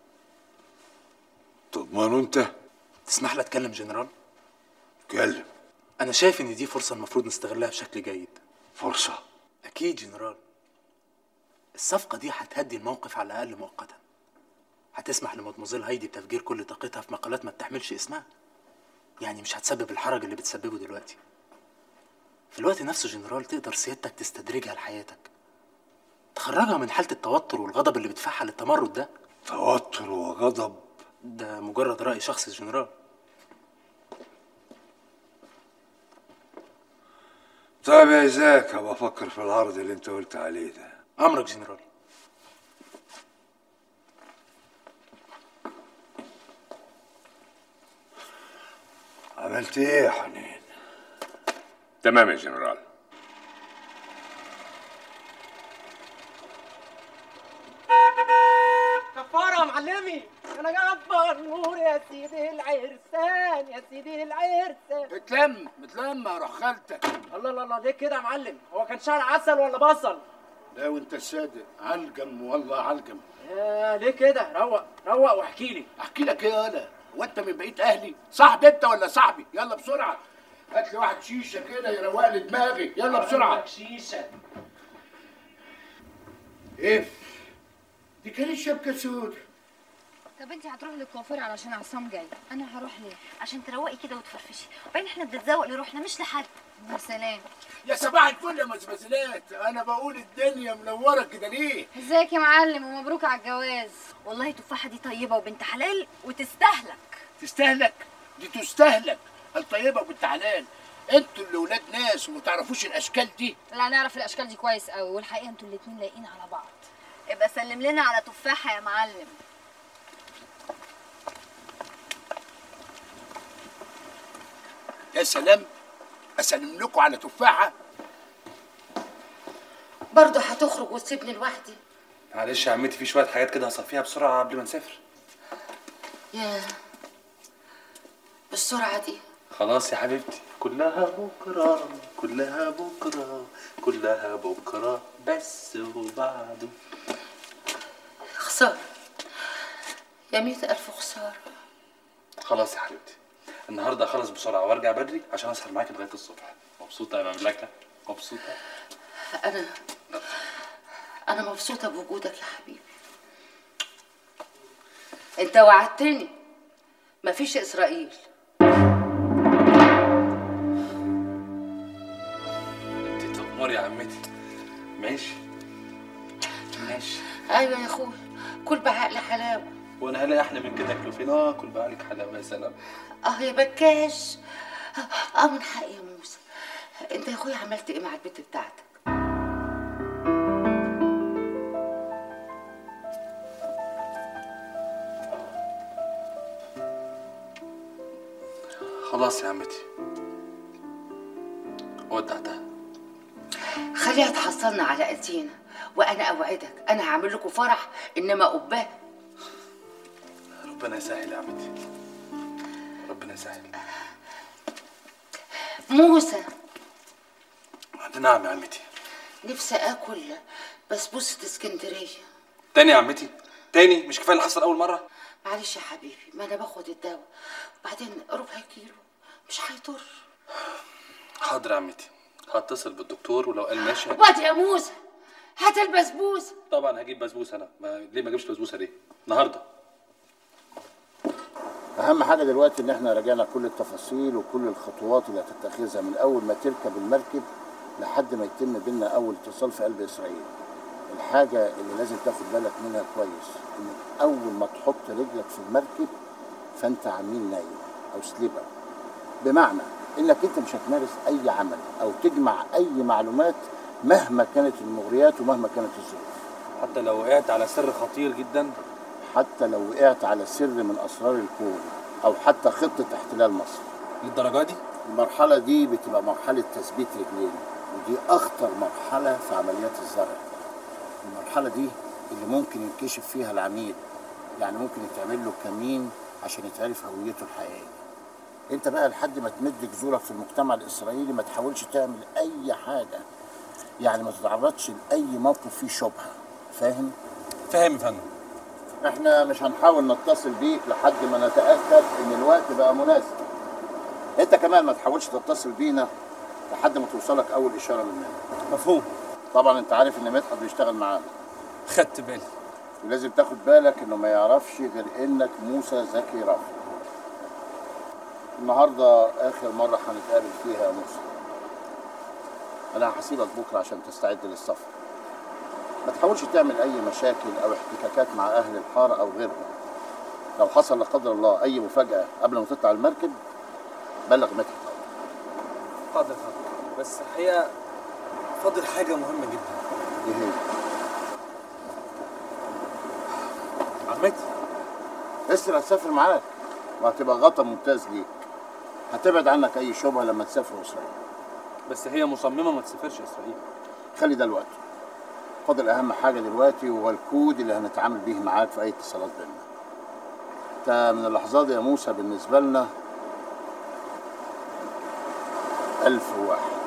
تضمنه انت تسمح لي أتكلم جنرال؟ اتكلم أنا شايف إن دي فرصة المفروض نستغلها بشكل جيد فرصة أكيد جنرال الصفقة دي هتهدي الموقف على الأقل مؤقتا هتسمح لمدموزيل هايدي بتفجير كل طاقتها في مقالات ما بتحملش اسمها يعني مش هتسبب الحرج اللي بتسببه دلوقتي في الوقت نفسه جنرال تقدر سيادتك تستدرجها لحياتك تخرجها من حالة التوتر والغضب اللي بتدفعها للتمرد ده توتر وغضب ده مجرد رأي شخصي جنرال طيب يا إيزاك هبقى افكر في العرض اللي انت قلت عليه ده أمرك جنرال عملت ايه يا حنين تمام يا جنرال كفارة يا معلمي انا جبار نور يا سيدي العرسان يا سيدي العرسان متلم متلم يا روح خالتك الله الله الله ليه كده يا معلم هو كان شعر عسل ولا بصل لا وانت الصادق علقم والله علقم يا ليه كده روق روق واحكي لي احكي لك ايه انا وانت من بقيه اهلي صاحبي انت ولا صاحبي يلا بسرعه هات لي واحد شيشه كده يروق لي دماغي يلا بسرعه شيشه ايه دي كانت شبكه سود طب انت هتروحي للكوافير علشان عصام جاي انا هروح ليه عشان تروقي كده وتفرفشي وبعدين احنا بنتزوق لروحنا مش لحد يا سلام يا صباح الفل يا مزمزلات انا بقول الدنيا منوره كده ليه ازيك يا معلم ومبروك على الجواز والله تفاحه دي طيبه وبنت حلال وتستاهلك تستهلك دي تستهلك الطيبه وبنت حلال انتوا اللي ولاد ناس وما تعرفوش الاشكال دي لا نعرف الاشكال دي كويس قوي والحقيقه انتوا الاتنين لايقين على بعض ابقى سلم لنا على تفاحه يا معلم يا سلام اسلم لكم على تفاحه برضه هتخرج وتسيبني لوحدي معلش يا عمتي في شويه حاجات كده هصفيها بسرعه قبل ما نسافر يا بالسرعه دي خلاص يا حبيبتي كلها بكره كلها بكره كلها بكره بس وبعده خساره يا مئة ألف خسارة خلاص يا حبيبتي النهارده اخلص بسرعه وارجع بدري عشان اسهر معاكي لغايه الصبح مبسوطه يا مملكه مبسوطه أنا أنا مبسوطة بوجودك يا حبيبي أنت وعدتني مفيش إسرائيل انت تأمر يا عمتي ماشي ماشي أيوة يا أخوي كل بعقل حلاوة وانا هلاقي احلى من كده اكل فين اه كل بعلك حلاوه يا سلام اه يا بكاش اه من حقي يا موسى انت يا اخويا عملت ايه مع البت بتاعتك خلاص يا عمتي ودعتها خليها تحصلنا على ايدينا وانا اوعدك انا هعمل لكم فرح انما قباه ربنا يسهل يا عمتي ربنا يسهل موسى نعم يا عمتي نفسي اكل بسبوسه اسكندريه تاني يا عمتي تاني مش كفايه اللي حصل اول مره معلش يا حبيبي ما انا باخد الدواء وبعدين ربع كيلو مش هيضر حاضر يا عمتي هتصل بالدكتور ولو قال ماشي هجيب. واد يا موسى هات البسبوسه طبعا هجيب بسبوسه انا ما... ليه ما اجيبش بسبوسه ليه النهارده اهم حاجه دلوقتي ان احنا راجعنا كل التفاصيل وكل الخطوات اللي هتتخذها من اول ما تركب المركب لحد ما يتم بينا اول اتصال في قلب اسرائيل الحاجه اللي لازم تاخد بالك منها كويس ان اول ما تحط رجلك في المركب فانت عميل نايم او سليبر بمعنى انك انت مش هتمارس اي عمل او تجمع اي معلومات مهما كانت المغريات ومهما كانت الظروف حتى لو وقعت على سر خطير جدا حتى لو وقعت على سر من اسرار الكون او حتى خطه احتلال مصر للدرجه دي المرحله دي بتبقى مرحله تثبيت رجلين ودي اخطر مرحله في عمليات الزرع المرحله دي اللي ممكن ينكشف فيها العميل يعني ممكن يتعمل له كمين عشان يتعرف هويته الحقيقيه انت بقى لحد ما تمد جذورك في المجتمع الاسرائيلي ما تحاولش تعمل اي حاجه يعني ما تتعرضش لاي موقف فيه شبهه فاهم فاهم يا فندم احنا مش هنحاول نتصل بيك لحد ما نتاكد ان الوقت بقى مناسب انت كمان ما تحاولش تتصل بينا لحد ما توصلك اول اشاره مننا مفهوم طبعا انت عارف ان مدحت بيشتغل معانا خدت بالي ولازم تاخد بالك انه ما يعرفش غير انك موسى زكي رافع النهارده اخر مره هنتقابل فيها يا موسى انا هسيبك بكره عشان تستعد للسفر ما تحاولش تعمل اي مشاكل او احتكاكات مع اهل الحاره او غيرهم لو حصل لا قدر الله اي مفاجاه قبل ما تطلع المركب بلغ مدحت حاضر حاضر بس الحقيقه فاضل حاجه مهمه جدا ايه هي عمتي اسر هتسافر معاك وهتبقى غطا ممتاز ليك هتبعد عنك اي شبهه لما تسافر اسرائيل بس هي مصممه ما تسافرش اسرائيل خلي ده الوقت فاضل اهم حاجه دلوقتي هو الكود اللي هنتعامل بيه معاك في اي اتصالات بينا انت من اللحظات دي يا موسى بالنسبه لنا ألف واحد